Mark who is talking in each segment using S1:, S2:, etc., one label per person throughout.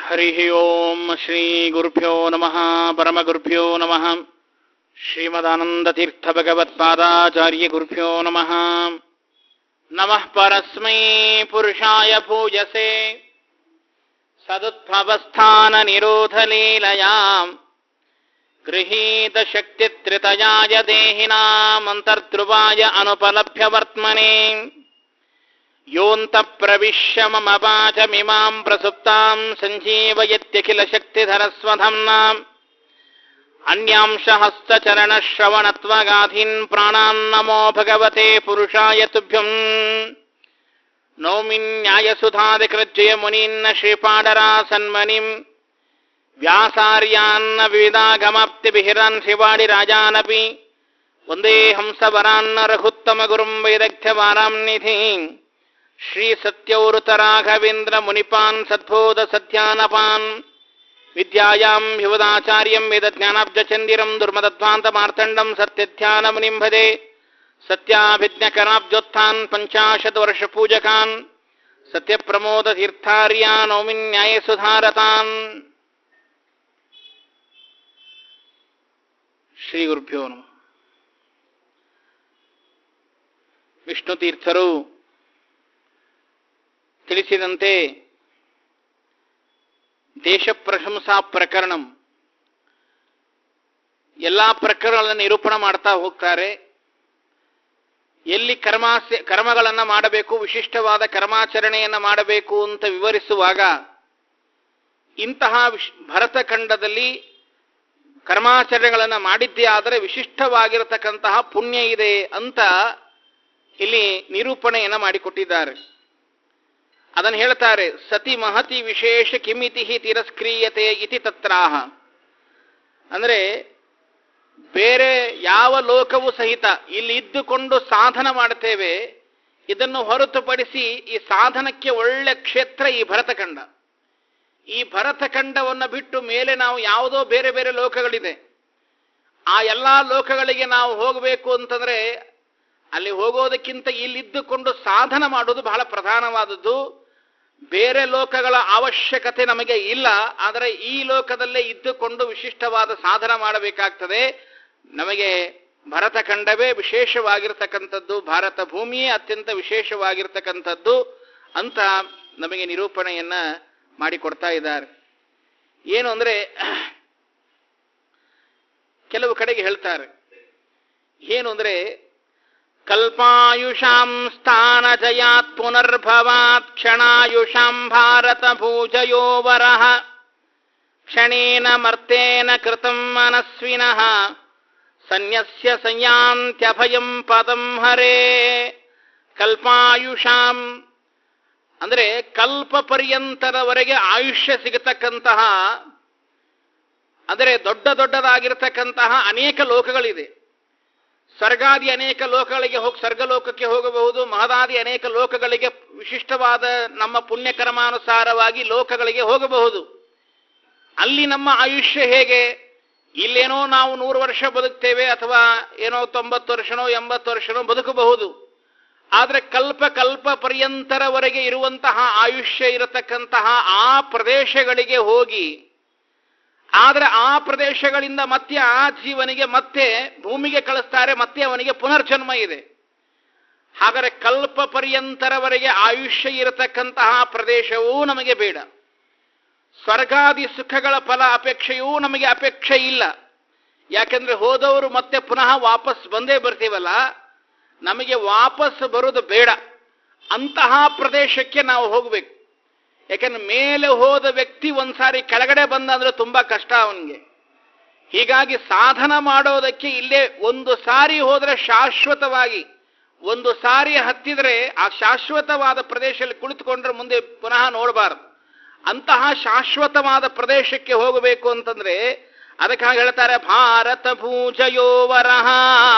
S1: हरिः ओम् श्रीगुरुभ्यो नमः परमगुरुभ्यो नमः श्रीमदानन्दतीर्थभगवत्पादाचार्यगुरुभ्यो नमः नमः परस्मै पुरुषाय पूजसे सदुद्भवस्थाननिरोधलीलयाम् गृहीतशक्तित्रितयाय देहिनामन्तर्ध्रुवाय अनुपलभ्यवर्त्मने योऽन्तप्रविश्य मम वाचमिमाम् प्रसुप्ताम् सञ्जीवयत्यखिलशक्तिधरस्वधम्नाम् अन्यांशहस्तचरणश्रवणत्वगाधीन् प्राणान् नमो भगवते पुरुषाय तुभ्यम् नौमिन्यायसुधादिकृज्जय मुनीन्न श्रीपाडरासन्मनिम् व्यासार्यान्न विविधागमाप्तिभिहिरान् शिवाडिराजानपि वन्दे हंसवरान्न रघुत्तमगुरुम् वैदग्ध्यवाराम् निधिम् श्रीसत्यौरुतराघवेन्द्रमुनिपान् सद्बोधसध्यानपान् विद्यायाम् ह्युवदाचार्यम् वेदज्ञानाब्जचन्दिरम् दुर्मदध्वान्तमार्तण्डम् सत्यध्यानमुनिम् भजे सत्याभिज्ञकराब्जोत्थान् पञ्चाशद्वर्षपूजकान् सत्यप्रमोदतीर्थार्या नौमिन्यायसुधारतान् ಶ್ರೀಗುರುಭ್ಯೋ ನಮಃ ವಿಷ್ಣು ತೀರ್ಥರು ತಿಳಿಸಿದಂತೆ ದೇಶ ಪ್ರಶಂಸಾ ಪ್ರಕರಣಂ ಎಲ್ಲಾ ಪ್ರಕರಣಗಳನ್ನು ನಿರೂಪಣೆ ಮಾಡ್ತಾ ಹೋಗ್ತಾರೆ ಎಲ್ಲಿ ಕರ್ಮಾಸ್ಯ ಕರ್ಮಗಳನ್ನು ಮಾಡಬೇಕು ವಿಶಿಷ್ಟವಾದ ಕರ್ಮಾಚರಣೆಯನ್ನು ಮಾಡಬೇಕು ಅಂತ ವಿವರಿಸುವಾಗ ಇಂತಹ ವಿಶ್ ಭರತಖಂಡದಲ್ಲಿ ಕರ್ಮಾಚರಣೆಗಳನ್ನು ಮಾಡಿದ್ದೇ ಆದರೆ ವಿಶಿಷ್ಟವಾಗಿರತಕ್ಕಂತಹ ಪುಣ್ಯ ಇದೆ ಅಂತ ಇಲ್ಲಿ ನಿರೂಪಣೆಯನ್ನು ಮಾಡಿಕೊಟ್ಟಿದ್ದಾರೆ ಅದನ್ನು ಹೇಳ್ತಾರೆ ಸತಿ ಮಹತಿ ವಿಶೇಷ ಕಿಮಿತಿ ತಿರಸ್ಕ್ರಿಯತೆ ಇತಿ ತತ್ರಾಹ ಅಂದರೆ ಬೇರೆ ಯಾವ ಲೋಕವೂ ಸಹಿತ ಇಲ್ಲಿ ಇದ್ದುಕೊಂಡು ಸಾಧನ ಮಾಡ್ತೇವೆ ಇದನ್ನು ಹೊರತುಪಡಿಸಿ ಈ ಸಾಧನಕ್ಕೆ ಒಳ್ಳೆ ಕ್ಷೇತ್ರ ಈ ಭರತಖಂಡ ಈ ಭರತಖಂಡವನ್ನು ಬಿಟ್ಟು ಮೇಲೆ ನಾವು ಯಾವುದೋ ಬೇರೆ ಬೇರೆ ಲೋಕಗಳಿದೆ ಆ ಎಲ್ಲ ಲೋಕಗಳಿಗೆ ನಾವು ಹೋಗಬೇಕು ಅಂತಂದ್ರೆ ಅಲ್ಲಿ ಹೋಗೋದಕ್ಕಿಂತ ಇಲ್ಲಿದ್ದುಕೊಂಡು ಸಾಧನ ಮಾಡೋದು ಬಹಳ ಪ್ರಧಾನವಾದದ್ದು ಬೇರೆ ಲೋಕಗಳ ಅವಶ್ಯಕತೆ ನಮಗೆ ಇಲ್ಲ ಆದರೆ ಈ ಲೋಕದಲ್ಲೇ ಇದ್ದುಕೊಂಡು ವಿಶಿಷ್ಟವಾದ ಸಾಧನ ಮಾಡಬೇಕಾಗ್ತದೆ ನಮಗೆ ಭರತಖಂಡವೇ ವಿಶೇಷವಾಗಿರ್ತಕ್ಕಂಥದ್ದು ಭಾರತ ಭೂಮಿಯೇ ಅತ್ಯಂತ ವಿಶೇಷವಾಗಿರ್ತಕ್ಕಂಥದ್ದು ಅಂತ ನಮಗೆ ನಿರೂಪಣೆಯನ್ನ ಮಾಡಿಕೊಡ್ತಾ ಇದ್ದಾರೆ ಏನು ಅಂದ್ರೆ ಕೆಲವು ಕಡೆಗೆ ಹೇಳ್ತಾರೆ ಏನು ಅಂದ್ರೆ ಕಲ್ಪಾಯುಷಾಂ ಸ್ಥಾನ ಜಯಾತ್ ಪುನರ್ಭವಾತ್ ಕ್ಷಣಾಯುಷಾಂ ಭಾರತ ಭೂಜಯೋವರಃ ಕ್ಷಣೇನ ಮರ್ತೇನ ಕೃತಂ ಮನಸ್ವಿನಃ ಸನ್ಯಸ್ಯ ಸಂಯಾಂತ್ಯಭಯಂ ಪದಂ ಹರೇ ಕಲ್ಪಾಯುಷಾಂ ಅಂದ್ರೆ ಕಲ್ಪ ಪರ್ಯಂತರವರೆಗೆ ಆಯುಷ್ಯ ಸಿಗತಕ್ಕಂತಹ ಅಂದರೆ ದೊಡ್ಡ ದೊಡ್ಡದಾಗಿರ್ತಕ್ಕಂತಹ ಅನೇಕ ಲೋಕಗಳಿದೆ ಸ್ವರ್ಗಾದಿ ಅನೇಕ ಲೋಕಗಳಿಗೆ ಹೋಗಿ ಸ್ವರ್ಗಲೋಕಕ್ಕೆ ಹೋಗಬಹುದು ಮಹದಾದಿ ಅನೇಕ ಲೋಕಗಳಿಗೆ ವಿಶಿಷ್ಟವಾದ ನಮ್ಮ ಪುಣ್ಯಕರ್ಮಾನುಸಾರವಾಗಿ ಲೋಕಗಳಿಗೆ ಹೋಗಬಹುದು ಅಲ್ಲಿ ನಮ್ಮ ಆಯುಷ್ಯ ಹೇಗೆ ಇಲ್ಲೇನೋ ನಾವು ನೂರು ವರ್ಷ ಬದುಕ್ತೇವೆ ಅಥವಾ ಏನೋ ತೊಂಬತ್ತು ವರ್ಷನೋ ಎಂಬತ್ತು ವರ್ಷನೋ ಬದುಕಬಹುದು ಆದರೆ ಕಲ್ಪ ಕಲ್ಪ ಪರ್ಯಂತರವರೆಗೆ ಇರುವಂತಹ ಆಯುಷ್ಯ ಇರತಕ್ಕಂತಹ ಆ ಪ್ರದೇಶಗಳಿಗೆ ಹೋಗಿ ಆದರೆ ಆ ಪ್ರದೇಶಗಳಿಂದ ಮತ್ತೆ ಆ ಜೀವನಿಗೆ ಮತ್ತೆ ಭೂಮಿಗೆ ಕಳಿಸ್ತಾರೆ ಮತ್ತೆ ಅವನಿಗೆ ಪುನರ್ಜನ್ಮ ಇದೆ ಹಾಗಾದರೆ ಕಲ್ಪ ಪರ್ಯಂತರವರೆಗೆ ಆಯುಷ್ಯ ಇರತಕ್ಕಂತಹ ಪ್ರದೇಶವೂ ನಮಗೆ ಬೇಡ ಸ್ವರ್ಗಾದಿ ಸುಖಗಳ ಫಲ ಅಪೇಕ್ಷೆಯೂ ನಮಗೆ ಅಪೇಕ್ಷೆ ಇಲ್ಲ ಯಾಕೆಂದ್ರೆ ಹೋದವರು ಮತ್ತೆ ಪುನಃ ವಾಪಸ್ ಬಂದೇ ಬರ್ತೀವಲ್ಲ ನಮಗೆ ವಾಪಸ್ ಬರೋದು ಬೇಡ ಅಂತಹ ಪ್ರದೇಶಕ್ಕೆ ನಾವು ಹೋಗಬೇಕು ಯಾಕಂದ್ರೆ ಮೇಲೆ ಹೋದ ವ್ಯಕ್ತಿ ಒಂದ್ಸಾರಿ ಕೆಳಗಡೆ ಬಂದ ಅಂದ್ರೆ ತುಂಬಾ ಕಷ್ಟ ಅವನಿಗೆ ಹೀಗಾಗಿ ಸಾಧನ ಮಾಡೋದಕ್ಕೆ ಇಲ್ಲೇ ಒಂದು ಸಾರಿ ಹೋದ್ರೆ ಶಾಶ್ವತವಾಗಿ ಒಂದು ಸಾರಿ ಹತ್ತಿದ್ರೆ ಆ ಶಾಶ್ವತವಾದ ಪ್ರದೇಶದಲ್ಲಿ ಕುಳಿತುಕೊಂಡ್ರೆ ಮುಂದೆ ಪುನಃ ನೋಡಬಾರದು ಅಂತಹ ಶಾಶ್ವತವಾದ ಪ್ರದೇಶಕ್ಕೆ ಹೋಗಬೇಕು ಅಂತಂದ್ರೆ ಅದಕ್ಕಾಗಿ ಹೇಳ್ತಾರೆ ಭಾರತ ಭೂಜಯೋವರಹ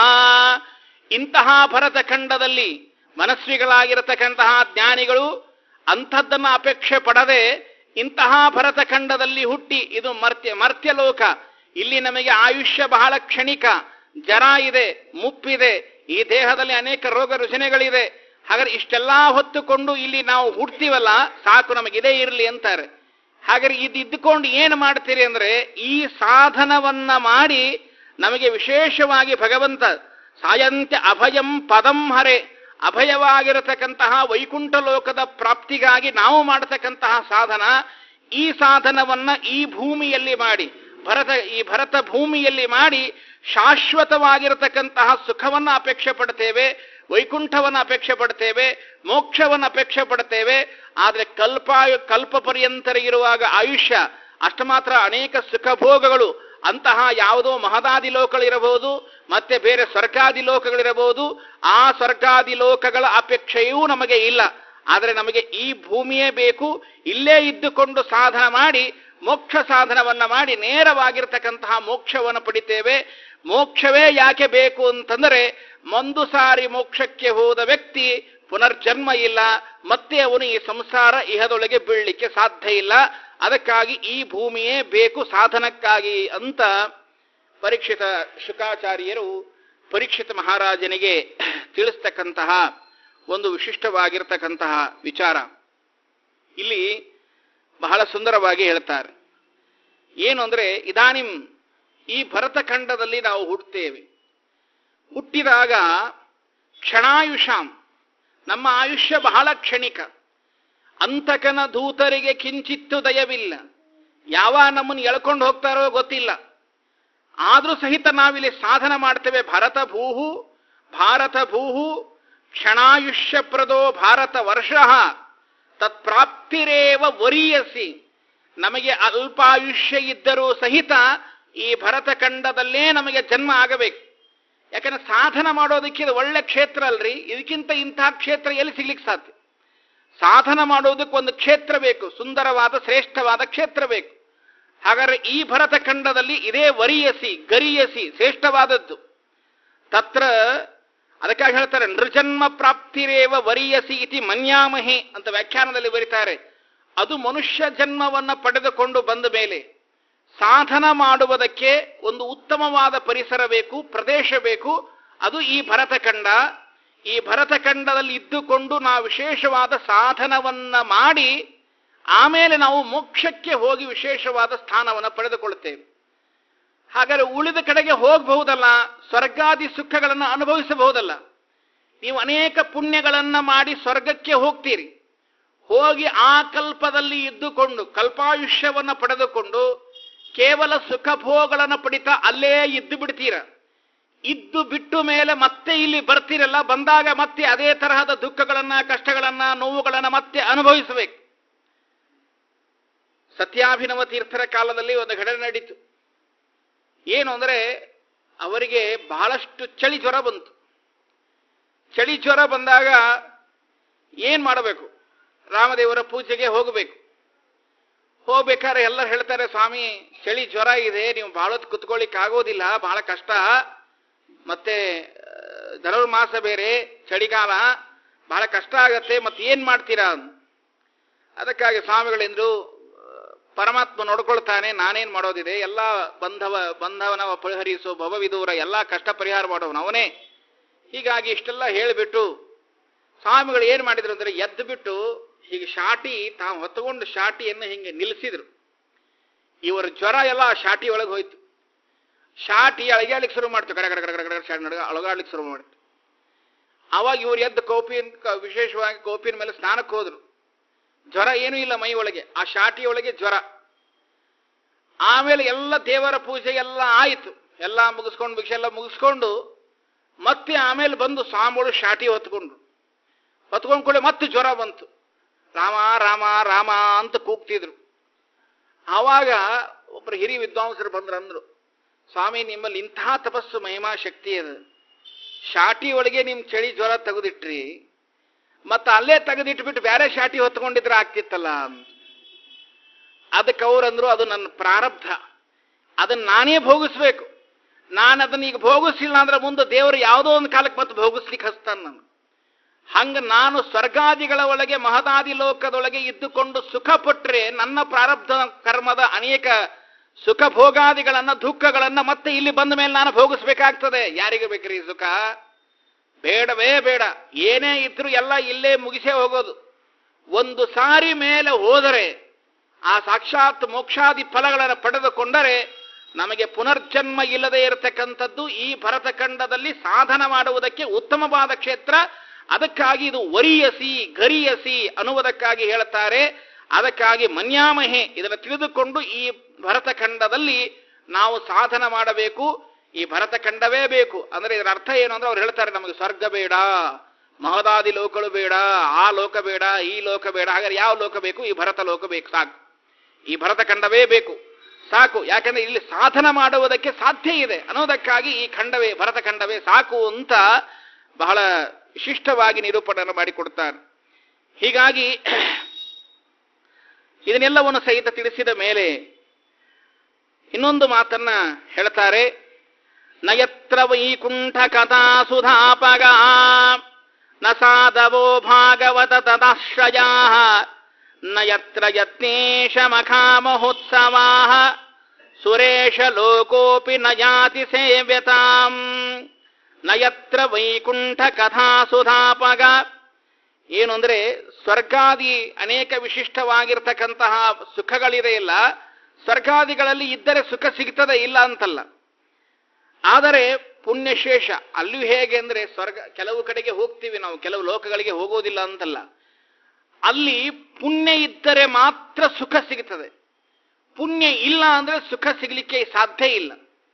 S1: ಇಂತಹ ಭರತ ಖಂಡದಲ್ಲಿ ಮನಸ್ವಿಗಳಾಗಿರತಕ್ಕಂತಹ ಜ್ಞಾನಿಗಳು ಅಂಥದ್ದನ್ನ ಅಪೇಕ್ಷೆ ಪಡದೆ ಇಂತಹ ಭರತ ಖಂಡದಲ್ಲಿ ಹುಟ್ಟಿ ಇದು ಮರ್ತ್ಯ ಮರ್ತ್ಯಲೋಕ ಇಲ್ಲಿ ನಮಗೆ ಆಯುಷ್ಯ ಬಹಳ ಕ್ಷಣಿಕ ಜರ ಇದೆ ಮುಪ್ಪಿದೆ ಈ ದೇಹದಲ್ಲಿ ಅನೇಕ ರೋಗ ರುಜಿನಗಳಿದೆ ಹಾಗಾದ್ರೆ ಇಷ್ಟೆಲ್ಲಾ ಹೊತ್ತುಕೊಂಡು ಇಲ್ಲಿ ನಾವು ಹುಡ್ತೀವಲ್ಲ ಸಾಕು ನಮಗಿದೇ ಇರಲಿ ಅಂತಾರೆ ಹಾಗಾದ್ರೆ ಇದು ಇದ್ದುಕೊಂಡು ಏನು ಮಾಡ್ತೀರಿ ಅಂದ್ರೆ ಈ ಸಾಧನವನ್ನ ಮಾಡಿ ನಮಗೆ ವಿಶೇಷವಾಗಿ ಭಗವಂತ ಸಾಯಂತ್ಯ ಅಭಯಂ ಪದಂ ಹರೆ ಅಭಯವಾಗಿರತಕ್ಕಂತಹ ವೈಕುಂಠ ಲೋಕದ ಪ್ರಾಪ್ತಿಗಾಗಿ ನಾವು ಮಾಡತಕ್ಕಂತಹ ಸಾಧನ ಈ ಸಾಧನವನ್ನ ಈ ಭೂಮಿಯಲ್ಲಿ ಮಾಡಿ ಭರತ ಈ ಭರತ ಭೂಮಿಯಲ್ಲಿ ಮಾಡಿ ಶಾಶ್ವತವಾಗಿರತಕ್ಕಂತಹ ಸುಖವನ್ನ ಅಪೇಕ್ಷೆ ಪಡ್ತೇವೆ ವೈಕುಂಠವನ್ನ ಅಪೇಕ್ಷೆ ಪಡ್ತೇವೆ ಮೋಕ್ಷವನ್ನ ಅಪೇಕ್ಷೆ ಪಡ್ತೇವೆ ಆದರೆ ಕಲ್ಪ ಕಲ್ಪ ಪರ್ಯಂತರ ಇರುವಾಗ ಆಯುಷ್ಯ ಅಷ್ಟ ಮಾತ್ರ ಅನೇಕ ಸುಖ ಭೋಗಗಳು ಅಂತಹ ಯಾವುದೋ ಮಹದಾದಿ ಲೋಕಗಳಿರಬಹುದು ಮತ್ತೆ ಬೇರೆ ಸ್ವರ್ಗಾದಿ ಲೋಕಗಳಿರಬಹುದು ಆ ಸ್ವರ್ಗಾದಿ ಲೋಕಗಳ ಅಪೇಕ್ಷೆಯೂ ನಮಗೆ ಇಲ್ಲ ಆದರೆ ನಮಗೆ ಈ ಭೂಮಿಯೇ ಬೇಕು ಇಲ್ಲೇ ಇದ್ದುಕೊಂಡು ಸಾಧನ ಮಾಡಿ ಮೋಕ್ಷ ಸಾಧನವನ್ನ ಮಾಡಿ ನೇರವಾಗಿರ್ತಕ್ಕಂತಹ ಮೋಕ್ಷವನ್ನು ಪಡಿತೇವೆ ಮೋಕ್ಷವೇ ಯಾಕೆ ಬೇಕು ಅಂತಂದರೆ ಒಂದು ಸಾರಿ ಮೋಕ್ಷಕ್ಕೆ ಹೋದ ವ್ಯಕ್ತಿ ಪುನರ್ಜನ್ಮ ಇಲ್ಲ ಮತ್ತೆ ಅವನು ಈ ಸಂಸಾರ ಇಹದೊಳಗೆ ಬೀಳಲಿಕ್ಕೆ ಸಾಧ್ಯ ಇಲ್ಲ ಅದಕ್ಕಾಗಿ ಈ ಭೂಮಿಯೇ ಬೇಕು ಸಾಧನಕ್ಕಾಗಿ ಅಂತ ಪರೀಕ್ಷಿತ ಶುಕಾಚಾರ್ಯರು ಪರೀಕ್ಷಿತ ಮಹಾರಾಜನಿಗೆ ತಿಳಿಸ್ತಕ್ಕಂತಹ ಒಂದು ವಿಶಿಷ್ಟವಾಗಿರ್ತಕ್ಕಂತಹ ವಿಚಾರ ಇಲ್ಲಿ ಬಹಳ ಸುಂದರವಾಗಿ ಹೇಳ್ತಾರೆ ಏನು ಅಂದ್ರೆ ಇದಾನಿಂ ಈ ಭರತಖಂಡದಲ್ಲಿ ನಾವು ಹುಟ್ಟುತ್ತೇವೆ ಹುಟ್ಟಿದಾಗ ಕ್ಷಣಾಯುಷಾಂ ನಮ್ಮ ಆಯುಷ್ಯ ಬಹಳ ಕ್ಷಣಿಕ ಅಂತಕನ ದೂತರಿಗೆ ಕಿಂಚಿತ್ತು ದಯವಿಲ್ಲ ಯಾವ ನಮ್ಮನ್ನು ಎಳ್ಕೊಂಡು ಹೋಗ್ತಾರೋ ಗೊತ್ತಿಲ್ಲ ಆದರೂ ಸಹಿತ ನಾವಿಲ್ಲಿ ಸಾಧನ ಮಾಡ್ತೇವೆ ಭರತ ಭೂಹು ಭಾರತ ಭೂಹು ಕ್ಷಣಾಯುಷ್ಯಪ್ರದೋ ಭಾರತ ವರ್ಷ ತತ್ಪ್ರಾಪ್ತಿರೇವ ವರೀಯಸಿ ನಮಗೆ ಅಲ್ಪಾಯುಷ್ಯ ಇದ್ದರೂ ಸಹಿತ ಈ ಭರತಖಂಡದಲ್ಲೇ ನಮಗೆ ಜನ್ಮ ಆಗಬೇಕು ಯಾಕಂದ್ರೆ ಸಾಧನ ಮಾಡೋದಕ್ಕೆ ಇದು ಒಳ್ಳೆ ಕ್ಷೇತ್ರ ಅಲ್ರಿ ಇದಕ್ಕಿಂತ ಇಂತಹ ಕ್ಷೇತ್ರ ಎಲ್ಲಿ ಸಿಗ್ಲಿಕ್ಕೆ ಸಾಧ್ಯ ಸಾಧನ ಮಾಡೋದಕ್ಕೆ ಒಂದು ಕ್ಷೇತ್ರ ಬೇಕು ಸುಂದರವಾದ ಶ್ರೇಷ್ಠವಾದ ಕ್ಷೇತ್ರ ಬೇಕು ಹಾಗಾದ್ರೆ ಈ ಭರತಖಂಡದಲ್ಲಿ ಇದೇ ವರಿಯಸಿ ಗರಿಯಸಿ ಶ್ರೇಷ್ಠವಾದದ್ದು ತತ್ರ ಅದಕ್ಕಾಗಿ ಹೇಳ್ತಾರೆ ನೃಜನ್ಮ ಪ್ರಾಪ್ತಿರೇವ ವರಿಯಸಿ ಇತಿ ಮನ್ಯಾಮಹೆ ಅಂತ ವ್ಯಾಖ್ಯಾನದಲ್ಲಿ ಬರೀತಾರೆ ಅದು ಮನುಷ್ಯ ಜನ್ಮವನ್ನ ಪಡೆದುಕೊಂಡು ಬಂದ ಮೇಲೆ ಸಾಧನ ಮಾಡುವುದಕ್ಕೆ ಒಂದು ಉತ್ತಮವಾದ ಪರಿಸರ ಬೇಕು ಪ್ರದೇಶ ಬೇಕು ಅದು ಈ ಭರತಖಂಡ ಈ ಭರತಖಂಡದಲ್ಲಿ ಇದ್ದುಕೊಂಡು ನಾವು ವಿಶೇಷವಾದ ಸಾಧನವನ್ನ ಮಾಡಿ ಆಮೇಲೆ ನಾವು ಮೋಕ್ಷಕ್ಕೆ ಹೋಗಿ ವಿಶೇಷವಾದ ಸ್ಥಾನವನ್ನು ಪಡೆದುಕೊಳ್ಳುತ್ತೇವೆ ಹಾಗಾದರೆ ಉಳಿದ ಕಡೆಗೆ ಹೋಗಬಹುದಲ್ಲ ಸ್ವರ್ಗಾದಿ ಸುಖಗಳನ್ನು ಅನುಭವಿಸಬಹುದಲ್ಲ ನೀವು ಅನೇಕ ಪುಣ್ಯಗಳನ್ನ ಮಾಡಿ ಸ್ವರ್ಗಕ್ಕೆ ಹೋಗ್ತೀರಿ ಹೋಗಿ ಆ ಕಲ್ಪದಲ್ಲಿ ಇದ್ದುಕೊಂಡು ಕಲ್ಪಾಯುಷ್ಯವನ್ನು ಪಡೆದುಕೊಂಡು ಕೇವಲ ಸುಖ ಭೋಗಗಳನ್ನು ಪಡಿತಾ ಅಲ್ಲೇ ಇದ್ದು ಬಿಡ್ತೀರ ಇದ್ದು ಬಿಟ್ಟು ಮೇಲೆ ಮತ್ತೆ ಇಲ್ಲಿ ಬರ್ತೀರಲ್ಲ ಬಂದಾಗ ಮತ್ತೆ ಅದೇ ತರಹದ ದುಃಖಗಳನ್ನ ಕಷ್ಟಗಳನ್ನ ನೋವುಗಳನ್ನ ಮತ್ತೆ ಅನುಭವಿಸಬೇಕು ಸತ್ಯಾಭಿನವ ತೀರ್ಥರ ಕಾಲದಲ್ಲಿ ಒಂದು ಘಟನೆ ನಡೀತು ಏನು ಅಂದ್ರೆ ಅವರಿಗೆ ಬಹಳಷ್ಟು ಚಳಿ ಜ್ವರ ಬಂತು ಚಳಿ ಜ್ವರ ಬಂದಾಗ ಏನ್ ಮಾಡಬೇಕು ರಾಮದೇವರ ಪೂಜೆಗೆ ಹೋಗಬೇಕು ಹೋಗ್ಬೇಕಾದ್ರೆ ಎಲ್ಲರೂ ಹೇಳ್ತಾರೆ ಸ್ವಾಮಿ ಚಳಿ ಜ್ವರ ಇದೆ ನೀವು ಬಹಳ ಹೊತ್ತು ಕುತ್ಕೊಳ್ಳಿಕ್ ಆಗೋದಿಲ್ಲ ಬಹಳ ಕಷ್ಟ ಮತ್ತೆ ಆ, ಧನುರ್ಮಾಸ ಬೇರೆ ಚಳಿಗಾಲ ಬಹಳ ಕಷ್ಟ ಆಗತ್ತೆ ಮತ್ತೆ ಏನ್ ಮಾಡ್ತೀರಾ ಅದಕ್ಕಾಗಿ ಸ್ವಾಮಿಗಳಿಂದ್ರು ಆ, ಪರಮಾತ್ಮ ನೋಡ್ಕೊಳ್ತಾನೆ ನಾನೇನ್ ಮಾಡೋದಿದೆ ಎಲ್ಲ ಬಂಧವ ಬಂಧವನವ ಪರಿಹರಿಸೋ ಭವವಿದೂರ ಎಲ್ಲ ಕಷ್ಟ ಪರಿಹಾರ ಮಾಡೋನು ಅವನೇ ಹೀಗಾಗಿ ಇಷ್ಟೆಲ್ಲ ಹೇಳಿಬಿಟ್ಟು ಸ್ವಾಮಿಗಳು ಏನ್ ಮಾಡಿದ್ರು ಅಂದ್ರೆ ಎದ್ದು ಬಿಟ್ಟು ಹೀಗೆ ಶಾಟಿ ತಾವು ಹೊತ್ತುಕೊಂಡು ಶಾಟಿಯನ್ನು ಹಿಂಗೆ ನಿಲ್ಲಿಸಿದ್ರು ಇವರ ಜ್ವರ ಎಲ್ಲ ಆ ಶಾಟಿ ಒಳಗೆ ಹೋಯ್ತು ಶಾಟಿ ಅಳಗಾಡ್ಲಿಕ್ಕೆ ಶುರು ಮಾಡ್ತು ಕಡೆ ಕಡೆ ಕಡೆ ಕಡೆ ಕಡೆ ಶಾಟಿ ನಡುಗ ಅಳಗಾಡ್ಲಿಕ್ಕೆ ಶುರು ಮಾಡಿತು ಅವಾಗ ಇವ್ರು ಎದ್ದು ಕೋಪಿನ ಕ- ವಿಶೇಷವಾಗಿ ಕೋಪಿನ ಮೇಲೆ ಸ್ನಾನಕ್ಕೆ ಹೋದ್ರು ಜ್ವರ ಏನೂ ಇಲ್ಲ ಮೈ ಒಳಗೆ ಆ ಶಾಟಿ ಒಳಗೆ ಜ್ವರ ಆಮೇಲೆ ಎಲ್ಲ ದೇವರ ಪೂಜೆ ಎಲ್ಲ ಆಯಿತು ಎಲ್ಲ ಮುಗಿಸ್ಕೊಂಡು ಭಿಕ್ಷೆ ಎಲ್ಲ ಮುಗಿಸ್ಕೊಂಡು ಮತ್ತೆ ಆಮೇಲೆ ಬಂದು ಸ್ವಾಮಿಗಳು ಶಾಟಿ ಹೊತ್ಕೊಂಡ್ರು ಹೊತ್ಕೊಂಡ್ ಕೂಡ ಮತ್ತೆ ಜ್ವರ ಬಂತು ರಾಮ ರಾಮ ರಾಮ ಅಂತ ಕೂಗ್ತಿದ್ರು ಆವಾಗ ಒಬ್ಬರು ಹಿರಿಯ ವಿದ್ವಾಂಸರು ಬಂದ್ರು ಅಂದ್ರು ಸ್ವಾಮಿ ನಿಮ್ಮಲ್ಲಿ ಇಂಥ ತಪಸ್ಸು ಮಹಿಮಾ ಶಕ್ತಿ ಅದು ಶಾಟಿ ಒಳಗೆ ನಿಮ್ ಚಳಿ ಜ್ವರ ತೆಗೆದಿಟ್ರಿ ಮತ್ತೆ ಅಲ್ಲೇ ತೆಗೆದಿಟ್ಬಿಟ್ಟು ಬೇರೆ ಶಾಟಿ ಹೊತ್ಕೊಂಡಿದ್ರೆ ಆಗ್ತಿತ್ತಲ್ಲ ಅಂತ ಅದಕ್ಕೆ ಅವ್ರಂದ್ರು ಅದು ನನ್ನ ಪ್ರಾರಬ್ಧ ಅದನ್ನ ನಾನೇ ಭೋಗಿಸ್ಬೇಕು ನಾನು ಅದನ್ನ ಈಗ ಭೋಗಿಸಿಲ್ಲ ಅಂದ್ರೆ ಮುಂದೆ ದೇವರು ಯಾವುದೋ ಒಂದು ಕಾಲಕ್ಕೆ ಮತ್ತೆ ಭೋಗಿಸ್ಲಿಕ್ಕೆ ಹಸ್ತಾನ ನಾನು ಹಂಗ ನಾನು ಸ್ವರ್ಗಾದಿಗಳ ಒಳಗೆ ಮಹದಾದಿ ಲೋಕದೊಳಗೆ ಇದ್ದುಕೊಂಡು ಸುಖ ಪಟ್ಟರೆ ನನ್ನ ಪ್ರಾರಬ್ಧ ಕರ್ಮದ ಅನೇಕ ಸುಖ ಭೋಗಾದಿಗಳನ್ನ ದುಃಖಗಳನ್ನ ಮತ್ತೆ ಇಲ್ಲಿ ಬಂದ ಮೇಲೆ ನಾನು ಭೋಗಿಸ್ಬೇಕಾಗ್ತದೆ ಯಾರಿಗೆ ಬೇಕ್ರಿ ಈ ಸುಖ ಬೇಡವೇ ಬೇಡ ಏನೇ ಇದ್ರೂ ಎಲ್ಲ ಇಲ್ಲೇ ಮುಗಿಸೇ ಹೋಗೋದು ಒಂದು ಸಾರಿ ಮೇಲೆ ಹೋದರೆ ಆ ಸಾಕ್ಷಾತ್ ಮೋಕ್ಷಾದಿ ಫಲಗಳನ್ನು ಪಡೆದುಕೊಂಡರೆ ನಮಗೆ ಪುನರ್ಜನ್ಮ ಇಲ್ಲದೆ ಇರತಕ್ಕಂಥದ್ದು ಈ ಭರತಖಂಡದಲ್ಲಿ ಸಾಧನ ಮಾಡುವುದಕ್ಕೆ ಉತ್ತಮವಾದ ಕ್ಷೇತ್ರ ಅದಕ್ಕಾಗಿ ಇದು ವರಿಯಸಿ ಗರಿಯಸಿ ಅನ್ನುವುದಕ್ಕಾಗಿ ಹೇಳುತ್ತಾರೆ ಅದಕ್ಕಾಗಿ ಮನ್ಯಾಮಹೆ ಇದನ್ನು ತಿಳಿದುಕೊಂಡು ಈ ಭರತಖಂಡದಲ್ಲಿ ನಾವು ಸಾಧನ ಮಾಡಬೇಕು ಈ ಭರತಖಂಡವೇ ಬೇಕು ಅಂದ್ರೆ ಇದರ ಅರ್ಥ ಏನು ಅಂದ್ರೆ ಅವ್ರು ಹೇಳ್ತಾರೆ ನಮಗೆ ಸ್ವರ್ಗ ಬೇಡ ಮಹದಾದಿ ಲೋಕಗಳು ಬೇಡ ಆ ಲೋಕ ಬೇಡ ಈ ಲೋಕ ಬೇಡ ಹಾಗಾದ್ರೆ ಯಾವ ಲೋಕ ಬೇಕು ಈ ಭರತ ಲೋಕ ಬೇಕು ಸಾಕು ಈ ಭರತಖಂಡವೇ ಬೇಕು ಸಾಕು ಯಾಕಂದ್ರೆ ಇಲ್ಲಿ ಸಾಧನ ಮಾಡುವುದಕ್ಕೆ ಸಾಧ್ಯ ಇದೆ ಅನ್ನೋದಕ್ಕಾಗಿ ಈ ಖಂಡವೇ ಭರತಖಂಡವೇ ಸಾಕು ಅಂತ ಬಹಳ ವಿಶಿಷ್ಟವಾಗಿ ನಿರೂಪಣೆಯನ್ನು ಮಾಡಿಕೊಡ್ತಾರೆ ಹೀಗಾಗಿ ಇದನ್ನೆಲ್ಲವನ್ನು ಸಹಿತ ತಿಳಿಸಿದ ಮೇಲೆ ಇನ್ನೊಂದು ಮಾತನ್ನ ಹೇಳ್ತಾರೆ ನಯತ್ರ ವೈಕುಂಠ ಕಥಾ ಸುಧಾಪಗ ನ ಸಾಧವೋ ಭಾಗವತ ತದಾಶ್ರಯಾ ನಯತ್ರ ಯತ್ನೇಶ ಮಖಾ ಮಹೋತ್ಸವಾ ಸುರೇಶ ಲೋಕೋಪಿ ನ ಯಾತಿ ಸೇವ್ಯತಾಂ ನಯತ್ರ ವೈಕುಂಠ ಕಥಾ ಸುಧಾಪಗ ಏನು ಅಂದ್ರೆ ಸ್ವರ್ಗಾದಿ ಅನೇಕ ವಿಶಿಷ್ಟವಾಗಿರ್ತಕ್ಕಂತಹ ಸುಖಗಳಿದೆ ಇಲ್ಲ ಸ್ವರ್ಗಾದಿಗಳಲ್ಲಿ ಇದ್ದರೆ ಸುಖ ಸಿಗ್ತದೆ ಇಲ್ಲ ಅಂತಲ್ಲ ಆದರೆ ಪುಣ್ಯಶೇಷ ಅಲ್ಲಿಯೂ ಹೇಗೆ ಅಂದ್ರೆ ಸ್ವರ್ಗ ಕೆಲವು ಕಡೆಗೆ ಹೋಗ್ತೀವಿ ನಾವು ಕೆಲವು ಲೋಕಗಳಿಗೆ ಹೋಗೋದಿಲ್ಲ ಅಂತಲ್ಲ ಅಲ್ಲಿ ಪುಣ್ಯ ಇದ್ದರೆ ಮಾತ್ರ ಸುಖ ಸಿಗುತ್ತದೆ ಪುಣ್ಯ ಇಲ್ಲ ಅಂದ್ರೆ ಸುಖ ಸಿಗಲಿಕ್ಕೆ ಸಾಧ್ಯ ಇಲ್ಲ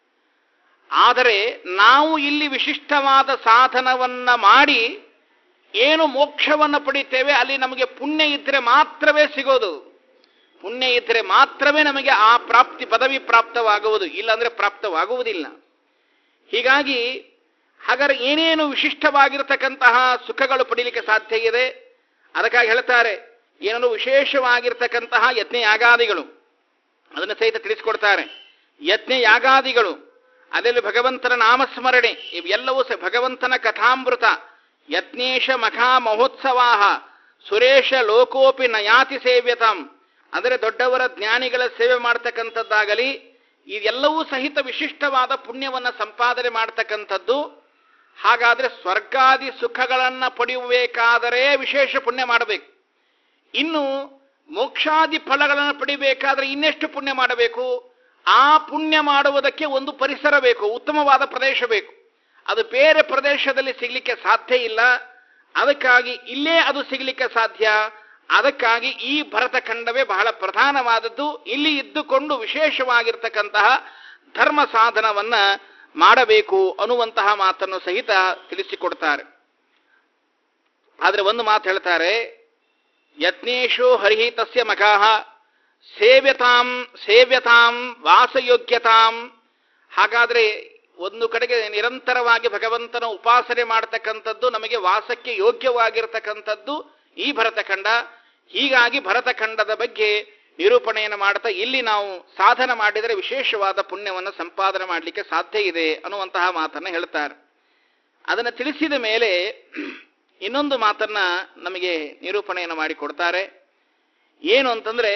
S1: ಆದರೆ ನಾವು ಇಲ್ಲಿ ವಿಶಿಷ್ಟವಾದ ಸಾಧನವನ್ನ ಮಾಡಿ ಏನು ಮೋಕ್ಷವನ್ನು ಪಡಿತೇವೆ ಅಲ್ಲಿ ನಮಗೆ ಪುಣ್ಯ ಇದ್ದರೆ ಮಾತ್ರವೇ ಸಿಗೋದು ಪುಣ್ಯ ಇದ್ದರೆ ಮಾತ್ರವೇ ನಮಗೆ ಆ ಪ್ರಾಪ್ತಿ ಪದವಿ ಪ್ರಾಪ್ತವಾಗುವುದು ಇಲ್ಲಾಂದ್ರೆ ಪ್ರಾಪ್ತವಾಗುವುದಿಲ್ಲ ಹೀಗಾಗಿ ಹಾಗಾದ್ರೆ ಏನೇನು ವಿಶಿಷ್ಟವಾಗಿರ್ತಕ್ಕಂತಹ ಸುಖಗಳು ಪಡೀಲಿಕ್ಕೆ ಸಾಧ್ಯ ಇದೆ ಅದಕ್ಕಾಗಿ ಹೇಳ್ತಾರೆ ಏನನ್ನು ವಿಶೇಷವಾಗಿರ್ತಕ್ಕಂತಹ ಯಜ್ಞ ಯಾಗಾದಿಗಳು ಅದನ್ನು ಸಹಿತ ತಿಳಿಸಿಕೊಡ್ತಾರೆ ಯಜ್ಞ ಯಾಗಾದಿಗಳು ಅದರಲ್ಲಿ ಭಗವಂತನ ನಾಮಸ್ಮರಣೆ ಇವೆಲ್ಲವೂ ಸಹ ಭಗವಂತನ ಕಥಾಮೃತ ಯತ್ನೇಶ ಮಖಾ ಮಹೋತ್ಸವಾಹ ಸುರೇಶ ಲೋಕೋಪಿ ನಯಾತಿ ಸೇವ್ಯತಾಂ ಅಂದರೆ ದೊಡ್ಡವರ ಜ್ಞಾನಿಗಳ ಸೇವೆ ಮಾಡ್ತಕ್ಕಂಥದ್ದಾಗಲಿ ಇದೆಲ್ಲವೂ ಸಹಿತ ವಿಶಿಷ್ಟವಾದ ಪುಣ್ಯವನ್ನ ಸಂಪಾದನೆ ಮಾಡ್ತಕ್ಕಂಥದ್ದು ಹಾಗಾದ್ರೆ ಸ್ವರ್ಗಾದಿ ಸುಖಗಳನ್ನ ಪಡೆಯಬೇಕಾದರೆ ವಿಶೇಷ ಪುಣ್ಯ ಮಾಡಬೇಕು ಇನ್ನು ಮೋಕ್ಷಾದಿ ಫಲಗಳನ್ನು ಪಡಿಬೇಕಾದ್ರೆ ಇನ್ನೆಷ್ಟು ಪುಣ್ಯ ಮಾಡಬೇಕು ಆ ಪುಣ್ಯ ಮಾಡುವುದಕ್ಕೆ ಒಂದು ಪರಿಸರ ಬೇಕು ಉತ್ತಮವಾದ ಪ್ರದೇಶ ಬೇಕು ಅದು ಬೇರೆ ಪ್ರದೇಶದಲ್ಲಿ ಸಿಗ್ಲಿಕ್ಕೆ ಸಾಧ್ಯ ಇಲ್ಲ ಅದಕ್ಕಾಗಿ ಇಲ್ಲೇ ಅದು ಸಿಗ್ಲಿಕ್ಕೆ ಸಾಧ್ಯ ಅದಕ್ಕಾಗಿ ಈ ಭರತಖಂಡವೇ ಬಹಳ ಪ್ರಧಾನವಾದದ್ದು ಇಲ್ಲಿ ಇದ್ದುಕೊಂಡು ವಿಶೇಷವಾಗಿರ್ತಕ್ಕಂತಹ ಧರ್ಮ ಸಾಧನವನ್ನ ಮಾಡಬೇಕು ಅನ್ನುವಂತಹ ಮಾತನ್ನು ಸಹಿತ ತಿಳಿಸಿಕೊಡ್ತಾರೆ ಆದ್ರೆ ಒಂದು ಮಾತು ಹೇಳ್ತಾರೆ ಯತ್ನೇಶೋ ಹರಿಹಿ ತಸ್ಯ ಮಖಾಹ ಸೇವ್ಯತಾಂ ಸೇವ್ಯತಾಂ ವಾಸಯೋಗ್ಯತಾಂ ಹಾಗಾದ್ರೆ ಒಂದು ಕಡೆಗೆ ನಿರಂತರವಾಗಿ ಭಗವಂತನ ಉಪಾಸನೆ ಮಾಡತಕ್ಕಂಥದ್ದು ನಮಗೆ ವಾಸಕ್ಕೆ ಯೋಗ್ಯವಾಗಿರತಕ್ಕಂಥದ್ದು ಈ ಭರತಖಂಡ ಹೀಗಾಗಿ ಭರತಖಂಡದ ಬಗ್ಗೆ ನಿರೂಪಣೆಯನ್ನು ಮಾಡ್ತಾ ಇಲ್ಲಿ ನಾವು ಸಾಧನ ಮಾಡಿದರೆ ವಿಶೇಷವಾದ ಪುಣ್ಯವನ್ನು ಸಂಪಾದನೆ ಮಾಡಲಿಕ್ಕೆ ಸಾಧ್ಯ ಇದೆ ಅನ್ನುವಂತಹ ಮಾತನ್ನು ಹೇಳ್ತಾರೆ ಅದನ್ನು ತಿಳಿಸಿದ ಮೇಲೆ ಇನ್ನೊಂದು ಮಾತನ್ನ ನಮಗೆ ನಿರೂಪಣೆಯನ್ನು ಮಾಡಿಕೊಡ್ತಾರೆ ಏನು ಅಂತಂದ್ರೆ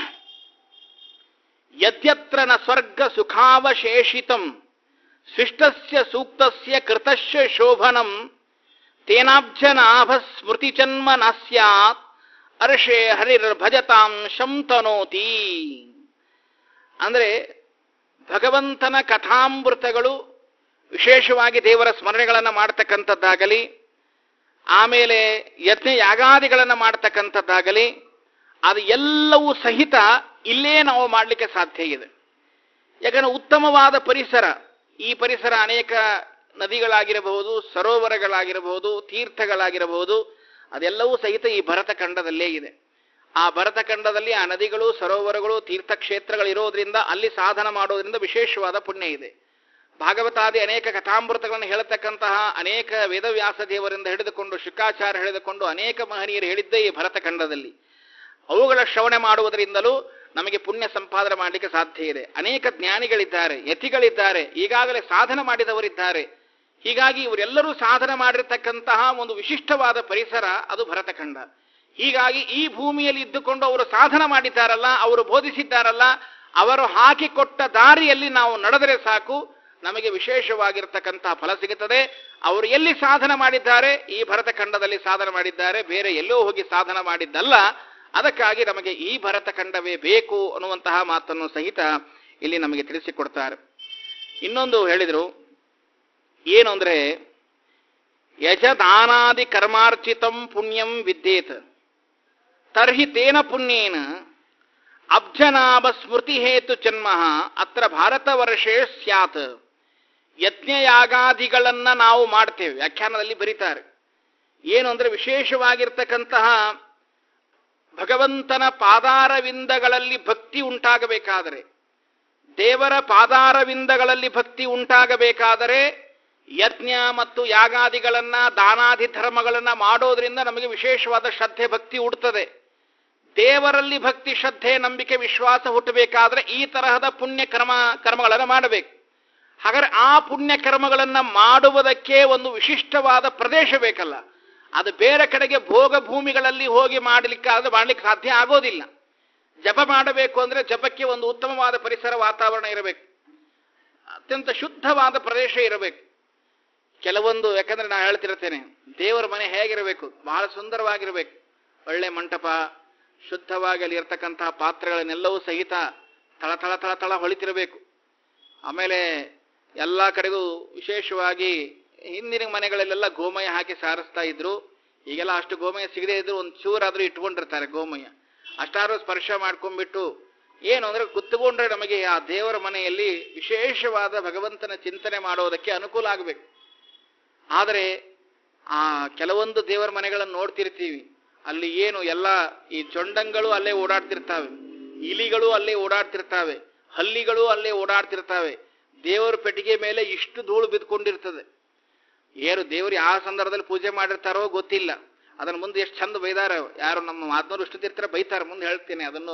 S1: ಯದ್ಯತ್ರ ನ ಸ್ವರ್ಗ ಸುಖಾವಶೇಷಿತಂ ಶಿಷ್ಟಸ್ಯ ಸೂಕ್ತಸ್ಯ ಕೃತಸ್ಯ ಶೋಭನಂ ತೇನಾಬ್ಜನಾಭ ಸ್ಮೃತಿ ಜನ್ಮ ನ ಸ್ಯಾತ್ ಅರ್ಷೆ ಹರಿರ್ಭಜತಾಂ ಶಂತನೋತಿ ಅಂದ್ರೆ ಭಗವಂತನ ಕಥಾಮೃತಗಳು ವಿಶೇಷವಾಗಿ ದೇವರ ಸ್ಮರಣೆಗಳನ್ನು ಮಾಡ್ತಕ್ಕಂಥದ್ದಾಗಲಿ ಆಮೇಲೆ ಯಜ್ಞ ಯಾಗಾದಿಗಳನ್ನು ಮಾಡ್ತಕ್ಕಂಥದ್ದಾಗಲಿ ಅದು ಎಲ್ಲವೂ ಸಹಿತ ಇಲ್ಲೇ ನಾವು ಮಾಡಲಿಕ್ಕೆ ಸಾಧ್ಯ ಇದೆ ಯಾಕಂದ್ರೆ ಉತ್ತಮವಾದ ಪರಿಸರ ಈ ಪರಿಸರ ಅನೇಕ ನದಿಗಳಾಗಿರಬಹುದು ಸರೋವರಗಳಾಗಿರಬಹುದು ತೀರ್ಥಗಳಾಗಿರಬಹುದು ಅದೆಲ್ಲವೂ ಸಹಿತ ಈ ಭರತಖಂಡದಲ್ಲೇ ಇದೆ ಆ ಭರತಖಂಡದಲ್ಲಿ ಆ ನದಿಗಳು ಸರೋವರಗಳು ತೀರ್ಥಕ್ಷೇತ್ರಗಳು ಇರೋದ್ರಿಂದ ಅಲ್ಲಿ ಸಾಧನ ಮಾಡೋದ್ರಿಂದ ವಿಶೇಷವಾದ ಪುಣ್ಯ ಇದೆ ಭಾಗವತಾದಿ ಅನೇಕ ಕಥಾಮೃತಗಳನ್ನು ಹೇಳತಕ್ಕಂತಹ ಅನೇಕ ವೇದವ್ಯಾಸ ದೇವರಿಂದ ಹಿಡಿದುಕೊಂಡು ಶುಕಾಚಾರ್ಯ ಹಿಡಿದುಕೊಂಡು ಅನೇಕ ಮಹನೀಯರು ಹೇಳಿದ್ದೇ ಈ ಭರತಖಂಡದಲ್ಲಿ ಅವುಗಳ ಶ್ರವಣೆ ಮಾಡುವುದರಿಂದಲೂ ನಮಗೆ ಪುಣ್ಯ ಸಂಪಾದನೆ ಮಾಡಲಿಕ್ಕೆ ಸಾಧ್ಯ ಇದೆ ಅನೇಕ ಜ್ಞಾನಿಗಳಿದ್ದಾರೆ ಯತಿಗಳಿದ್ದಾರೆ ಈಗಾಗಲೇ ಸಾಧನ ಮಾಡಿದವರಿದ್ದಾರೆ ಹೀಗಾಗಿ ಇವರೆಲ್ಲರೂ ಸಾಧನ ಮಾಡಿರ್ತಕ್ಕಂತಹ ಒಂದು ವಿಶಿಷ್ಟವಾದ ಪರಿಸರ ಅದು ಭರತಖಂಡ ಹೀಗಾಗಿ ಈ ಭೂಮಿಯಲ್ಲಿ ಇದ್ದುಕೊಂಡು ಅವರು ಸಾಧನ ಮಾಡಿದ್ದಾರಲ್ಲ ಅವರು ಬೋಧಿಸಿದ್ದಾರಲ್ಲ ಅವರು ಹಾಕಿಕೊಟ್ಟ ದಾರಿಯಲ್ಲಿ ನಾವು ನಡೆದರೆ ಸಾಕು ನಮಗೆ ವಿಶೇಷವಾಗಿರ್ತಕ್ಕಂತಹ ಫಲ ಸಿಗುತ್ತದೆ ಅವರು ಎಲ್ಲಿ ಸಾಧನ ಮಾಡಿದ್ದಾರೆ ಈ ಭರತಖಂಡದಲ್ಲಿ ಸಾಧನ ಮಾಡಿದ್ದಾರೆ ಬೇರೆ ಎಲ್ಲೋ ಹೋಗಿ ಸಾಧನ ಮಾಡಿದ್ದಲ್ಲ ಅದಕ್ಕಾಗಿ ನಮಗೆ ಈ ಭರತಖಂಡವೇ ಬೇಕು ಅನ್ನುವಂತಹ ಮಾತನ್ನು ಸಹಿತ ಇಲ್ಲಿ ನಮಗೆ ತಿಳಿಸಿಕೊಡ್ತಾರೆ ಇನ್ನೊಂದು ಹೇಳಿದರು ಏನು ಅಂದ್ರೆ ಯಜದಾನಾದಿ ಕರ್ಮಾರ್ಚಿತಂ ಪುಣ್ಯಂ ವಿದ್ಯೇತ್ ತರ್ಹಿ ತೇನ ಪುಣ್ಯೇನ ಅಬ್ಜನಾಭ ಸ್ಮೃತಿ ಹೇತು ಜನ್ಮ ಅತ್ರ ಭಾರತ ವರ್ಷೇ ಸ್ಯಾತ್ ಯಜ್ಞಯಾಗಾದಿಗಳನ್ನ ನಾವು ಮಾಡ್ತೇವೆ ವ್ಯಾಖ್ಯಾನದಲ್ಲಿ ಬರೀತಾರೆ ಏನು ಅಂದ್ರೆ ವಿಶೇಷವಾಗಿರ್ತಕ್ಕಂತಹ ಭಗವಂತನ ಪಾದಾರವಿಂದಗಳಲ್ಲಿ ಭಕ್ತಿ ಉಂಟಾಗಬೇಕಾದರೆ ದೇವರ ಪಾದಾರವಿಂದಗಳಲ್ಲಿ ಭಕ್ತಿ ಉಂಟಾಗಬೇಕಾದರೆ ಯಜ್ಞ ಮತ್ತು ಯಾಗಾದಿಗಳನ್ನ ದಾನಾದಿ ಧರ್ಮಗಳನ್ನ ಮಾಡೋದ್ರಿಂದ ನಮಗೆ ವಿಶೇಷವಾದ ಶ್ರದ್ಧೆ ಭಕ್ತಿ ಹುಡ್ತದೆ ದೇವರಲ್ಲಿ ಭಕ್ತಿ ಶ್ರದ್ಧೆ ನಂಬಿಕೆ ವಿಶ್ವಾಸ ಹುಟ್ಟಬೇಕಾದ್ರೆ ಈ ತರಹದ ಪುಣ್ಯ ಕರ್ಮ ಕರ್ಮಗಳನ್ನು ಮಾಡಬೇಕು ಹಾಗಾದ್ರೆ ಆ ಪುಣ್ಯ ಕರ್ಮಗಳನ್ನು ಮಾಡುವುದಕ್ಕೆ ಒಂದು ವಿಶಿಷ್ಟವಾದ ಪ್ರದೇಶ ಬೇಕಲ್ಲ ಅದು ಬೇರೆ ಕಡೆಗೆ ಭೋಗ ಭೂಮಿಗಳಲ್ಲಿ ಹೋಗಿ ಮಾಡಲಿಕ್ಕಾದ್ರೆ ಮಾಡ್ಲಿಕ್ಕೆ ಸಾಧ್ಯ ಆಗೋದಿಲ್ಲ ಜಪ ಮಾಡಬೇಕು ಅಂದ್ರೆ ಜಪಕ್ಕೆ ಒಂದು ಉತ್ತಮವಾದ ಪರಿಸರ ವಾತಾವರಣ ಇರಬೇಕು ಅತ್ಯಂತ ಶುದ್ಧವಾದ ಪ್ರದೇಶ ಇರಬೇಕು ಕೆಲವೊಂದು ಯಾಕಂದ್ರೆ ನಾನು ಹೇಳ್ತಿರ್ತೇನೆ ದೇವರ ಮನೆ ಹೇಗಿರಬೇಕು ಬಹಳ ಸುಂದರವಾಗಿರಬೇಕು ಒಳ್ಳೆ ಮಂಟಪ ಶುದ್ಧವಾಗಿ ಅಲ್ಲಿ ಇರ್ತಕ್ಕಂತಹ ಪಾತ್ರೆಗಳನ್ನೆಲ್ಲವೂ ಸಹಿತ ತಳ ತಳ ತಳ ತಳ ಹೊಳಿತಿರಬೇಕು ಆಮೇಲೆ ಎಲ್ಲ ಕಡೆಗೂ ವಿಶೇಷವಾಗಿ ಹಿಂದಿನ ಮನೆಗಳಲ್ಲೆಲ್ಲ ಗೋಮಯ ಹಾಕಿ ಸಾರಿಸ್ತಾ ಇದ್ರು ಈಗೆಲ್ಲ ಅಷ್ಟು ಗೋಮಯ ಸಿಗದೇ ಇದ್ರು ಒಂದು ಚೂರಾದ್ರೂ ಇಟ್ಕೊಂಡಿರ್ತಾರೆ ಗೋಮಯ ಅಷ್ಟಾದ್ರೂ ಸ್ಪರ್ಶ ಮಾಡ್ಕೊಂಡ್ಬಿಟ್ಟು ಏನು ಅಂದ್ರೆ ಕುತ್ಕೊಂಡ್ರೆ ನಮಗೆ ಆ ದೇವರ ಮನೆಯಲ್ಲಿ ವಿಶೇಷವಾದ ಭಗವಂತನ ಚಿಂತನೆ ಮಾಡೋದಕ್ಕೆ ಅನುಕೂಲ ಆಗಬೇಕು ಆದರೆ ಆ ಕೆಲವೊಂದು ದೇವರ ಮನೆಗಳನ್ನು ನೋಡ್ತಿರ್ತೀವಿ ಅಲ್ಲಿ ಏನು ಎಲ್ಲ ಈ ಚೊಂಡಂಗಳು ಅಲ್ಲೇ ಓಡಾಡ್ತಿರ್ತಾವೆ ಇಲಿಗಳು ಅಲ್ಲೇ ಓಡಾಡ್ತಿರ್ತಾವೆ ಹಲ್ಲಿಗಳು ಅಲ್ಲೇ ಓಡಾಡ್ತಿರ್ತಾವೆ ದೇವರ ಪೆಟ್ಟಿಗೆ ಮೇಲೆ ಇಷ್ಟು ಧೂಳು ಬಿದ್ಕೊಂಡಿರ್ತದೆ ಏನು ದೇವರು ಯಾವ ಸಂದರ್ಭದಲ್ಲಿ ಪೂಜೆ ಮಾಡಿರ್ತಾರೋ ಗೊತ್ತಿಲ್ಲ ಅದನ್ನ ಮುಂದೆ ಎಷ್ಟು ಚಂದ ಬೈದಾರ ಯಾರು ನಮ್ಮ ಮಾತನವರು ಇಷ್ಟು ತೀರ್ತಾರೆ ಬೈತಾರೆ ಮುಂದೆ ಹೇಳ್ತೇನೆ ಅದನ್ನು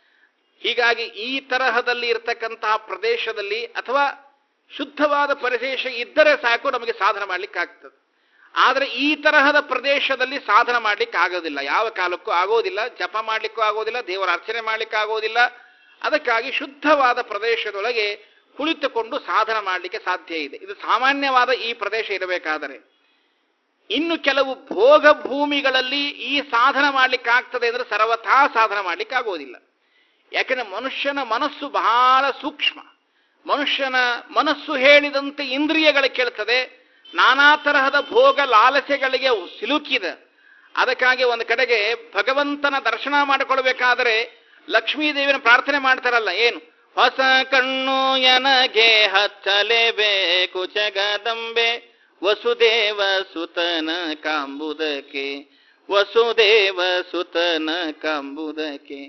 S1: ಹೀಗಾಗಿ ಈ ತರಹದಲ್ಲಿ ಇರ್ತಕ್ಕಂತಹ ಪ್ರದೇಶದಲ್ಲಿ ಅಥವಾ ಶುದ್ಧವಾದ ಪ್ರದೇಶ ಇದ್ದರೆ ಸಾಕು ನಮಗೆ ಸಾಧನೆ ಮಾಡ್ಲಿಕ್ಕೆ ಆಗ್ತದೆ ಆದರೆ ಈ ತರಹದ ಪ್ರದೇಶದಲ್ಲಿ ಸಾಧನ ಮಾಡ್ಲಿಕ್ಕೆ ಆಗೋದಿಲ್ಲ ಯಾವ ಕಾಲಕ್ಕೂ ಆಗೋದಿಲ್ಲ ಜಪ ಮಾಡ್ಲಿಕ್ಕೂ ಆಗೋದಿಲ್ಲ ದೇವರ ಅರ್ಚನೆ ಮಾಡ್ಲಿಕ್ಕೆ ಆಗೋದಿಲ್ಲ ಅದಕ್ಕಾಗಿ ಶುದ್ಧವಾದ ಪ್ರದೇಶದೊಳಗೆ ಕುಳಿತುಕೊಂಡು ಸಾಧನ ಮಾಡಲಿಕ್ಕೆ ಸಾಧ್ಯ ಇದೆ ಇದು ಸಾಮಾನ್ಯವಾದ ಈ ಪ್ರದೇಶ ಇರಬೇಕಾದರೆ ಇನ್ನು ಕೆಲವು ಭೋಗ ಭೂಮಿಗಳಲ್ಲಿ ಈ ಸಾಧನ ಮಾಡ್ಲಿಕ್ಕೆ ಆಗ್ತದೆ ಅಂದ್ರೆ ಸರ್ವಥಾ ಸಾಧನ ಮಾಡ್ಲಿಕ್ಕೆ ಆಗೋದಿಲ್ಲ ಯಾಕಂದ್ರೆ ಮನುಷ್ಯನ ಮನಸ್ಸು ಬಹಳ ಸೂಕ್ಷ್ಮ ಮನುಷ್ಯನ ಮನಸ್ಸು ಹೇಳಿದಂತೆ ಇಂದ್ರಿಯಗಳು ಕೇಳ್ತದೆ ನಾನಾ ತರಹದ ಭೋಗ ಲಾಲಸೆಗಳಿಗೆ ಸಿಲುಕಿದೆ ಅದಕ್ಕಾಗಿ ಒಂದು ಕಡೆಗೆ ಭಗವಂತನ ದರ್ಶನ ಮಾಡಿಕೊಳ್ಬೇಕಾದರೆ ಲಕ್ಷ್ಮೀದೇವಿನ ಪ್ರಾರ್ಥನೆ ಮಾಡ್ತಾರಲ್ಲ ಏನು ಹೊಸ ಕಣ್ಣು ಎನಗೆ ಹಚ್ಚಲೇಬೇಕು ಜಗದಂಬೆ ವಸುದೇವ ಸುತನ ಕಾಂಬುದಕ್ಕೆ ವಸುದೇವ ಸುತನ ಕಾಂಬುದಕ್ಕೆ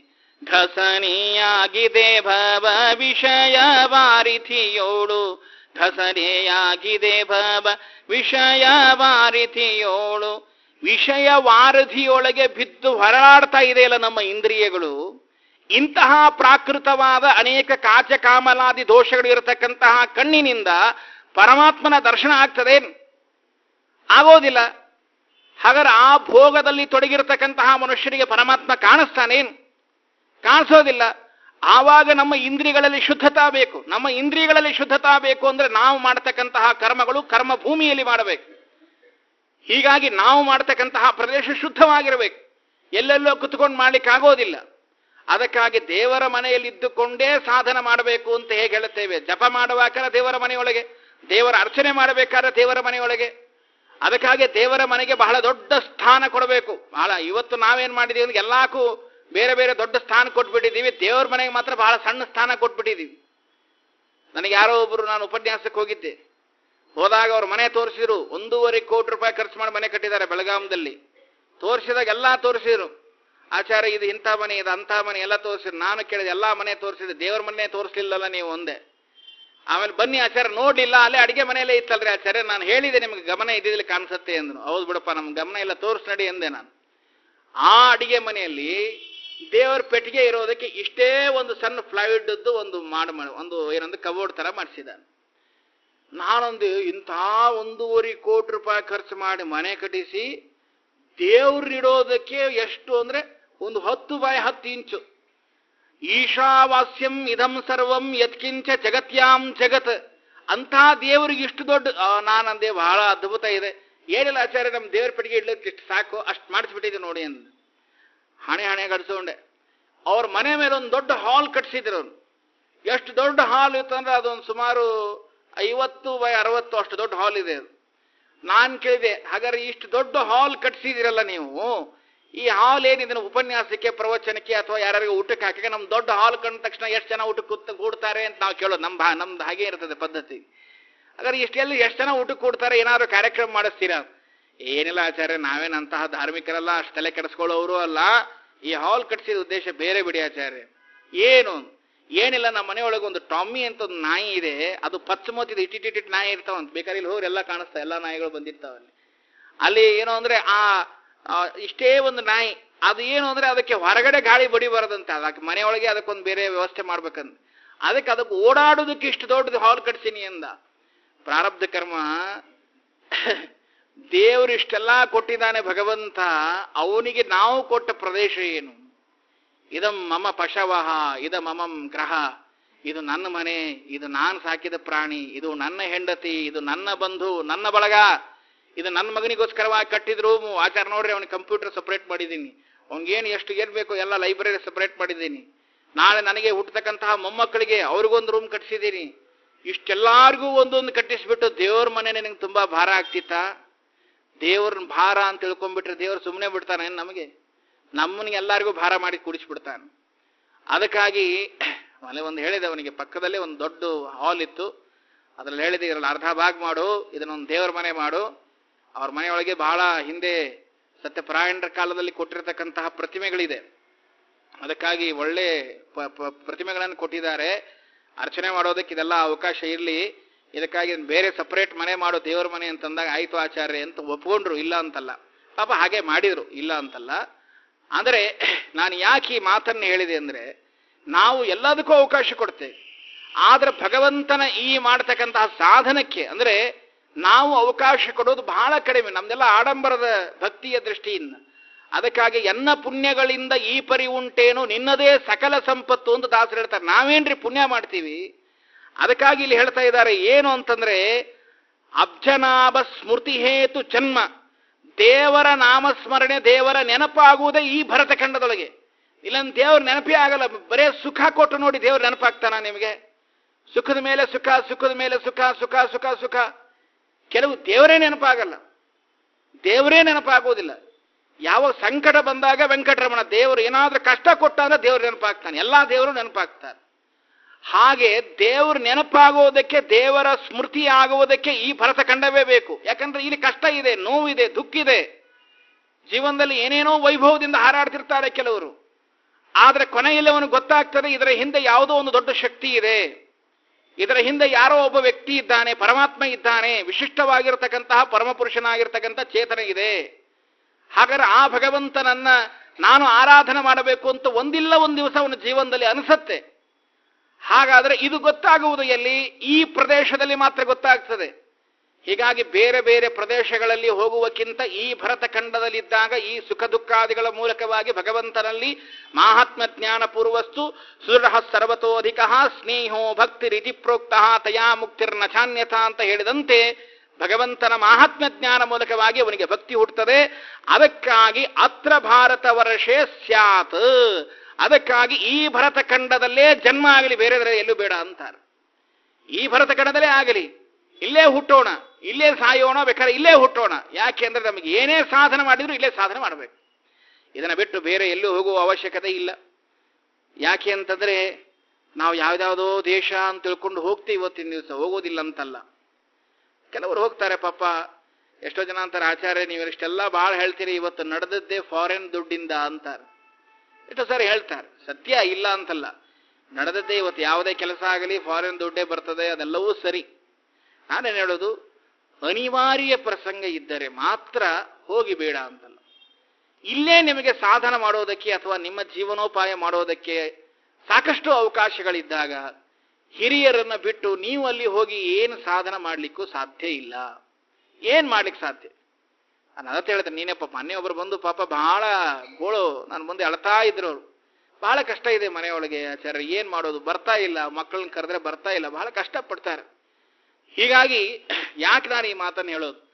S1: ಘಸನಿಯಾಗಿದೆ ಭವ ವಿಷಯ ವಾರಿಥಿಯೋಳು ಘಸನೆಯಾಗಿದೆ ಭವ ವಿಷಯ ವಾರಿಥಿಯೋಳು ವಿಷಯ ವಾರಧಿಯೊಳಗೆ ಬಿದ್ದು ಹೊರಳಾಡ್ತಾ ಇದೆಯಲ್ಲ ನಮ್ಮ ಇಂದ್ರಿಯಗಳು ಇಂತಹ ಪ್ರಾಕೃತವಾದ ಅನೇಕ ಕಾಚ ಕಾಮಲಾದಿ ದೋಷಗಳು ಇರತಕ್ಕಂತಹ ಕಣ್ಣಿನಿಂದ ಪರಮಾತ್ಮನ ದರ್ಶನ ಆಗ್ತದೆ ಆಗೋದಿಲ್ಲ ಹಾಗಾದ್ರೆ ಆ ಭೋಗದಲ್ಲಿ ತೊಡಗಿರತಕ್ಕಂತಹ ಮನುಷ್ಯರಿಗೆ ಪರಮಾತ್ಮ ಕಾಣಿಸ್ತಾನೇನು ಕಾಣಿಸೋದಿಲ್ಲ ಆವಾಗ ನಮ್ಮ ಇಂದ್ರಿಯಗಳಲ್ಲಿ ಶುದ್ಧತಾ ಬೇಕು ನಮ್ಮ ಇಂದ್ರಿಯಗಳಲ್ಲಿ ಶುದ್ಧತಾ ಬೇಕು ಅಂದ್ರೆ ನಾವು ಮಾಡತಕ್ಕಂತಹ ಕರ್ಮಗಳು ಕರ್ಮ ಭೂಮಿಯಲ್ಲಿ ಮಾಡಬೇಕು ಹೀಗಾಗಿ ನಾವು ಮಾಡತಕ್ಕಂತಹ ಪ್ರದೇಶ ಶುದ್ಧವಾಗಿರಬೇಕು ಎಲ್ಲೆಲ್ಲೋ ಕುತ್ಕೊಂಡು ಮಾಡ್ಲಿಕ್ಕೆ ಆಗೋದಿಲ್ಲ ಅದಕ್ಕಾಗಿ ದೇವರ ಮನೆಯಲ್ಲಿ ಇದ್ದುಕೊಂಡೇ ಸಾಧನ ಮಾಡಬೇಕು ಅಂತ ಹೇಗೆ ಹೇಳುತ್ತೇವೆ ಜಪ ಮಾಡುವಾಗಾದ್ರೆ ದೇವರ ಮನೆಯೊಳಗೆ ದೇವರ ಅರ್ಚನೆ ಮಾಡಬೇಕಾದ್ರೆ ದೇವರ ಮನೆಯೊಳಗೆ ಅದಕ್ಕಾಗಿ ದೇವರ ಮನೆಗೆ ಬಹಳ ದೊಡ್ಡ ಸ್ಥಾನ ಕೊಡಬೇಕು ಬಹಳ ಇವತ್ತು ನಾವೇನ್ ಮಾಡಿದೀವಿ ಅಂದ್ರೆ ಎಲ್ಲಕ್ಕೂ ಬೇರೆ ಬೇರೆ ದೊಡ್ಡ ಸ್ಥಾನ ಕೊಟ್ಬಿಟ್ಟಿದ್ದೀವಿ ದೇವರ ಮನೆಗೆ ಮಾತ್ರ ಬಹಳ ಸಣ್ಣ ಸ್ಥಾನ ಕೊಟ್ಬಿಟ್ಟಿದ್ದೀವಿ ನನಗೆ ಯಾರೋ ಒಬ್ರು ನಾನು ಉಪನ್ಯಾಸಕ್ಕೆ ಹೋಗಿದ್ದೆ ಹೋದಾಗ ಅವ್ರ ಮನೆ ತೋರಿಸಿದ್ರು ಒಂದೂವರೆ ಕೋಟಿ ರೂಪಾಯಿ ಖರ್ಚು ಮಾಡಿ ಮನೆ ಕಟ್ಟಿದ್ದಾರೆ ಬೆಳಗಾಂದಲ್ಲಿ ತೋರಿಸಿದಾಗ ಎಲ್ಲ ತೋರಿಸಿದ್ರು ಆಚಾರ್ಯ ಇದು ಇಂಥ ಮನೆ ಇದು ಅಂಥ ಮನೆ ಎಲ್ಲ ತೋರಿಸಿದ್ರು ನಾನು ಕೇಳಿದೆ ಎಲ್ಲ ಮನೆ ತೋರಿಸಿದೆ ದೇವರ ಮನೆ ತೋರಿಸ್ಲಿಲ್ಲಲ್ಲ ನೀವು ಒಂದೇ ಆಮೇಲೆ ಬನ್ನಿ ಆಚಾರ್ಯ ನೋಡ್ಲಿಲ್ಲ ಅಲ್ಲೇ ಅಡಿಗೆ ಮನೆಯಲ್ಲೇ ಇತ್ತಲ್ರಿ ಆಚಾರ್ಯ ನಾನು ಹೇಳಿದೆ ನಿಮ್ಗೆ ಗಮನ ಇದ್ದಿದ್ದಲ್ಲಿ ಕಾಣಿಸುತ್ತೆ ಅಂದ್ರು ಹೌದು ಬಿಡಪ್ಪ ನಮ್ ಗಮನ ಎಲ್ಲ ತೋರಿಸ್ ನಡಿ ಎಂದೆ ನಾನು ಆ ಅಡಿಗೆ ಮನೆಯಲ್ಲಿ ದೇವರ ಪೆಟ್ಟಿಗೆ ಇರೋದಕ್ಕೆ ಇಷ್ಟೇ ಒಂದು ಸಣ್ಣ ಫ್ಲೈಡ್ ಒಂದು ಮಾಡ ಒಂದು ಏನಂದ್ರೆ ಕಬೋರ್ಡ್ ತರ ಮಾಡಿಸಿದ್ದಾನೆ ನಾನೊಂದು ಇಂಥ ಒಂದೂವರೆ ಕೋಟಿ ರೂಪಾಯಿ ಖರ್ಚು ಮಾಡಿ ಮನೆ ಕಟ್ಟಿಸಿ ದೇವ್ರಿಡೋದಕ್ಕೆ ಎಷ್ಟು ಅಂದ್ರೆ ಒಂದು ಹತ್ತು ಬಾಯ್ ಹತ್ತು ಇಂಚು ಈಶಾವಾಸ್ಯಂ ಇದಂ ಸರ್ವಂ ಯತ್ಕಿಂಚ ಜಗತ್ಯಾಂ ಜಗತ್ ಅಂಥ ದೇವರಿಗೆ ಇಷ್ಟು ದೊಡ್ಡ ಆ, ನಾನಂದೆ ಬಹಳ ಅದ್ಭುತ ಇದೆ ಏನಿಲ್ಲ ಆಚಾರ್ಯ ನಮ್ಮ ದೇವ್ರ ಪೆಟ್ಟಿಗೆ ಇಡ್ಲಿಕ್ಕೆ ಇಷ್ಟು ಸಾಕು ಅಷ್ಟು ಮಾಡಿಸ್ಬಿಟ್ಟಿದೆ ನೋಡಿ ಅಂದ ಹಣೆ ಹಣೆ ಗಡಿಸ್ಕೊಂಡೆ ಅವ್ರ ಮನೆ ಮೇಲೆ ಒಂದು ದೊಡ್ಡ ಹಾಲ್ ಕಟ್ಸಿದ್ರು ಅವ್ರು ಎಷ್ಟು ದೊಡ್ಡ ಹಾಲ್ ಇತ್ತು ಅಂದ್ರೆ ಅದೊಂದು ಸುಮಾರು ಐವತ್ತು ಬೈ ಅರವತ್ತು ಅಷ್ಟು ದೊಡ್ಡ ಹಾಲ್ ಇದೆ ಅದು ನಾನು ಕೇಳಿದೆ ಹಾಗಾದ್ರೆ ಇಷ್ಟು ದೊಡ್ಡ ಹಾಲ್ ಕಟ್ಸಿದಿರಲ್ಲ ನೀವು ಈ ಹಾಲ್ ಏನಿದೆ ಉಪನ್ಯಾಸಕ್ಕೆ ಪ್ರವಚನಕ್ಕೆ ಅಥವಾ ಯಾರ್ಯಾರಿಗೆ ಊಟಕ್ಕೆ ಹಾಕಿ ನಮ್ ದೊಡ್ಡ ಹಾಲ್ ಕಂಡ ತಕ್ಷಣ ಎಷ್ಟು ಜನ ಊಟಕ್ಕೆ ಕೂತ್ ಕೂಡ್ತಾರೆ ಅಂತ ನಾವು ಕೇಳೋದು ನಮ್ ಭಾ- ನಮ್ದು ಹಾಗೆ ಇರ್ತದೆ ಪದ್ಧತಿ ಹಾಗಾದ್ರೆ ಇಷ್ಟೆಲ್ಲ ಎಷ್ಟು ಜನ ಊಟಕ್ಕೆ ಕೂಡ್ತಾರೆ ಏನಾದ್ರು ಕಾರ್ಯಕ್ರಮ ಮಾಡಿಸ್ತೀರಾ ಏನಿಲ್ಲ ಆಚಾರ್ಯ ನಾವೇನಂತಹ ಧಾರ್ಮಿಕರಲ್ಲ ಅಷ್ಟು ತಲೆ ಕೆಡಿಸ್ಕೊಳ್ಳೋರು ಅಲ್ಲ ಈ ಹಾಲ್ ಕಟ್ಸಿದ ಉದ್ದೇಶ ಬೇರೆ ಬಿಡಿ ಆಚಾರ್ಯ ಏನು ಏನಿಲ್ಲ ನಮ್ಮ ಮನೆಯೊಳಗೆ ಒಂದು ಟಾಮಿ ಅಂತ ಒಂದು ನಾಯಿ ಇದೆ ಅದು ಪಚ್ಚಮೋತಿದ ಇಟ್ಟಿಟ್ಟಿಟ್ ನಾಯಿ ಇರ್ತಾವಂತ ಬೇಕಾದ್ರೆ ಇಲ್ಲಿ ಹೋಗಿ ಎಲ್ಲ ಕಾಣಿಸ್ತಾ ಎಲ್ಲ ನಾಯಿಗಳು ಬಂದಿರ್ತಾವ ಅಲ್ಲಿ ಅಲ್ಲಿ ಏನು ಅಂದ್ರೆ ಆ ಆ, ಇಷ್ಟೇ ಒಂದು ನಾಯಿ ಅದು ಏನು ಅಂದ್ರೆ ಅದಕ್ಕೆ ಹೊರಗಡೆ ಗಾಳಿ ಬಡಿಬಾರದಂತ ಅದಕ್ಕೆ ಮನೆಯೊಳಗೆ ಅದಕ್ಕೊಂದು ಬೇರೆ ವ್ಯವಸ್ಥೆ ಮಾಡ್ಬೇಕಂತ ಅದಕ್ಕೆ ಅದಕ್ಕೆ ಓಡಾಡೋದಕ್ಕೆ ಇಷ್ಟು ದೊಡ್ಡದು ಹಾಲ್ ಕಟ್ಸಿನಿ ಅಂದ ಪ್ರಾರಬ್ಧ ಕರ್ಮ ದೇವರು ಇಷ್ಟೆಲ್ಲ ಕೊಟ್ಟಿದ್ದಾನೆ ಭಗವಂತ ಅವನಿಗೆ ನಾವು ಕೊಟ್ಟ ಪ್ರದೇಶ ಏನು ಇದಂ ಮಮ ಪಶವಹ ಇದ ಮಮಂ ಗ್ರಹ ಇದು ನನ್ನ ಮನೆ ಇದು ನಾನು ಸಾಕಿದ ಪ್ರಾಣಿ ಇದು ನನ್ನ ಹೆಂಡತಿ ಇದು ನನ್ನ ಬಂಧು ನನ್ನ ಬಳಗ ಇದು ನನ್ನ ಮಗನಿಗೋಸ್ಕರವಾಗಿ ಕಟ್ಟಿದ್ರು ಆಚಾರ ನೋಡ್ರಿ ಅವನಿಗೆ ಕಂಪ್ಯೂಟರ್ ಸಪರೇಟ್ ಮಾಡಿದ್ದೀನಿ ಅವ್ನಿಗೇನು ಎಷ್ಟು ಏನ್ ಬೇಕು ಎಲ್ಲ ಲೈಬ್ರರಿ ಸಪರೇಟ್ ಮಾಡಿದ್ದೀನಿ ನಾಳೆ ನನಗೆ ಹುಟ್ಟತಕ್ಕಂತಹ ಮೊಮ್ಮಕ್ಕಳಿಗೆ ಅವ್ರಿಗೊಂದು ರೂಮ್ ಕಟ್ಟಿಸಿದ್ದೀನಿ ಇಷ್ಟೆಲ್ಲಾರ್ಗೂ ಒಂದೊಂದು ಕಟ್ಟಿಸ್ಬಿಟ್ಟು ದೇವ್ರ ಮನೆ ನಿನಗೆ ತುಂಬಾ ಭಾರ ಆಗ್ತಿತ್ತಾ ದೇವ್ರನ್ನ ಭಾರ ಅಂತ ತಿಳ್ಕೊಂಡ್ಬಿಟ್ರೆ ದೇವ್ರು ಸುಮ್ಮನೆ ಬಿಡ್ತಾನೆ ನಮಗೆ ನಮ್ಮನಿಗೆ ಎಲ್ಲರಿಗೂ ಭಾರ ಮಾಡಿ ಕೂಡಿಸ್ಬಿಡ್ತಾನೆ ಅದಕ್ಕಾಗಿ ಮನೆ ಒಂದು ಹೇಳಿದೆ ಅವನಿಗೆ ಪಕ್ಕದಲ್ಲೇ ಒಂದು ದೊಡ್ಡ ಹಾಲ್ ಇತ್ತು ಅದ್ರಲ್ಲಿ ಹೇಳಿದೆ ಇದರಲ್ಲಿ ಅರ್ಧ ಭಾಗ ಮಾಡು ಇದನ್ನೊಂದು ದೇವರ ಮನೆ ಮಾಡು ಅವ್ರ ಮನೆಯೊಳಗೆ ಬಹಳ ಹಿಂದೆ ಸತ್ಯಪರಾಯಣರ ಕಾಲದಲ್ಲಿ ಕೊಟ್ಟಿರತಕ್ಕಂತಹ ಪ್ರತಿಮೆಗಳಿದೆ ಅದಕ್ಕಾಗಿ ಒಳ್ಳೆ ಪ- ಪ- ಪ್ರತಿಮೆಗಳನ್ನು ಕೊಟ್ಟಿದ್ದಾರೆ ಅರ್ಚನೆ ಮಾಡೋದಕ್ಕೆ ಇದೆಲ್ಲ ಅವಕಾಶ ಇರಲಿ ಇದಕ್ಕಾಗಿ ಇದ್ನ ಬೇರೆ ಸಪರೇಟ್ ಮನೆ ಮಾಡೋ ದೇವರ ಮನೆ ಅಂತಂದಾಗ ಆಯ್ತು ಆಚಾರ್ಯ ಅಂತ ಒಪ್ಕೊಂಡ್ರು ಇಲ್ಲ ಅಂತಲ್ಲ ಪಾಪ ಹಾಗೆ ಮಾಡಿದ್ರು ಇಲ್ಲ ಅಂತಲ್ಲ ಆದರೆ ನಾನು ಯಾಕೆ ಈ ಮಾತನ್ನು ಹೇಳಿದೆ ಅಂದ್ರೆ ನಾವು ಎಲ್ಲದಕ್ಕೂ ಅವಕಾಶ ಕೊಡ್ತೇವೆ ಆದ್ರೆ ಭಗವಂತನ ಈ ಮಾಡ್ತಕ್ಕಂತಹ ಸಾಧನಕ್ಕೆ ಅಂದ್ರೆ ನಾವು ಅವಕಾಶ ಕೊಡೋದು ಬಹಳ ಕಡಿಮೆ ನಮ್ದೆಲ್ಲ ಆಡಂಬರದ ಭಕ್ತಿಯ ದೃಷ್ಟಿಯಿಂದ ಅದಕ್ಕಾಗಿ ಎನ್ನ ಪುಣ್ಯಗಳಿಂದ ಈ ಪರಿ ಉಂಟೇನು ನಿನ್ನದೇ ಸಕಲ ಸಂಪತ್ತು ಅಂತ ದಾಸರು ಹೇಳ್ತಾರೆ ನಾವೇನ್ರಿ ಪುಣ್ಯ ಮಾಡ್ತೀವಿ ಅದಕ್ಕಾಗಿ ಇಲ್ಲಿ ಹೇಳ್ತಾ ಇದ್ದಾರೆ ಏನು ಅಂತಂದ್ರೆ ಅಬ್ಜನಾಭ ಸ್ಮೃತಿ ಹೇತು ಜನ್ಮ ದೇವರ ನಾಮಸ್ಮರಣೆ ದೇವರ ನೆನಪಾಗುವುದೇ ಈ ಭರತಖಂಡದೊಳಗೆ ಇಲ್ಲಂತ ದೇವ್ರ ನೆನಪೇ ಆಗಲ್ಲ ಬರೇ ಸುಖ ಕೊಟ್ಟು ನೋಡಿ ದೇವ್ರ ನೆನಪಾಗ್ತಾನ ನಿಮಗೆ ಸುಖದ ಮೇಲೆ ಸುಖ ಸುಖದ ಮೇಲೆ ಸುಖ ಸುಖ ಸುಖ ಸುಖ ಕೆಲವು ದೇವರೇ ನೆನಪಾಗಲ್ಲ ದೇವರೇ ನೆನಪಾಗುವುದಿಲ್ಲ ಯಾವ ಸಂಕಟ ಬಂದಾಗ ವೆಂಕಟರಮಣ ದೇವರು ಏನಾದ್ರೂ ಕಷ್ಟ ಕೊಟ್ಟ ಅಂದ್ರೆ ದೇವ್ರು ನೆನಪಾಗ್ತಾನೆ ಎಲ್ಲಾ ದೇವರು ನೆನಪಾಗ್ತಾರೆ ಹಾಗೆ ದೇವ್ರ ನೆನಪಾಗುವುದಕ್ಕೆ ದೇವರ ಸ್ಮೃತಿ ಆಗುವುದಕ್ಕೆ ಈ ಭರತಖಂಡವೇ ಬೇಕು ಯಾಕಂದ್ರೆ ಇಲ್ಲಿ ಕಷ್ಟ ಇದೆ ನೋವಿದೆ ದುಃಖಿದೆ ಜೀವನದಲ್ಲಿ ಏನೇನೋ ವೈಭವದಿಂದ ಹಾರಾಡ್ತಿರ್ತಾರೆ ಕೆಲವರು ಆದ್ರೆ ಕೊನೆಯಲ್ಲಿ ಅವನಿಗೆ ಗೊತ್ತಾಗ್ತದೆ ಇದರ ಹಿಂದೆ ಯಾವುದೋ ಒಂದು ದೊಡ್ಡ ಶಕ್ತಿ ಇದೆ ಇದರ ಹಿಂದೆ ಯಾರೋ ಒಬ್ಬ ವ್ಯಕ್ತಿ ಇದ್ದಾನೆ ಪರಮಾತ್ಮ ಇದ್ದಾನೆ ವಿಶಿಷ್ಟವಾಗಿರತಕ್ಕಂತಹ ಪರಮಪುರುಷನಾಗಿರ್ತಕ್ಕಂಥ ಚೇತನ ಇದೆ ಹಾಗಾದ್ರೆ ಆ ಭಗವಂತನನ್ನ ನಾನು ಆರಾಧನೆ ಮಾಡಬೇಕು ಅಂತ ಒಂದಿಲ್ಲ ಒಂದು ದಿವಸ ಅವನ ಜೀವನದಲ್ಲಿ ಅನಿಸತ್ತೆ ಹಾಗಾದ್ರೆ ಇದು ಗೊತ್ತಾಗುವುದು ಎಲ್ಲಿ ಈ ಪ್ರದೇಶದಲ್ಲಿ ಮಾತ್ರ ಗೊತ್ತಾಗ್ತದೆ ಹೀಗಾಗಿ ಬೇರೆ ಬೇರೆ ಪ್ರದೇಶಗಳಲ್ಲಿ ಹೋಗುವಕ್ಕಿಂತ ಈ ಭರತ ಖಂಡದಲ್ಲಿದ್ದಾಗ ಈ ಸುಖ ದುಃಖಾದಿಗಳ ಮೂಲಕವಾಗಿ ಭಗವಂತನಲ್ಲಿ ಮಾಹಾತ್ಮ ಜ್ಞಾನ ಪೂರ್ವಸ್ತು ಸುರಃ ಸರ್ವತೋಧಿಕ ಸ್ನೇಹೋ ಭಕ್ತಿ ರೀತಿ ಪ್ರೋಕ್ತ ತಯಾ ಮುಕ್ತಿರ್ನ ಚಾನ್ಯಥ ಅಂತ ಹೇಳಿದಂತೆ ಭಗವಂತನ ಮಾಹಾತ್ಮ್ಯ ಜ್ಞಾನ ಮೂಲಕವಾಗಿ ಅವನಿಗೆ ಭಕ್ತಿ ಹುಟ್ಟುತ್ತದೆ ಅದಕ್ಕಾಗಿ ಅತ್ರ ಭಾರತ ವರ್ಷೇ ಸ್ಯಾತ್ ಅದಕ್ಕಾಗಿ ಈ ಭರತ ಖಂಡದಲ್ಲೇ ಜನ್ಮ ಆಗಲಿ ಬೇರೆ ಎಲ್ಲೂ ಬೇಡ ಅಂತಾರೆ ಈ ಭರತ ಖಂಡದಲ್ಲೇ ಆಗಲಿ ಇಲ್ಲೇ ಹುಟ್ಟೋಣ ಇಲ್ಲೇ ಸಾಯೋಣ ಬೇಕಾದ್ರೆ ಇಲ್ಲೇ ಹುಟ್ಟೋಣ ಯಾಕೆ ಅಂದ್ರೆ ನಮಗೆ ಏನೇ ಸಾಧನೆ ಮಾಡಿದ್ರು ಇಲ್ಲೇ ಸಾಧನೆ ಮಾಡಬೇಕು ಇದನ್ನ ಬಿಟ್ಟು ಬೇರೆ ಎಲ್ಲೂ ಹೋಗುವ ಅವಶ್ಯಕತೆ ಇಲ್ಲ ಯಾಕೆ ಅಂತಂದ್ರೆ ನಾವು ಯಾವ್ದಾವುದೋ ದೇಶ ಅಂತ ತಿಳ್ಕೊಂಡು ಹೋಗ್ತೀವಿ ಇವತ್ತಿನ ದಿವಸ ಹೋಗೋದಿಲ್ಲ ಅಂತಲ್ಲ ಕೆಲವರು ಹೋಗ್ತಾರೆ ಪಾಪ ಎಷ್ಟೋ ಜನ ಅಂತಾರೆ ಆಚಾರ್ಯ ನೀವು ಇಷ್ಟೆಲ್ಲ ಬಹಳ ಹೇಳ್ತೀರಿ ಇವತ್ತು ನಡೆದದ್ದೇ ಫಾರಿನ್ ದುಡ್ಡಿಂದ ಅಂತಾರೆ ಎಷ್ಟೋ ಸಾರಿ ಹೇಳ್ತಾರೆ ಸತ್ಯ ಇಲ್ಲ ಅಂತಲ್ಲ ನಡೆದದ್ದೇ ಇವತ್ತು ಯಾವುದೇ ಕೆಲಸ ಆಗಲಿ ಫಾರಿನ್ ದುಡ್ಡೇ ಬರ್ತದೆ ಅದೆಲ್ಲವೂ ಸರಿ ನಾನೇನು ಹೇಳೋದು ಅನಿವಾರ್ಯ ಪ್ರಸಂಗ ಇದ್ದರೆ ಮಾತ್ರ ಹೋಗಿ ಬೇಡ ಅಂತಲ್ಲ ಇಲ್ಲೇ ನಿಮಗೆ ಸಾಧನ ಮಾಡೋದಕ್ಕೆ ಅಥವಾ ನಿಮ್ಮ ಜೀವನೋಪಾಯ ಮಾಡೋದಕ್ಕೆ ಸಾಕಷ್ಟು ಅವಕಾಶಗಳಿದ್ದಾಗ ಹಿರಿಯರನ್ನ ಬಿಟ್ಟು ನೀವು ಅಲ್ಲಿ ಹೋಗಿ ಏನು ಸಾಧನ ಮಾಡ್ಲಿಕ್ಕೂ ಸಾಧ್ಯ ಇಲ್ಲ ಏನ್ ಮಾಡ್ಲಿಕ್ಕೆ ಸಾಧ್ಯ ನಾನು ಅದಕ್ಕೆ ಹೇಳ್ತೇನೆ ನೀನೇ ಪಾಪ ಮೊನ್ನೆ ಒಬ್ರು ಬಂದು ಪಾಪ ಬಹಳ ಗೋಳು ನನ್ನ ಮುಂದೆ ಅಳ್ತಾ ಇದ್ರು ಅವ್ರು ಬಹಳ ಕಷ್ಟ ಇದೆ ಮನೆಯೊಳಗೆ ಆಚಾರ್ಯ ಏನ್ ಮಾಡೋದು ಬರ್ತಾ ಇಲ್ಲ ಮಕ್ಕಳನ್ನ ಕರೆದ್ರೆ ಬರ್ತಾ ಇಲ್ಲ ಬಹಳ ಕಷ್ಟಪಡ್ತಾರೆ ಹೀಗಾಗಿ ಯಾಕೆ ನಾನು ಈ ಮಾತನ್ನು ಹೇಳೋದು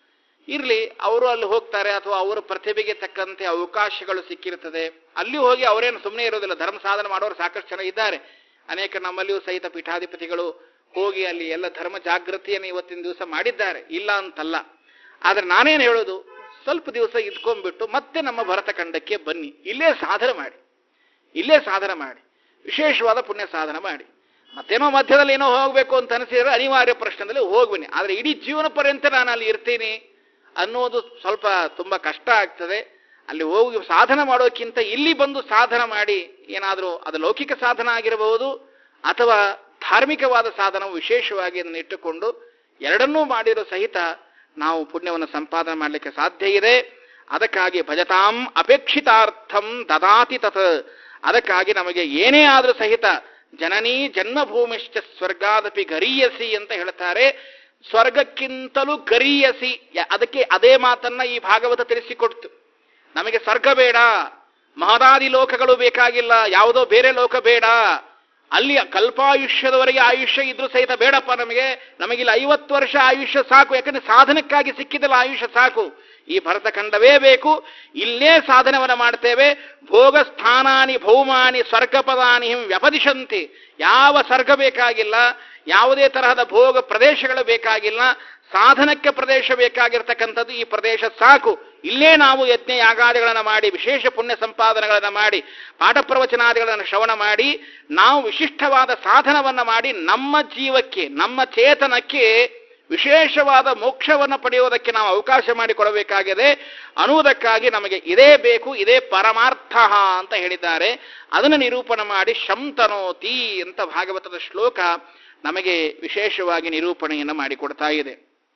S1: ಇರ್ಲಿ ಅವರು ಅಲ್ಲಿ ಹೋಗ್ತಾರೆ ಅಥವಾ ಅವರ ಪ್ರತಿಭೆಗೆ ತಕ್ಕಂತೆ ಅವಕಾಶಗಳು ಸಿಕ್ಕಿರ್ತದೆ ಅಲ್ಲಿ ಹೋಗಿ ಅವರೇನು ಸುಮ್ಮನೆ ಇರೋದಿಲ್ಲ ಧರ್ಮ ಸಾಧನೆ ಮಾಡೋರು ಸಾಕಷ್ಟು ಜನ ಇದ್ದಾರೆ ಅನೇಕ ನಮ್ಮಲ್ಲಿಯೂ ಸಹಿತ ಪೀಠಾಧಿಪತಿಗಳು ಹೋಗಿ ಅಲ್ಲಿ ಎಲ್ಲ ಧರ್ಮ ಜಾಗೃತಿಯನ್ನು ಇವತ್ತಿನ ದಿವಸ ಮಾಡಿದ್ದಾರೆ ಇಲ್ಲ ಅಂತಲ್ಲ ಆದ್ರೆ ನಾನೇನು ಹೇಳೋದು ಸ್ವಲ್ಪ ದಿವಸ ಇದ್ಕೊಂಡ್ಬಿಟ್ಟು ಮತ್ತೆ ನಮ್ಮ ಭರತಖಂಡಕ್ಕೆ ಬನ್ನಿ ಇಲ್ಲೇ ಸಾಧನೆ ಮಾಡಿ ಇಲ್ಲೇ ಸಾಧನೆ ಮಾಡಿ ವಿಶೇಷವಾದ ಪುಣ್ಯ ಸಾಧನೆ ಮಾಡಿ ಮತ್ತೇನೋ ಮಧ್ಯದಲ್ಲಿ ಏನೋ ಹೋಗಬೇಕು ಅಂತ ಅನಿಸಿದ್ರೆ ಅನಿವಾರ್ಯ ಪ್ರಶ್ನೆದಲ್ಲಿ ಹೋಗ್ಬನ್ನಿ ಆದರೆ ಇಡೀ ಜೀವನ ಪರ್ಯಂತ ನಾನು ಅಲ್ಲಿ ಇರ್ತೀನಿ ಅನ್ನೋದು ಸ್ವಲ್ಪ ತುಂಬಾ ಕಷ್ಟ ಆಗ್ತದೆ ಅಲ್ಲಿ ಹೋಗಿ ಸಾಧನ ಮಾಡೋಕ್ಕಿಂತ ಇಲ್ಲಿ ಬಂದು ಸಾಧನ ಮಾಡಿ ಏನಾದರೂ ಅದು ಲೌಕಿಕ ಸಾಧನ ಆಗಿರಬಹುದು ಅಥವಾ ಧಾರ್ಮಿಕವಾದ ಸಾಧನವು ವಿಶೇಷವಾಗಿ ಅದನ್ನು ಇಟ್ಟುಕೊಂಡು ಎರಡನ್ನೂ ಮಾಡಿರೋ ಸಹಿತ ನಾವು ಪುಣ್ಯವನ್ನು ಸಂಪಾದನೆ ಮಾಡಲಿಕ್ಕೆ ಸಾಧ್ಯ ಇದೆ ಅದಕ್ಕಾಗಿ ಭಜತಾಂ ಅಪೇಕ್ಷಿತಾರ್ಥಂ ದದಾತಿ ತತ್ ಅದಕ್ಕಾಗಿ ನಮಗೆ ಏನೇ ಆದರೂ ಸಹಿತ ಜನನೀ ಜನ್ಮಭೂಮಿಶ್ಚ ಸ್ವರ್ಗಾದಪಿ ಗರೀಯಸಿ ಅಂತ ಹೇಳ್ತಾರೆ ಸ್ವರ್ಗಕ್ಕಿಂತಲೂ ಗರೀಯಸಿ ಯ- ಅದಕ್ಕೆ ಅದೇ ಮಾತನ್ನ ಈ ಭಾಗವತ ತಿಳಿಸಿಕೊಡ್ತು ನಮಗೆ ಸ್ವರ್ಗ ಬೇಡ ಮಹದಾದಿ ಲೋಕಗಳು ಬೇಕಾಗಿಲ್ಲ ಯಾವುದೋ ಬೇರೆ ಲೋಕ ಬೇಡ ಅಲ್ಲಿ ಕಲ್ಪಾಯುಷ್ಯದವರೆಗೆ ಆಯುಷ್ಯ ಇದ್ರೂ ಸಹಿತ ಬೇಡಪ್ಪ ನಮಗೆ ನಮಗಿಲ್ಲಿ ಐವತ್ತು ವರ್ಷ ಆಯುಷ್ಯ ಸಾಕು ಯಾಕಂದ್ರೆ ಸಾಧನಕ್ಕಾಗಿ ಸಿಕ್ಕಿದಲ್ಲ ಆಯುಷ್ಯ ಸಾಕು ಈ ಭರತಖಂಡವೇ ಬೇಕು ಇಲ್ಲೇ ಸಾಧನವನ್ನು ಮಾಡ್ತೇವೆ ಭೋಗ ಸ್ಥಾನಾನಿ ಭೌಮಾನಿ ಸ್ವರ್ಗಪದಾನಿ ಹಿಂ ವ್ಯಪದಿಶಂತಿ ಯಾವ ಸ್ವರ್ಗ ಬೇಕಾಗಿಲ್ಲ ಯಾವುದೇ ತರಹದ ಭೋಗ ಪ್ರದೇಶಗಳು ಬೇಕಾಗಿಲ್ಲ ಸಾಧನಕ್ಕೆ ಪ್ರದೇಶ ಬೇಕಾಗಿರ್ತಕ್ಕಂಥದ್ದು ಈ ಪ್ರದೇಶ ಸಾಕು ಇಲ್ಲೇ ನಾವು ಯಜ್ಞ ಯಾಗಾದಿಗಳನ್ನು ಮಾಡಿ ವಿಶೇಷ ಪುಣ್ಯ ಸಂಪಾದನೆಗಳನ್ನು ಮಾಡಿ ಪಾಠ ಪ್ರವಚನಾದಿಗಳನ್ನು ಶ್ರವಣ ಮಾಡಿ ನಾವು ವಿಶಿಷ್ಟವಾದ ಸಾಧನವನ್ನು ಮಾಡಿ ನಮ್ಮ ಜೀವಕ್ಕೆ ನಮ್ಮ ಚೇತನಕ್ಕೆ ವಿಶೇಷವಾದ ಮೋಕ್ಷವನ್ನು ಪಡೆಯುವುದಕ್ಕೆ ನಾವು ಅವಕಾಶ ಮಾಡಿಕೊಡಬೇಕಾಗಿದೆ ಅನ್ನುವುದಕ್ಕಾಗಿ ನಮಗೆ ಇದೇ ಬೇಕು ಇದೇ ಪರಮಾರ್ಥ ಅಂತ ಹೇಳಿದ್ದಾರೆ ಅದನ್ನು ನಿರೂಪಣೆ ಮಾಡಿ ಶಂತನೋತಿ ಅಂತ ಭಾಗವತದ ಶ್ಲೋಕ ನಮಗೆ ವಿಶೇಷವಾಗಿ ನಿರೂಪಣೆಯನ್ನು ಮಾಡಿಕೊಡ್ತಾ ಇದೆ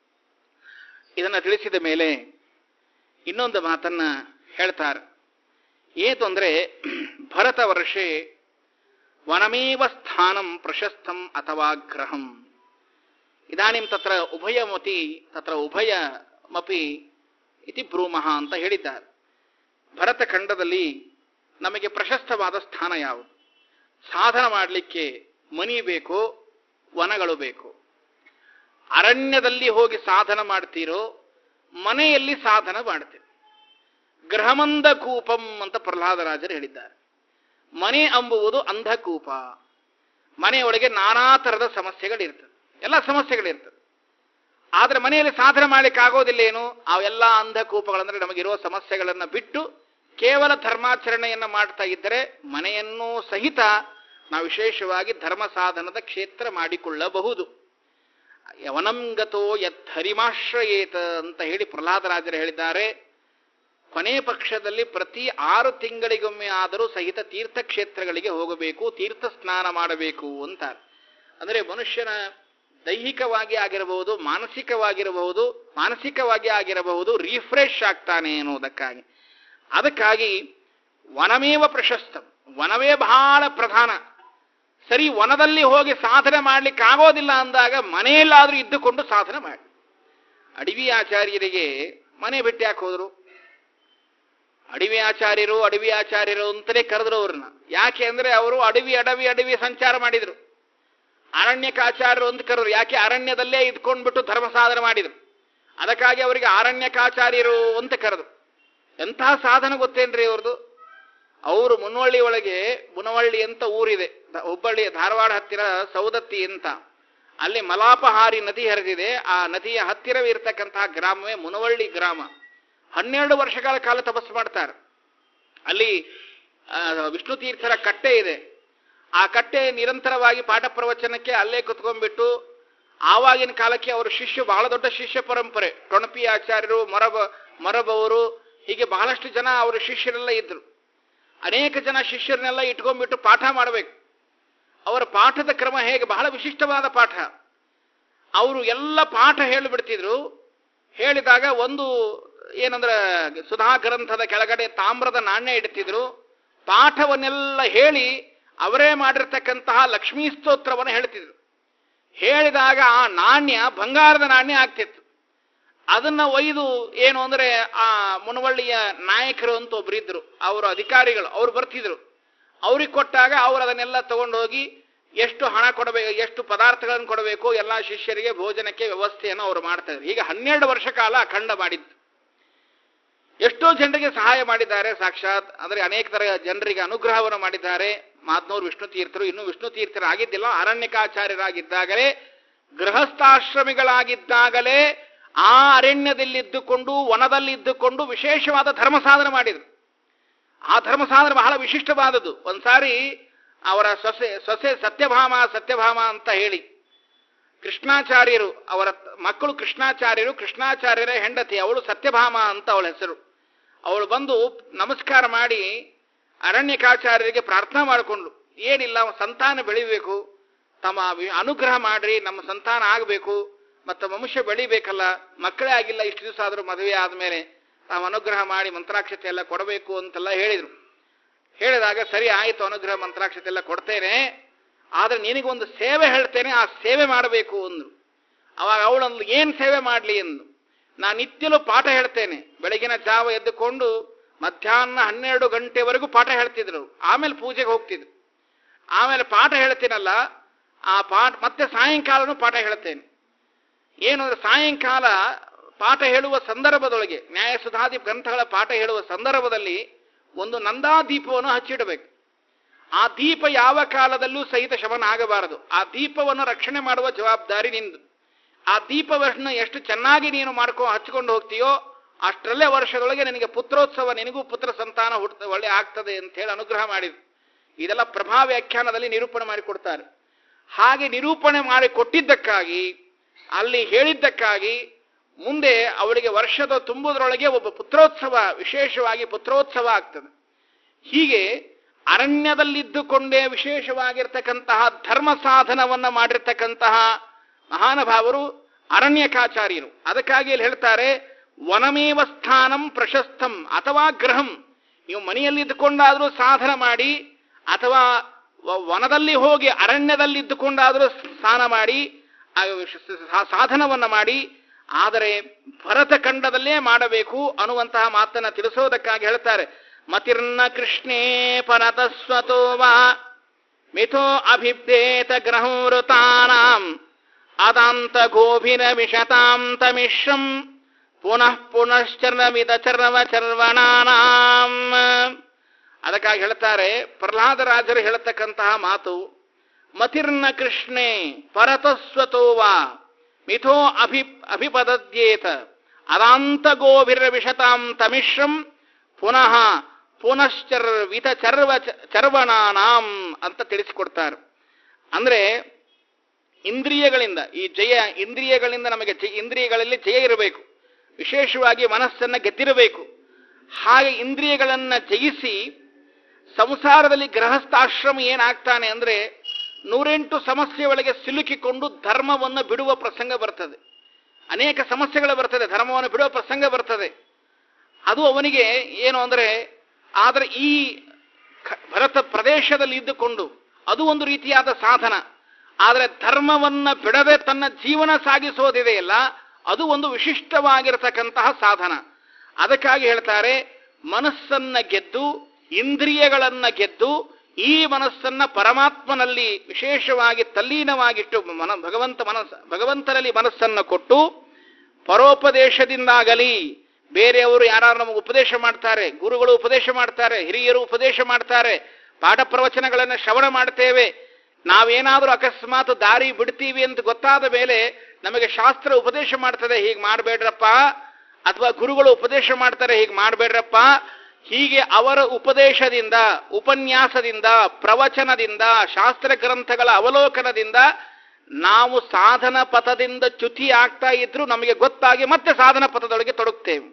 S1: ಇದನ್ನು ತಿಳಿಸಿದ ಮೇಲೆ ಇನ್ನೊಂದು ಮಾತನ್ನ ಹೇಳ್ತಾರೆ ಏತು ಅಂದ್ರೆ ಭರತ ವರ್ಷೆ ವನಮೇವ ಸ್ಥಾನಂ ಪ್ರಶಸ್ತಂ ಅಥವಾ ಗ್ರಹಂ ಇದಾನಿಂ ತತ್ರ ಉಭಯಮತಿ ತತ್ರ ಉಭಯಮಪಿ ಇತಿ ಬ್ರೂಮಃ ಅಂತ ಹೇಳಿದ್ದಾರೆ ಭರತ ಖಂಡದಲ್ಲಿ ನಮಗೆ ಪ್ರಶಸ್ತವಾದ ಸ್ಥಾನ ಯಾವುದು ಸಾಧನ ಮಾಡಲಿಕ್ಕೆ ಮನಿ ಬೇಕು ವನಗಳು ಬೇಕು ಅರಣ್ಯದಲ್ಲಿ ಹೋಗಿ ಸಾಧನ ಮಾಡ್ತೀರೋ ಮನೆಯಲ್ಲಿ ಸಾಧನ ಮಾಡ್ತೀರೋ ಗೃಹಮಂದ ಕೂಪಂ ಅಂತ ಪ್ರಹ್ಲಾದರಾಜರು ಹೇಳಿದ್ದಾರೆ ಮನೆ ಅಂಬುವುದು ಅಂಧಕೂಪ ಮನೆಯೊಳಗೆ ನಾನಾ ತರದ ಸಮಸ್ಯೆಗಳಿರ್ತದೆ ಎಲ್ಲ ಸಮಸ್ಯೆಗಳಿರ್ತದೆ ಆದ್ರೆ ಮನೆಯಲ್ಲಿ ಸಾಧನೆ ಮಾಡ್ಲಿಕ್ಕೆ ಆಗೋದಿಲ್ಲ ಏನು ಅವೆಲ್ಲ ಅಂಧಕೂಪಗಳಂದ್ರೆ ನಮಗಿರುವ ಸಮಸ್ಯೆಗಳನ್ನ ಬಿಟ್ಟು ಕೇವಲ ಧರ್ಮಾಚರಣೆಯನ್ನ ಮಾಡ್ತಾ ಇದ್ದರೆ ಮನೆಯನ್ನೂ ಸಹಿತ ನಾವು ವಿಶೇಷವಾಗಿ ಧರ್ಮ ಸಾಧನದ ಕ್ಷೇತ್ರ ಮಾಡಿಕೊಳ್ಳಬಹುದು ಯವನಂಗತೋ ಯದ್ಧರಿಮಾಶ್ರಯೇತ ಅಂತ ಹೇಳಿ ಪ್ರಹ್ಲಾದರಾಜರು ಹೇಳಿದ್ದಾರೆ ಕೊನೆ ಪಕ್ಷದಲ್ಲಿ ಪ್ರತಿ ಆರು ತಿಂಗಳಿಗೊಮ್ಮೆ ಆದರೂ ಸಹಿತ ತೀರ್ಥಕ್ಷೇತ್ರಗಳಿಗೆ ಹೋಗಬೇಕು ತೀರ್ಥ ಸ್ನಾನ ಮಾಡಬೇಕು ಅಂತಾರೆ ಅಂದರೆ ಮನುಷ್ಯನ ದೈಹಿಕವಾಗಿ ಆಗಿರಬಹುದು ಮಾನಸಿಕವಾಗಿರಬಹುದು ಮಾನಸಿಕವಾಗಿ ಆಗಿರಬಹುದು ರಿಫ್ರೆಶ್ ಆಗ್ತಾನೆ ಅನ್ನೋದಕ್ಕಾಗಿ ಅದಕ್ಕಾಗಿ ವನಮೇವ ಪ್ರಶಸ್ತ ವನವೇ ಬಹಳ ಪ್ರಧಾನ ಸರಿ ವನದಲ್ಲಿ ಹೋಗಿ ಸಾಧನೆ ಮಾಡ್ಲಿಕ್ಕೆ ಆಗೋದಿಲ್ಲ ಅಂದಾಗ ಮನೆಯಲ್ಲಾದ್ರೂ ಇದ್ದುಕೊಂಡು ಸಾಧನೆ ಮಾಡಿ ಅಡವಿ ಆಚಾರ್ಯರಿಗೆ ಮನೆ ಬಿಟ್ಟು ಯಾಕೆ ಹೋದ್ರು ಅಡವಿ ಆಚಾರ್ಯರು ಅಡವಿ ಆಚಾರ್ಯರು ಅಂತಲೇ ಕರೆದ್ರು ಅವ್ರನ್ನ ಯಾಕೆ ಅಂದ್ರೆ ಅವರು ಅಡವಿ ಅಡವಿ ಅಡವಿ ಸಂಚಾರ ಮಾಡಿದ್ರು ಅರಣ್ಯಕಾಚಾರ್ಯರು ಅಂತ ಕರೆದ್ರು ಯಾಕೆ ಅರಣ್ಯದಲ್ಲೇ ಇದ್ಕೊಂಡ್ಬಿಟ್ಟು ಧರ್ಮ ಸಾಧನೆ ಮಾಡಿದ್ರು ಅದಕ್ಕಾಗಿ ಅವರಿಗೆ ಅರಣ್ಯಕಾಚಾರ್ಯರು ಅಂತ ಕರೆದ್ರು ಎಂತಹ ಸಾಧನ ಗೊತ್ತೇನ್ರಿ ಅವ್ರದ್ದು ಅವರು ಮುನ್ನವಳ್ಳಿ ಒಳಗೆ ಮುನವಳ್ಳಿ ಅಂತ ಊರಿದೆ ದ- ಹುಬ್ಬಳ್ಳಿ ಧಾರವಾಡ ಹತ್ತಿರ ಸೌದತ್ತಿ ಅಂತ ಅಲ್ಲಿ ಮಲಾಪಹಾರಿ ನದಿ ಹರಿದಿದೆ ಆ ನದಿಯ ಹತ್ತಿರವಿರ್ತಕ್ಕಂತಹ ಗ್ರಾಮವೇ ಮುನವಳ್ಳಿ ಗ್ರಾಮ ಹನ್ನೆರಡು ವರ್ಷಗಳ ಕಾಲ ತಪಸ್ಸು ಮಾಡ್ತಾರೆ ಅಲ್ಲಿ ಆ, ವಿಷ್ಣು ತೀರ್ಥರ ಕಟ್ಟೆ ಇದೆ ಆ ಕಟ್ಟೆ ನಿರಂತರವಾಗಿ ಪಾಠ ಪ್ರವಚನಕ್ಕೆ ಅಲ್ಲೇ ಕುತ್ಕೊಂಡ್ಬಿಟ್ಟು ಆವಾಗಿನ ಕಾಲಕ್ಕೆ ಅವರ ಶಿಷ್ಯ ಬಹಳ ದೊಡ್ಡ ಶಿಷ್ಯ ಪರಂಪರೆ ಟೊಣಪಿ ಆಚಾರ್ಯರು ಮೊರಬ ಮೊರಬವರು ಹೀಗೆ ಬಹಳಷ್ಟು ಜನ ಅವರ ಶಿಷ್ಯರೆಲ್ಲ ಇದ್ರು ಅನೇಕ ಜನ ಶಿಷ್ಯರನ್ನೆಲ್ಲ ಇಟ್ಕೊಂಡ್ಬಿಟ್ಟು ಪಾಠ ಮಾಡಬೇಕು ಅವರ ಪಾಠದ ಕ್ರಮ ಹೇಗೆ ಬಹಳ ವಿಶಿಷ್ಟವಾದ ಪಾಠ ಅವರು ಎಲ್ಲ ಪಾಠ ಹೇಳಿಬಿಡ್ತಿದ್ರು ಹೇಳಿದಾಗ ಒಂದು ಏನಂದ್ರೆ ಸುಧಾ ಗ್ರಂಥದ ಕೆಳಗಡೆ ತಾಮ್ರದ ನಾಣ್ಯ ಇಡ್ತಿದ್ರು ಪಾಠವನ್ನೆಲ್ಲ ಹೇಳಿ ಅವರೇ ಮಾಡಿರ್ತಕ್ಕಂತಹ ಲಕ್ಷ್ಮೀ ಸ್ತೋತ್ರವನ್ನು ಹೇಳ್ತಿದ್ರು ಹೇಳಿದಾಗ ಆ ನಾಣ್ಯ ಬಂಗಾರದ ನಾಣ್ಯ ಆಗ್ತಿತ್ತು ಅದನ್ನ ಒಯ್ದು ಏನು ಅಂದ್ರೆ ಆ ಮುನವಳ್ಳಿಯ ನಾಯಕರು ಅಂತ ಒಬ್ರು ಇದ್ರು ಅವರು ಅಧಿಕಾರಿಗಳು ಅವ್ರು ಬರ್ತಿದ್ರು ಅವ್ರಿಗೆ ಕೊಟ್ಟಾಗ ಅವ್ರು ಅದನ್ನೆಲ್ಲ ತಗೊಂಡೋಗಿ ಎಷ್ಟು ಹಣ ಕೊಡಬೇಕು ಎಷ್ಟು ಪದಾರ್ಥಗಳನ್ನು ಕೊಡಬೇಕು ಎಲ್ಲ ಶಿಷ್ಯರಿಗೆ ಭೋಜನಕ್ಕೆ ವ್ಯವಸ್ಥೆಯನ್ನು ಅವರು ಮಾಡ್ತಾ ಇದ್ರು ಹೀಗೆ ಹನ್ನೆರಡು ವರ್ಷ ಕಾಲ ಅಖಂಡ ಮಾಡಿದ್ದು ಎಷ್ಟೋ ಜನರಿಗೆ ಸಹಾಯ ಮಾಡಿದ್ದಾರೆ ಸಾಕ್ಷಾತ್ ಅಂದರೆ ಅನೇಕ ತರ ಜನರಿಗೆ ಅನುಗ್ರಹವನ್ನು ಮಾಡಿದ್ದಾರೆ ಮಾದ್ನೂರು ವಿಷ್ಣು ತೀರ್ಥರು ಇನ್ನೂ ವಿಷ್ಣು ತೀರ್ಥರಾಗಿದ್ದಿಲ್ಲ ಅರಣ್ಯಕಾಚಾರ್ಯರಾಗಿದ್ದಾಗಲೇ ಗೃಹಸ್ಥಾಶ್ರಮಿಗಳಾಗಿದ್ದಾಗಲೇ ಆ ಅರಣ್ಯದಲ್ಲಿದ್ದುಕೊಂಡು ವನದಲ್ಲಿದ್ದುಕೊಂಡು ವಿಶೇಷವಾದ ಧರ್ಮ ಸಾಧನೆ ಮಾಡಿದರು ಆ ಧರ್ಮ ಸಾಧನೆ ಬಹಳ ವಿಶಿಷ್ಟವಾದದ್ದು ಒಂದ್ಸಾರಿ ಅವರ ಸೊಸೆ ಸೊಸೆ ಸತ್ಯಭಾಮ ಸತ್ಯಭಾಮ ಅಂತ ಹೇಳಿ ಕೃಷ್ಣಾಚಾರ್ಯರು ಅವರ ಮಕ್ಕಳು ಕೃಷ್ಣಾಚಾರ್ಯರು ಕೃಷ್ಣಾಚಾರ್ಯರ ಹೆಂಡತಿ ಅವಳು ಸತ್ಯಭಾಮ ಅಂತ ಅವಳ ಹೆಸರು ಅವಳು ಬಂದು ನಮಸ್ಕಾರ ಮಾಡಿ ಅರಣ್ಯಕಾಚಾರ್ಯರಿಗೆ ಪ್ರಾರ್ಥನಾ ಮಾಡಿಕೊಂಡ್ಳು ಏನಿಲ್ಲ ಸಂತಾನ ಬೆಳಿಬೇಕು ತಮ್ಮ ವಿ- ಅನುಗ್ರಹ ಮಾಡ್ರಿ ನಮ್ಮ ಸಂತಾನ ಆಗಬೇಕು ಮತ್ತು ಮನುಷ್ಯ ಬೆಳಿಬೇಕಲ್ಲ ಮಕ್ಕಳೇ ಆಗಿಲ್ಲ ಇಷ್ಟು ದಿವಸ ಆದರೂ ಮದುವೆ ಆದಮೇಲೆ ತಾವು ಅನುಗ್ರಹ ಮಾಡಿ ಮಂತ್ರಾಕ್ಷತೆ ಎಲ್ಲ ಕೊಡಬೇಕು ಅಂತೆಲ್ಲ ಹೇಳಿದರು ಹೇಳಿದಾಗ ಸರಿ ಆಯಿತು ಅನುಗ್ರಹ ಮಂತ್ರಾಕ್ಷತೆ ಎಲ್ಲ ಕೊಡ್ತೇನೆ ಆದರೆ ನಿನಗೊಂದು ಸೇವೆ ಹೇಳ್ತೇನೆ ಆ ಸೇವೆ ಮಾಡಬೇಕು ಅಂದ್ರು ಅವಾಗ ಅವಳಂದು ಏನು ಸೇವೆ ಮಾಡಲಿ ಎಂದು ನಾನು ನಿತ್ಯಲೂ ಪಾಠ ಹೇಳ್ತೇನೆ ಬೆಳಗಿನ ಜಾವ ಎದ್ದುಕೊಂಡು ಮಧ್ಯಾಹ್ನ ಹನ್ನೆರಡು ಗಂಟೆವರೆಗೂ ಪಾಠ ಹೇಳ್ತಿದ್ರು ಆಮೇಲೆ ಪೂಜೆಗೆ ಹೋಗ್ತಿದ್ರು ಆಮೇಲೆ ಪಾಠ ಹೇಳ್ತೀನಲ್ಲ ಆ ಪಾಠ ಮತ್ತೆ ಸಾಯಂಕಾಲನೂ ಪಾಠ ಹೇಳ್ತೇನೆ ಏನು ಅಂದ್ರೆ ಸಾಯಂಕಾಲ ಪಾಠ ಹೇಳುವ ಸಂದರ್ಭದೊಳಗೆ ನ್ಯಾಯಸುಧಾದಿ ಗ್ರಂಥಗಳ ಪಾಠ ಹೇಳುವ ಸಂದರ್ಭದಲ್ಲಿ ಒಂದು ನಂದಾದೀಪವನ್ನು ಹಚ್ಚಿಡಬೇಕು ಆ ದೀಪ ಯಾವ ಕಾಲದಲ್ಲೂ ಸಹಿತ ಶಮನ ಆಗಬಾರದು ಆ ದೀಪವನ್ನು ರಕ್ಷಣೆ ಮಾಡುವ ಜವಾಬ್ದಾರಿ ನಿಂದು ಆ ದೀಪವನ್ನು ಎಷ್ಟು ಚೆನ್ನಾಗಿ ನೀನು ಮಾಡ್ಕೊ ಹಚ್ಕೊಂಡು ಹೋಗ್ತೀಯೋ ಅಷ್ಟರಲ್ಲೇ ವರ್ಷದೊಳಗೆ ನಿನಗೆ ಪುತ್ರೋತ್ಸವ ನಿನಗೂ ಪುತ್ರ ಸಂತಾನ ಹುಟ್ಟ ಒಳ್ಳೆ ಆಗ್ತದೆ ಅಂತ ಹೇಳಿ ಅನುಗ್ರಹ ಮಾಡಿದ್ರು ಇದೆಲ್ಲ ಪ್ರಭಾ ವ್ಯಾಖ್ಯಾನದಲ್ಲಿ ನಿರೂಪಣೆ ಮಾಡಿಕೊಡ್ತಾರೆ ಹಾಗೆ ನಿರೂಪಣೆ ಮಾಡಿ ಕೊಟ್ಟಿದ್ದಕ್ಕಾಗಿ ಅಲ್ಲಿ ಹೇಳಿದ್ದಕ್ಕಾಗಿ ಮುಂದೆ ಅವಳಿಗೆ ವರ್ಷದ ತುಂಬುವುದರೊಳಗೆ ಒಬ್ಬ ಪುತ್ರೋತ್ಸವ ವಿಶೇಷವಾಗಿ ಪುತ್ರೋತ್ಸವ ಆಗ್ತದೆ ಹೀಗೆ ಅರಣ್ಯದಲ್ಲಿದ್ದುಕೊಂಡೇ ವಿಶೇಷವಾಗಿರ್ತಕ್ಕಂತಹ ಧರ್ಮ ಸಾಧನವನ್ನ ಮಾಡಿರ್ತಕ್ಕಂತಹ ಮಹಾನುಭಾವರು ಅರಣ್ಯಕಾಚಾರ್ಯರು ಅದಕ್ಕಾಗಿ ಇಲ್ಲಿ ಹೇಳ್ತಾರೆ ವನಮೇವ ಸ್ಥಾನಂ ಪ್ರಶಸ್ತಂ ಅಥವಾ ಗೃಹಂ ನೀವು ಮನೆಯಲ್ಲಿದ್ದುಕೊಂಡಾದರೂ ಸಾಧನ ಮಾಡಿ ಅಥವಾ ವ- ವನದಲ್ಲಿ ಹೋಗಿ ಅರಣ್ಯದಲ್ಲಿದ್ದುಕೊಂಡಾದರೂ ಸ್ನಾನ ಮಾಡಿ ಆ ಸಾ- ಸಾಧನವನ್ನ ಮಾಡಿ ಆದರೆ ಭರತ ಖಂಡದಲ್ಲೇ ಮಾಡಬೇಕು ಅನ್ನುವಂತಹ ಮಾತನ್ನ ತಿಳಿಸೋದಕ್ಕಾಗಿ ಹೇಳ್ತಾರೆ ಮತಿರ್ನ ಕೃಷ್ಣೇ ಪರತಸ್ವತೋ ವಾ ಮಿಥೋ ಅಭಿಪ್ತೇತ ಗ್ರಹವೃತಾನಾಂ ಅದಾಂತ ಗೋಭಿನ ವಿಶತಾಂತ ಮಿಶ್ರಂ ಪುನಃ ಪುನಶ್ಚರ್ವಿದ ಚರ್ವ ಚರ್ವಣಾನಾಂ ಅದಕ್ಕಾಗಿ ಹೇಳ್ತಾರೆ ಪ್ರಹ್ಲಾದರಾಜರು ಹೇಳತಕ್ಕಂತಹ ಮಾತು ಮತಿರ್ನ ಕೃಷ್ಣೆ ಪರತಸ್ವತೋವಾ ಮಿಥೋ ಅಭಿ ಅಭಿಪದದ್ಯೇತ ಅದಾಂತ ಗೋಭಿರ ವಿಶತಾಂ ತಮಿಶ್ರಂ ಪುನಃ ಪುನಶ್ಚರ್ವಿತ ಚರ್ವ ಚರ್ವಣಾನಾಂ ಅಂತ ತಿಳಿಸಿಕೊಡ್ತಾರೆ ಅಂದ್ರೆ ಇಂದ್ರಿಯಗಳಿಂದ ಈ ಜಯ ಇಂದ್ರಿಯಗಳಿಂದ ನಮಗೆ ಜಯ- ಇಂದ್ರಿಯಗಳಲ್ಲಿ ಜಯ ಇರಬೇಕು ವಿಶೇಷವಾಗಿ ಮನಸ್ಸನ್ನ ಗೆದ್ದಿರಬೇಕು ಹಾಗೆ ಇಂದ್ರಿಯಗಳನ್ನ ಜಯಿಸಿ ಸಂಸಾರದಲ್ಲಿ ಗೃಹಸ್ಥಾಶ್ರಮ ಏನಾಗ್ತಾನೆ ಅಂದ್ರೆ ನೂರೆಂಟು ಸಮಸ್ಯೆ ಒಳಗೆ ಸಿಲುಕಿಕೊಂಡು ಧರ್ಮವನ್ನು ಬಿಡುವ ಪ್ರಸಂಗ ಬರ್ತದೆ ಅನೇಕ ಸಮಸ್ಯೆಗಳು ಬರ್ತದೆ ಧರ್ಮವನ್ನು ಬಿಡುವ ಪ್ರಸಂಗ ಬರ್ತದೆ ಅದು ಅವನಿಗೆ ಏನು ಅಂದ್ರೆ ಆದರೆ ಈ ಖ- ಭರತ ಪ್ರದೇಶದಲ್ಲಿ ಇದ್ದುಕೊಂಡು ಅದು ಒಂದು ರೀತಿಯಾದ ಸಾಧನ ಆದರೆ ಧರ್ಮವನ್ನ ಬಿಡದೆ ತನ್ನ ಜೀವನ ಸಾಗಿಸೋದಿದೆಯಲ್ಲ ಅದು ಒಂದು ವಿಶಿಷ್ಟವಾಗಿರತಕ್ಕಂತಹ ಸಾಧನ ಅದಕ್ಕಾಗಿ ಹೇಳ್ತಾರೆ ಮನಸ್ಸನ್ನ ಗೆದ್ದು ಇಂದ್ರಿಯಗಳನ್ನ ಗೆದ್ದು ಈ ಮನಸ್ಸನ್ನ ಪರಮಾತ್ಮನಲ್ಲಿ ವಿಶೇಷವಾಗಿ ತಲ್ಲೀನವಾಗಿಟ್ಟು ಮನ ಭಗವಂತ ಮನಸ್ಸ ಭಗವಂತನಲ್ಲಿ ಮನಸ್ಸನ್ನು ಕೊಟ್ಟು ಪರೋಪದೇಶದಿಂದಾಗಲಿ ಬೇರೆಯವರು ಯಾರು ನಮಗೆ ಉಪದೇಶ ಮಾಡ್ತಾರೆ ಗುರುಗಳು ಉಪದೇಶ ಮಾಡ್ತಾರೆ ಹಿರಿಯರು ಉಪದೇಶ ಮಾಡ್ತಾರೆ ಪಾಠ ಪ್ರವಚನಗಳನ್ನು ಶ್ರವಣ ಮಾಡ್ತೇವೆ ನಾವೇನಾದರೂ ಅಕಸ್ಮಾತ್ ದಾರಿ ಬಿಡ್ತೀವಿ ಅಂತ ಗೊತ್ತಾದ ಮೇಲೆ ನಮಗೆ ಶಾಸ್ತ್ರ ಉಪದೇಶ ಮಾಡ್ತದೆ ಹೀಗೆ ಮಾಡಬೇಡ್ರಪ್ಪ ಅಥವಾ ಗುರುಗಳು ಉಪದೇಶ ಮಾಡ್ತಾರೆ ಹೀಗೆ ಮಾಡಬೇಡ್ರಪ್ಪ ಹೀಗೆ ಅವರ ಉಪದೇಶದಿಂದ ಉಪನ್ಯಾಸದಿಂದ ಪ್ರವಚನದಿಂದ ಶಾಸ್ತ್ರ ಗ್ರಂಥಗಳ ಅವಲೋಕನದಿಂದ ನಾವು ಸಾಧನ ಪಥದಿಂದ ಚ್ಯುತಿ ಆಗ್ತಾ ಇದ್ರೂ ನಮಗೆ ಗೊತ್ತಾಗಿ ಮತ್ತೆ ಸಾಧನ ಪಥದೊಳಗೆ ತೊಡಗ್ತೇವೆ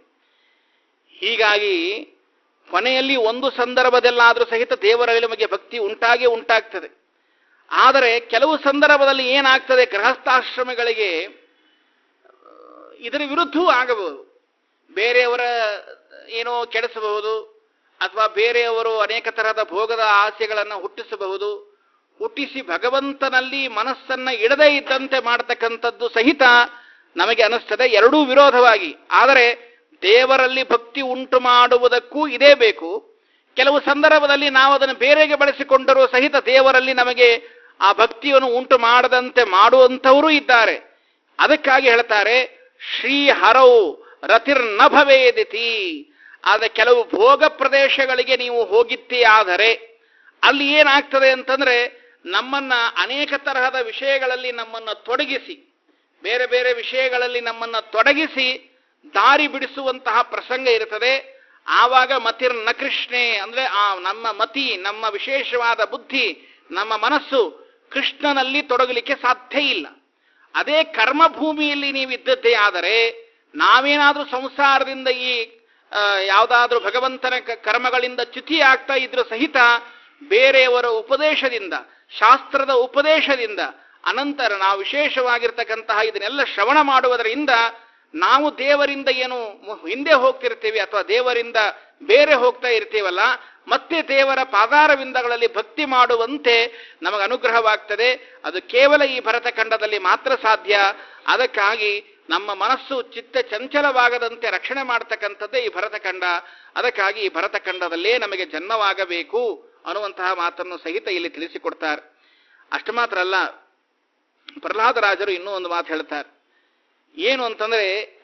S1: ಹೀಗಾಗಿ ಕೊನೆಯಲ್ಲಿ ಒಂದು ಸಂದರ್ಭದಲ್ಲಾದರೂ ಸಹಿತ ದೇವರಲ್ಲಿ ನಮಗೆ ಭಕ್ತಿ ಉಂಟಾಗೇ ಉಂಟಾಗ್ತದೆ ಆದರೆ ಕೆಲವು ಸಂದರ್ಭದಲ್ಲಿ ಏನಾಗ್ತದೆ ಗೃಹಸ್ಥಾಶ್ರಮಗಳಿಗೆ ಆ, ಇದರ ವಿರುದ್ಧವೂ ಆಗಬಹುದು ಬೇರೆಯವರ ಏನೋ ಕೆಡಿಸಬಹುದು ಅಥವಾ ಬೇರೆಯವರು ಅನೇಕ ತರಹದ ಭೋಗದ ಆಸೆಗಳನ್ನು ಹುಟ್ಟಿಸಬಹುದು ಹುಟ್ಟಿಸಿ ಭಗವಂತನಲ್ಲಿ ಮನಸ್ಸನ್ನ ಇಡದೇ ಇದ್ದಂತೆ ಮಾಡತಕ್ಕಂಥದ್ದು ಸಹಿತ ನಮಗೆ ಅನಿಸ್ತದೆ ಎರಡೂ ವಿರೋಧವಾಗಿ ಆದರೆ ದೇವರಲ್ಲಿ ಭಕ್ತಿ ಉಂಟು ಮಾಡುವುದಕ್ಕೂ ಇದೇ ಬೇಕು ಕೆಲವು ಸಂದರ್ಭದಲ್ಲಿ ನಾವು ಅದನ್ನು ಬೇರೆಗೆ ಬಳಸಿಕೊಂಡರೂ ಸಹಿತ ದೇವರಲ್ಲಿ ನಮಗೆ ಆ ಭಕ್ತಿಯನ್ನು ಉಂಟು ಮಾಡದಂತೆ ಮಾಡುವಂಥವರು ಇದ್ದಾರೆ ಅದಕ್ಕಾಗಿ ಹೇಳ್ತಾರೆ ಶ್ರೀ ಹರೌ ರತಿರ್ನ ಭವೇದಿತಿ ಆದರೆ ಕೆಲವು ಭೋಗ ಪ್ರದೇಶಗಳಿಗೆ ನೀವು ಹೋಗಿದ್ದೇ ಆದರೆ ಅಲ್ಲಿ ಏನಾಗ್ತದೆ ಅಂತಂದ್ರೆ ನಮ್ಮನ್ನ ಅನೇಕ ತರಹದ ವಿಷಯಗಳಲ್ಲಿ ನಮ್ಮನ್ನ ತೊಡಗಿಸಿ ಬೇರೆ ಬೇರೆ ವಿಷಯಗಳಲ್ಲಿ ನಮ್ಮನ್ನ ತೊಡಗಿಸಿ ದಾರಿ ಬಿಡಿಸುವಂತಹ ಪ್ರಸಂಗ ಇರುತ್ತದೆ ಆವಾಗ ಮತಿರ್ ನಕೃಷ್ಣೆ ಅಂದ್ರೆ ಆ ನಮ್ಮ ಮತಿ ನಮ್ಮ ವಿಶೇಷವಾದ ಬುದ್ಧಿ ನಮ್ಮ ಮನಸ್ಸು ಕೃಷ್ಣನಲ್ಲಿ ತೊಡಗಲಿಕ್ಕೆ ಸಾಧ್ಯ ಇಲ್ಲ ಅದೇ ಕರ್ಮಭೂಮಿಯಲ್ಲಿ ನೀವು ಇದ್ದದ್ದೇ ಆದರೆ ನಾವೇನಾದ್ರೂ ಸಂಸಾರದಿಂದ ಈ ಯಾವುದಾದ್ರೂ ಭಗವಂತನ ಕ- ಕರ್ಮಗಳಿಂದ ಚ್ಯುತಿ ಆಗ್ತಾ ಇದ್ರೂ ಸಹಿತ ಬೇರೆಯವರ ಉಪದೇಶದಿಂದ ಶಾಸ್ತ್ರದ ಉಪದೇಶದಿಂದ ಅನಂತರ ನಾವು ವಿಶೇಷವಾಗಿರ್ತಕ್ಕಂತಹ ಇದನ್ನೆಲ್ಲ ಶ್ರವಣ ಮಾಡುವುದರಿಂದ ನಾವು ದೇವರಿಂದ ಏನು ಮು- ಹಿಂದೆ ಹೋಗ್ತಿರ್ತೀವಿ ಅಥವಾ ದೇವರಿಂದ ಬೇರೆ ಹೋಗ್ತಾ ಇರ್ತೀವಲ್ಲ ಮತ್ತೆ ದೇವರ ಪಾದಾರವಿಂದಗಳಲ್ಲಿ ಭಕ್ತಿ ಮಾಡುವಂತೆ ನಮಗೆ ಅನುಗ್ರಹವಾಗ್ತದೆ ಅದು ಕೇವಲ ಈ ಭರತಖಂಡದಲ್ಲಿ ಮಾತ್ರ ಸಾಧ್ಯ ಅದಕ್ಕಾಗಿ ನಮ್ಮ ಮನಸ್ಸು ಚಿತ್ತ ಚಂಚಲವಾಗದಂತೆ ರಕ್ಷಣೆ ಮಾಡತಕ್ಕಂಥದ್ದೇ ಈ ಭರತಖಂಡ ಅದಕ್ಕಾಗಿ ಈ ಭರತಖಂಡದಲ್ಲೇ ನಮಗೆ ಜನ್ಮವಾಗಬೇಕು ಅನ್ನುವಂತಹ ಮಾತನ್ನು ಸಹಿತ ಇಲ್ಲಿ ತಿಳಿಸಿಕೊಡ್ತಾರೆ ಅಷ್ಟು ಮಾತ್ರ ಅಲ್ಲ ಪ್ರಹ್ಲಾದರಾಜರು ಇನ್ನೂ ಒಂದು ಮಾತು ಹೇಳ್ತಾರೆ ಏನು ಅಂತಂದ್ರೆ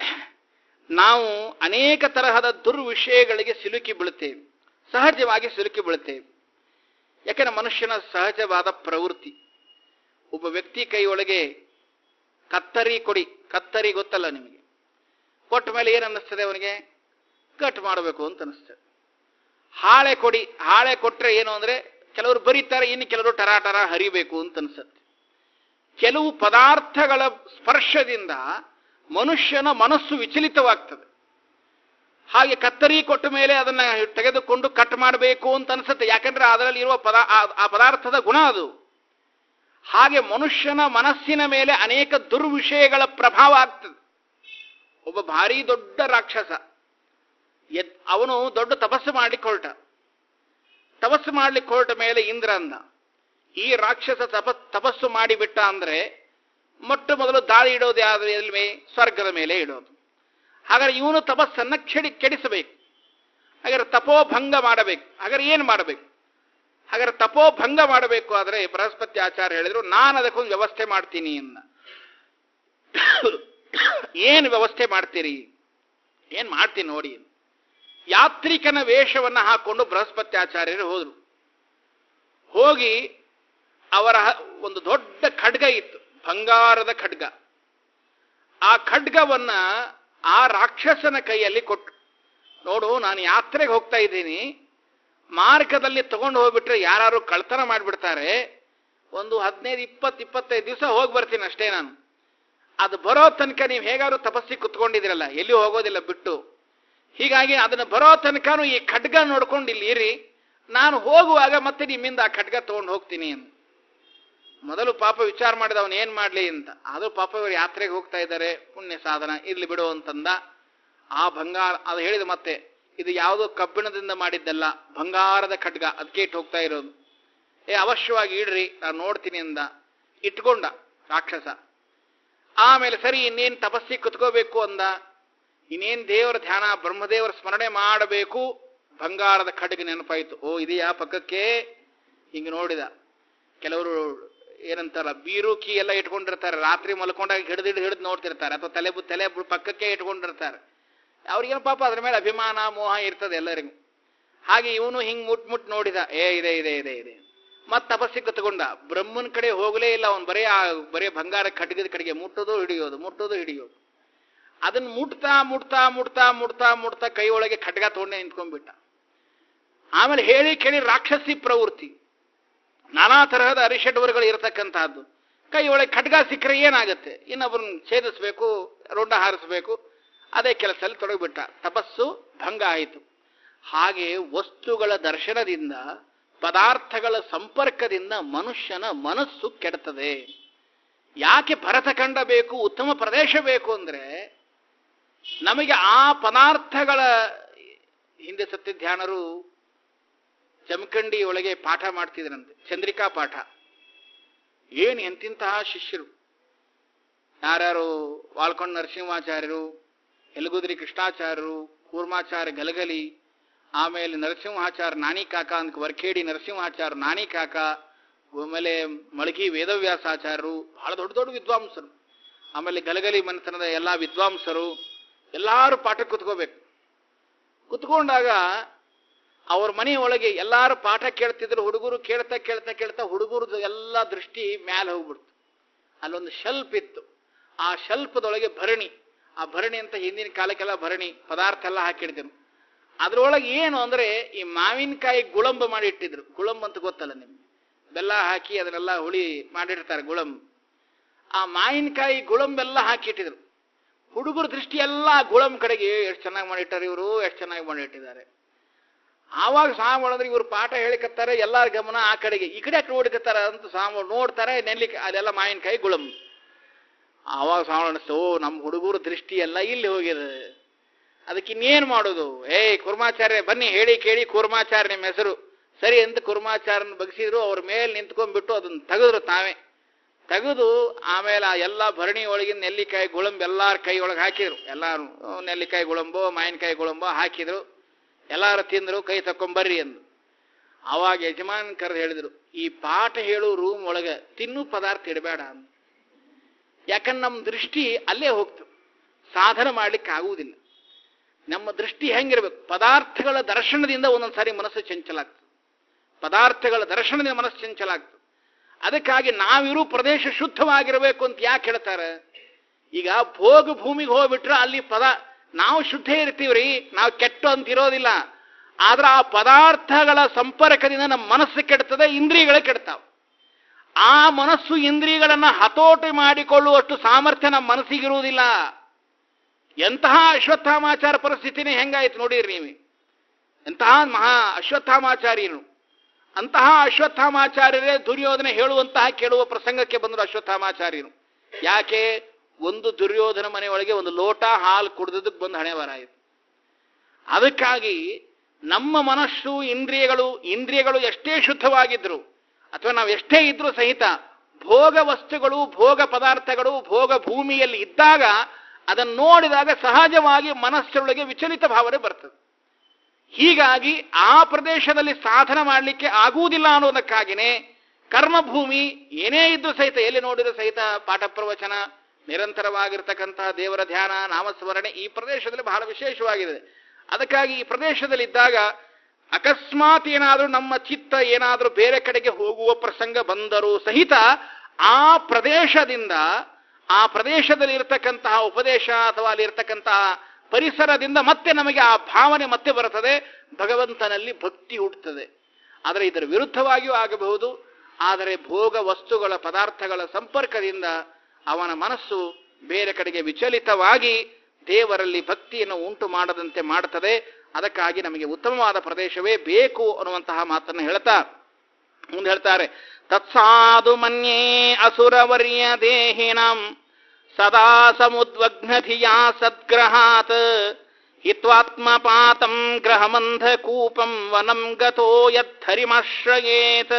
S1: ನಾವು ಅನೇಕ ತರಹದ ದುರ್ವಿಷಯಗಳಿಗೆ ಸಿಲುಕಿ ಬೀಳುತ್ತೇವೆ ಸಹಜವಾಗಿ ಸಿಲುಕಿ ಬೀಳುತ್ತೇವೆ ಯಾಕಂದ್ರೆ ಮನುಷ್ಯನ ಸಹಜವಾದ ಪ್ರವೃತ್ತಿ ಒಬ್ಬ ವ್ಯಕ್ತಿ ಕೈಯೊಳಗೆ ಕತ್ತರಿ ಕೊಡಿ ಕತ್ತರಿ ಗೊತ್ತಲ್ಲ ನಿಮಗೆ ಕೊಟ್ಟ ಮೇಲೆ ಏನು ಅನ್ನಿಸ್ತದೆ ಅವನಿಗೆ ಕಟ್ ಮಾಡಬೇಕು ಅಂತ ಅನಿಸ್ತದೆ ಹಾಳೆ ಕೊಡಿ ಹಾಳೆ ಕೊಟ್ರೆ ಏನು ಅಂದ್ರೆ ಕೆಲವರು ಬರೀತಾರೆ ಇನ್ನು ಕೆಲವರು ಟರಾಟರ ಹರಿಬೇಕು ಅಂತ ಅನ್ಸುತ್ತೆ ಕೆಲವು ಪದಾರ್ಥಗಳ ಸ್ಪರ್ಶದಿಂದ ಮನುಷ್ಯನ ಮನಸ್ಸು ವಿಚಲಿತವಾಗ್ತದೆ ಹಾಗೆ ಕತ್ತರಿ ಕೊಟ್ಟ ಮೇಲೆ ಅದನ್ನ ತೆಗೆದುಕೊಂಡು ಕಟ್ ಮಾಡಬೇಕು ಅಂತ ಅನ್ಸುತ್ತೆ ಯಾಕಂದ್ರೆ ಅದರಲ್ಲಿ ಇರುವ ಪದಾ ಆ- ಆ ಪದಾರ್ಥದ ಗುಣ ಅದು ಹಾಗೆ ಮನುಷ್ಯನ ಮನಸ್ಸಿನ ಮೇಲೆ ಅನೇಕ ದುರ್ವಿಷಯಗಳ ಪ್ರಭಾವ ಆಗ್ತದೆ ಒಬ್ಬ ಭಾರಿ ದೊಡ್ಡ ರಾಕ್ಷಸ ಎದ್ ಅವನು ದೊಡ್ಡ ತಪಸ್ಸು ಮಾಡ್ಲಿಕ್ಕೆ ಹೊರಟ ತಪಸ್ಸು ಮಾಡ್ಲಿಕ್ಕೆ ಹೊರಟ ಮೇಲೆ ಇಂದ್ರ ಅಂದ ಈ ರಾಕ್ಷಸ ತಪ ತಪಸ್ಸು ಮಾಡಿಬಿಟ್ಟ ಅಂದ್ರೆ ಮೊಟ್ಟ ಮೊದಲು ದಾಳಿ ಇಡೋದು ಯಾವ್ದು ಎಲ್ಲಿ ಮೇ ಸ್ವರ್ಗದ ಮೇಲೆ ಇಡೋದು ಹಾಗಾದ್ರೆ ಇವನು ತಪಸ್ಸನ್ನ ಕೆಡಿ ಕೆಡಿಸಬೇಕು ಹಾಗಾದ್ರೆ ತಪೋಭಂಗ ಮಾಡಬೇಕು ಹಾಗಾದ್ರೆ ಏನು ಮಾಡಬೇಕು ಹಾಗಾದ್ರೆ ತಪೋಭಂಗ ಮಾಡಬೇಕು ಆದ್ರೆ ಬೃಹಸ್ಪತಿ ಆಚಾರ್ಯ ಹೇಳಿದ್ರು ನಾನು ಅದಕ್ಕೊಂದು ವ್ಯವಸ್ಥೆ ಮಾಡ್ತೀನಿ ಅನ್ನ ಏನು ವ್ಯವಸ್ಥೆ ಮಾಡ್ತೀರಿ ಏನ್ ಮಾಡ್ತೀನಿ ನೋಡಿ ಯಾತ್ರಿಕನ ವೇಷವನ್ನ ಹಾಕೊಂಡು ಬೃಹಸ್ಪತಿ ಆಚಾರ್ಯರು ಹೋದ್ರು ಹೋಗಿ ಅವರ ಹ- ಒಂದು ದೊಡ್ಡ ಖಡ್ಗ ಇತ್ತು ಬಂಗಾರದ ಖಡ್ಗ ಆ ಖಡ್ಗವನ್ನ ಆ ರಾಕ್ಷಸನ ಕೈಯಲ್ಲಿ ಕೊಟ್ಟು ನೋಡು ನಾನು ಯಾತ್ರೆಗೆ ಹೋಗ್ತಾ ಇದ್ದೀನಿ ಮಾರ್ಗದಲ್ಲಿ ತಗೊಂಡು ಹೋಗ್ಬಿಟ್ರೆ ಯಾರು ಕಳ್ತನ ಮಾಡಿಬಿಡ್ತಾರೆ ಒಂದು ಹದಿನೈದು ಇಪ್ಪತ್ತು ಇಪ್ಪತ್ತೈದು ದಿವಸ ಹೋಗಿ ಬರ್ತೀನಿ ಅಷ್ಟೇ ನಾನು ಅದು ಬರೋ ತನಕ ನೀವು ಹೇಗಾದ್ರು ತಪಸ್ಸಿ ಕುತ್ಕೊಂಡಿದ್ದೀರಲ್ಲ ಎಲ್ಲಿ ಹೋಗೋದಿಲ್ಲ ಬಿಟ್ಟು ಹೀಗಾಗಿ ಅದನ್ನು ಬರೋ ತನಕನೂ ಈ ಖಡ್ಗ ನೋಡ್ಕೊಂಡು ಇಲ್ಲಿ ಇರಿ ನಾನು ಹೋಗುವಾಗ ಮತ್ತೆ ನಿಮ್ಮಿಂದ ಆ ಖಡ್ಗ ತಗೊಂಡು ಹೋಗ್ತೀನಿ ಅಂತ ಮೊದಲು ಪಾಪ ವಿಚಾರ ಮಾಡಿದ ಅವನು ಏನ್ ಮಾಡ್ಲಿ ಅಂತ ಆದ್ರೂ ಪಾಪ ಇವರು ಯಾತ್ರೆಗೆ ಹೋಗ್ತಾ ಇದ್ದಾರೆ ಪುಣ್ಯ ಸಾಧನ ಇರ್ಲಿ ಬಿಡು ಅಂತಂದ ಆ ಬಂಗಾರ ಅದು ಹೇಳಿದ ಮತ್ತೆ ಇದು ಯಾವುದೋ ಕಬ್ಬಿಣದಿಂದ ಮಾಡಿದ್ದಲ್ಲ ಬಂಗಾರದ ಖಡ್ಗ ಅದಕ್ಕೆ ಇಟ್ಟು ಹೋಗ್ತಾ ಇರೋದು ಏ ಅವಶ್ಯವಾಗಿ ಇಡ್ರಿ ನಾನು ನೋಡ್ತೀನಿ ಅಂದ ಇಟ್ಕೊಂಡ ರಾಕ್ಷಸ ಆಮೇಲೆ ಸರಿ ಇನ್ನೇನ್ ತಪಸ್ಸಿ ಕುತ್ಕೋಬೇಕು ಅಂದ ಇನ್ನೇನ್ ದೇವರ ಧ್ಯಾನ ಬ್ರಹ್ಮದೇವರ ಸ್ಮರಣೆ ಮಾಡಬೇಕು ಬಂಗಾರದ ಖಡ್ಗ ನೆನಪಾಯ್ತು ಓ ಇದೆಯಾ ಪಕ್ಕಕ್ಕೆ ಹಿಂಗೆ ನೋಡಿದ ಕೆಲವರು ಏನಂತಾರ ಬೀರುಕಿ ಎಲ್ಲ ಇಟ್ಕೊಂಡಿರ್ತಾರೆ ರಾತ್ರಿ ಮಲ್ಕೊಂಡಾಗ ಹಿಡಿದು ಹಿಡಿದು ಹಿಡಿದು ನೋಡ್ತಿರ್ತಾರೆ ಅಥವಾ ತಲೆ ಬು- ತಲೆ ಬು- ಪಕ್ಕಕ್ಕೆ ಇಟ್ಕೊಂಡಿರ್ತಾರೆ ಅವ್ರಿಗೇನು ಪಾಪ ಅದ್ರ ಮೇಲೆ ಅಭಿಮಾನ ಮೋಹ ಇರ್ತದೆ ಎಲ್ಲರಿಗೂ ಹಾಗೆ ಇವನು ಹಿಂಗ್ ಮುಟ್ ಮುಟ್ ನೋಡಿದ ಏ ಇದೆ ಇದೆ ಇದೆ ಇದೆ ಮತ್ ತಪಸ್ಸಿಗೆ ಕತ್ಕೊಂಡ ಬ್ರಹ್ಮನ್ ಕಡೆ ಹೋಗಲೇ ಇಲ್ಲ ಅವನು ಬರೇ ಆ ಬರೇ ಬಂಗಾರ ಖಡ್ಗದ ಕಡೆಗೆ ಮುಟ್ಟೋದು ಹಿಡಿಯೋದು ಮುಟ್ಟೋದು ಹಿಡಿಯೋದು ಅದನ್ನ ಮುಟ್ತಾ ಮುಟ್ತಾ ಮುಟ್ತಾ ಮುಟ್ತಾ ಮುಟ್ತಾ ಕೈ ಒಳಗೆ ಖಡ್ಗ ತಗೊಂಡೆ ನಿಂತ್ಕೊಂಡ್ಬಿಟ್ಟ ಆಮೇಲೆ ಹೇಳಿ ಕೇಳಿ ರಾಕ್ಷಸಿ ಪ್ರವೃತ್ತಿ ನಾನಾ ತರಹದ ಅರಿಷಡ್ವರ್ಗಳು ಇರತಕ್ಕಂತಹದ್ದು ಕೈ ಒಳಗೆ ಖಡ್ಗ ಸಿಕ್ಕರೆ ಏನಾಗುತ್ತೆ ಇನ್ನೊಬ್ಬರನ್ನ ಛೇದಿಸ್ಬೇಕು ರೊಂಡ ಹಾರಿಸ್ಬೇಕು ಅದೇ ಕೆಲಸದಲ್ಲಿ ತೊಡಗಿಬಿಟ್ಟ ತಪಸ್ಸು ಭಂಗ ಆಯಿತು ಹಾಗೆ ವಸ್ತುಗಳ ದರ್ಶನದಿಂದ ಪದಾರ್ಥಗಳ ಸಂಪರ್ಕದಿಂದ ಮನುಷ್ಯನ ಮನಸ್ಸು ಕೆಡ್ತದೆ ಯಾಕೆ ಭರತಖಂಡ ಬೇಕು ಉತ್ತಮ ಪ್ರದೇಶ ಬೇಕು ಅಂದ್ರೆ ನಮಗೆ ಆ ಪದಾರ್ಥಗಳ ಹಿಂದೆ ಸತ್ಯಧ್ಯಾನರು ಜಮಖಂಡಿ ಒಳಗೆ ಪಾಠ ಮಾಡ್ತಿದ್ರಂತೆ ಚಂದ್ರಿಕಾ ಪಾಠ ಏನು ಎಂತಿಂತಹ ಶಿಷ್ಯರು ಯಾರ್ಯಾರು ವಾಲ್ಕೊಂಡ್ ನರಸಿಂಹಾಚಾರ್ಯರು ಯಲಗುದ್ರಿ ಕೃಷ್ಣಾಚಾರ್ಯರು ಕೂರ್ಮಾಚಾರ್ಯ ಗಲಗಲಿ ಆಮೇಲೆ ನರಸಿಂಹಾಚಾರ್ಯ ನಾನಿ ಕಾಕ ಅಂತ ವರ್ಖೇಡಿ ನರಸಿಂಹಾಚಾರ್ಯ ನಾನಿ ಕಾಕ ಆಮೇಲೆ ಮಳಗಿ ವೇದವ್ಯಾಸಾಚಾರ್ಯರು ಬಹಳ ದೊಡ್ಡ ದೊಡ್ಡ ವಿದ್ವಾಂಸರು ಆಮೇಲೆ ಗಲಗಲಿ ಮನೆತನದ ಎಲ್ಲ ವಿದ್ವಾಂಸರು ಎಲ್ಲಾರು ಪಾಠ ಕುತ್ಕೋಬೇಕು ಕುತ್ಕೊಂಡಾಗ ಅವ್ರ ಮನೆಯೊಳಗೆ ಎಲ್ಲಾರು ಪಾಠ ಕೇಳ್ತಿದ್ರು ಹುಡುಗರು ಕೇಳ್ತಾ ಕೇಳ್ತಾ ಕೇಳ್ತಾ ಹುಡುಗರದು ಎಲ್ಲ ದೃಷ್ಟಿ ಮ್ಯಾಲೆ ಹೋಗ್ಬಿಡ್ತು ಅಲ್ಲೊಂದು ಶೆಲ್ಪ್ ಇತ್ತು ಆ ಶೆಲ್ಪದೊಳಗೆ ಭರಣಿ ಆ ಭರಣಿ ಅಂತ ಹಿಂದಿನ ಕಾಲಕ್ಕೆಲ್ಲ ಭರಣಿ ಪದಾರ್ಥ ಎಲ್ಲ ಹಾಕಿಡ್ತಿದ್ರು ಅದ್ರೊಳಗೆ ಏನು ಅಂದ್ರೆ ಈ ಮಾವಿನಕಾಯಿ ಗುಳಂಬ ಮಾಡಿ ಇಟ್ಟಿದ್ರು ಗುಳಂಬ ಅಂತ ಗೊತ್ತಲ್ಲ ನಿಮ್ಗೆ ಬೆಲ್ಲ ಹಾಕಿ ಅದನ್ನೆಲ್ಲ ಹುಳಿ ಮಾಡಿರ್ತಾರೆ ಗುಳಂಬ ಆ ಮಾವಿನಕಾಯಿ ಗುಳಂಬೆಲ್ಲ ಹಾಕಿಟ್ಟಿದ್ರು ಹುಡುಗರ ದೃಷ್ಟಿ ಎಲ್ಲ ಗುಳಂಬ ಕಡೆಗೆ ಎಷ್ಟು ಚೆನ್ನಾಗಿ ಮಾಡಿಟ್ಟಾರೆ ಇವರು ಎಷ್ಟು ಚೆನ್ನಾಗಿ ಮಾಡಿಟ್ಟಿದ್ದಾರೆ ಆವಾಗ ಸ್ವಾಮಿ ಅಂದ್ರೆ ಇವ್ರು ಪಾಠ ಹೇಳಿಕತ್ತಾರೆ ಎಲ್ಲಾರ ಗಮನ ಆ ಕಡೆಗೆ ಈ ಕಡೆ ನೋಡಿಕತ್ತಾರ ಅಂತ ಸ್ವಾಮಿ ನೋಡ್ತಾರೆ ನೆನ್ಲಿಕ್ಕೆ ಅದೆಲ್ಲ ಮಾವಿನಕಾಯಿ ಗುಳಂಬ ಆವಾಗ ಸ್ವಾಮಿ ಅನಿಸ್ತು ಓ ನಮ್ಮ ಹುಡುಗರ ದೃಷ್ಟಿ ಎಲ್ಲ ಇಲ್ಲಿ ಹೋಗಿದೆ ಅದಕ್ಕೆ ಇನ್ನೇನು ಮಾಡೋದು ಏಯ್ ಕುರ್ಮಾಚಾರ್ಯ ಬನ್ನಿ ಹೇಳಿ ಕೇಳಿ ಕುರ್ಮಾಚಾರ್ಯ ನಿಮ್ಮ ಹೆಸರು ಸರಿ ಅಂತ ಕುರ್ಮಾಚಾರ್ಯನ ಬಗ್ಸಿದ್ರು ಅವ್ರ ಮೇಲೆ ನಿಂತ್ಕೊಂಡ್ಬಿಟ್ಟು ಅದನ್ನ ತೆಗೆದ್ರು ತಾವೇ ತೆಗೆದು ಆಮೇಲೆ ಆ ಎಲ್ಲ ಭರಣಿ ಒಳಗಿನ ನೆಲ್ಲಿಕಾಯಿ ಗುಳಂಬ ಎಲ್ಲಾರ ಕೈ ಒಳಗೆ ಹಾಕಿದ್ರು ಎಲ್ಲಾರು ಅಹ್, ನೆಲ್ಲಿಕಾಯಿ ಗುಳಂಬೋ ಮಾವಿನಕಾಯಿ ಗುಳಂಬೋ ಹಾಕಿದ್ರು ಎಲ್ಲಾರು ತಿಂದ್ರು ಕೈ ತಕೊಂಬರ್ರಿ ಅಂದು ಅವಾಗ ಯಜಮಾನ್ ಕರೆದು ಹೇಳಿದ್ರು ಈ ಪಾಠ ಹೇಳು ರೂಮ್ ಒಳಗೆ ತಿನ್ನು ಪದಾರ್ಥ ಇಡಬೇಡ ಅಂತ ಯಾಕಂದ್ರೆ ನಮ್ಮ ದೃಷ್ಟಿ ಅಲ್ಲೇ ಹೋಗ್ತು ಸಾಧನೆ ಮಾಡ್ಲಿಕ್ಕೆ ಆಗುವುದಿಲ್ಲ ನಮ್ಮ ದೃಷ್ಟಿ ಹೆಂಗಿರ್ಬೇಕು ಪದಾರ್ಥಗಳ ದರ್ಶನದಿಂದ ಒಂದೊಂದು ಸಾರಿ ಮನಸ್ಸು ಚಂಚಲ ಆಗ್ತದೆ ಪದಾರ್ಥಗಳ ದರ್ಶನದಿಂದ ಮನಸ್ಸು ಚಂಚಲ ಆಗ್ತದೆ ಅದಕ್ಕಾಗಿ ನಾವಿರೋ ಪ್ರದೇಶ ಶುದ್ಧವಾಗಿರಬೇಕು ಅಂತ ಯಾಕೆ ಹೇಳ್ತಾರೆ ಈಗ ಭೋಗ ಭೂಮಿಗೆ ಹೋಗ್ಬಿಟ್ರೆ ಅಲ್ಲಿ ಪದ ನಾವು ಶುದ್ಧ ಇರ್ತೀವ್ರಿ ನಾವು ಕೆಟ್ಟು ಅಂತ ಇರೋದಿಲ್ಲ ಆದ್ರೆ ಆ ಪದಾರ್ಥಗಳ ಸಂಪರ್ಕದಿಂದ ನಮ್ಮ ಮನಸ್ಸು ಕೆಡ್ತದೆ ಇಂದ್ರಿಯಗಳು ಕೆಡ್ತಾವ ಆ ಮನಸ್ಸು ಇಂದ್ರಿಯಗಳನ್ನ ಹತೋಟಿ ಮಾಡಿಕೊಳ್ಳುವಷ್ಟು ಸಾಮರ್ಥ್ಯ ನಮ್ಮ ಮನಸ್ಸಿಗಿರುವುದಿಲ್ಲ ಎಂತಹ ಅಶ್ವತ್ಥಾಮಾಚಾರ ಪರಿಸ್ಥಿತಿನೇ ಹೆಂಗಾಯ್ತು ನೋಡಿರಿ ನೀವು ಎಂತಹ ಮಹಾ ಅಶ್ವತ್ಥಾಮಾಚಾರ್ಯರು ಅಂತಹ ಅಶ್ವತ್ಥಾಮಾಚಾರ್ಯರೇ ದುರ್ಯೋಧನ ಹೇಳುವಂತಹ ಕೇಳುವ ಪ್ರಸಂಗಕ್ಕೆ ಬಂದರು ಅಶ್ವತ್ಥಾಮಾಚಾರ್ಯರು ಯಾಕೆ ಒಂದು ದುರ್ಯೋಧನ ಮನೆಯೊಳಗೆ ಒಂದು ಲೋಟ ಹಾಲು ಕುಡಿದದಕ್ಕೆ ಬಂದು ಹಣೆ ಬರಾಯಿತು ಅದಕ್ಕಾಗಿ ನಮ್ಮ ಮನಸ್ಸು ಇಂದ್ರಿಯಗಳು ಇಂದ್ರಿಯಗಳು ಎಷ್ಟೇ ಶುದ್ಧವಾಗಿದ್ರು ಅಥವಾ ನಾವು ಎಷ್ಟೇ ಇದ್ರೂ ಸಹಿತ ಭೋಗ ವಸ್ತುಗಳು ಭೋಗ ಪದಾರ್ಥಗಳು ಭೋಗ ಭೂಮಿಯಲ್ಲಿ ಇದ್ದಾಗ ಅದನ್ನು ನೋಡಿದಾಗ ಸಹಜವಾಗಿ ಮನಸ್ಸೊಳಗೆ ವಿಚಲಿತ ಭಾವನೆ ಬರ್ತದೆ ಹೀಗಾಗಿ ಆ ಪ್ರದೇಶದಲ್ಲಿ ಸಾಧನ ಮಾಡಲಿಕ್ಕೆ ಆಗುವುದಿಲ್ಲ ಅನ್ನೋದಕ್ಕಾಗಿನೇ ಕರ್ಮಭೂಮಿ ಏನೇ ಇದ್ದು ಸಹಿತ ಎಲ್ಲಿ ನೋಡಿದ್ರು ಸಹಿತ ಪಾಠ ಪ್ರವಚನ ನಿರಂತರವಾಗಿರ್ತಕ್ಕಂತಹ ದೇವರ ಧ್ಯಾನ ನಾಮಸ್ಮರಣೆ ಈ ಪ್ರದೇಶದಲ್ಲಿ ಬಹಳ ವಿಶೇಷವಾಗಿದೆ ಅದಕ್ಕಾಗಿ ಈ ಪ್ರದೇಶದಲ್ಲಿ ಇದ್ದಾಗ ಅಕಸ್ಮಾತ್ ಏನಾದರೂ ನಮ್ಮ ಚಿತ್ತ ಏನಾದರೂ ಬೇರೆ ಕಡೆಗೆ ಹೋಗುವ ಪ್ರಸಂಗ ಬಂದರೂ ಸಹಿತ ಆ ಪ್ರದೇಶದಿಂದ ಆ ಪ್ರದೇಶದಲ್ಲಿ ಇರತಕ್ಕಂತಹ ಉಪದೇಶ ಅಥವಾ ಅಲ್ಲಿ ಇರತಕ್ಕಂತಹ ಪರಿಸರದಿಂದ ಮತ್ತೆ ನಮಗೆ ಆ ಭಾವನೆ ಮತ್ತೆ ಬರುತ್ತದೆ ಭಗವಂತನಲ್ಲಿ ಭಕ್ತಿ ಹುಟ್ಟುತ್ತದೆ ಆದರೆ ಇದರ ವಿರುದ್ಧವಾಗಿಯೂ ಆಗಬಹುದು ಆದರೆ ಭೋಗ ವಸ್ತುಗಳ ಪದಾರ್ಥಗಳ ಸಂಪರ್ಕದಿಂದ ಅವನ ಮನಸ್ಸು ಬೇರೆ ಕಡೆಗೆ ವಿಚಲಿತವಾಗಿ ದೇವರಲ್ಲಿ ಭಕ್ತಿಯನ್ನು ಉಂಟು ಮಾಡದಂತೆ ಮಾಡುತ್ತದೆ ಅದಕ್ಕಾಗಿ ನಮಗೆ ಉತ್ತಮವಾದ ಪ್ರದೇಶವೇ ಬೇಕು ಅನ್ನುವಂತಹ ಮಾತನ್ನು ಹೇಳ್ತಾ ಮುಂದೆ ಹೇಳ್ತಾರೆ ತತ್ಸಾಧು ಮನ್ಯೇ ಅಸುರವರ್ಯ ದೇಹಿನಂ ಸದಾ ಸಮುದ್ವಗ್ನಧಿಯಾ ಸದ್ಗ್ರಹಾತ್ ಹಿತ್ವಾತ್ಮಪಾತಂ ಗ್ರಹಮಂಧ ಕೂಪಂ ವನಂ ಗತೋ ಯದ್ಧರಿಮಾಶ್ರಯೇತ್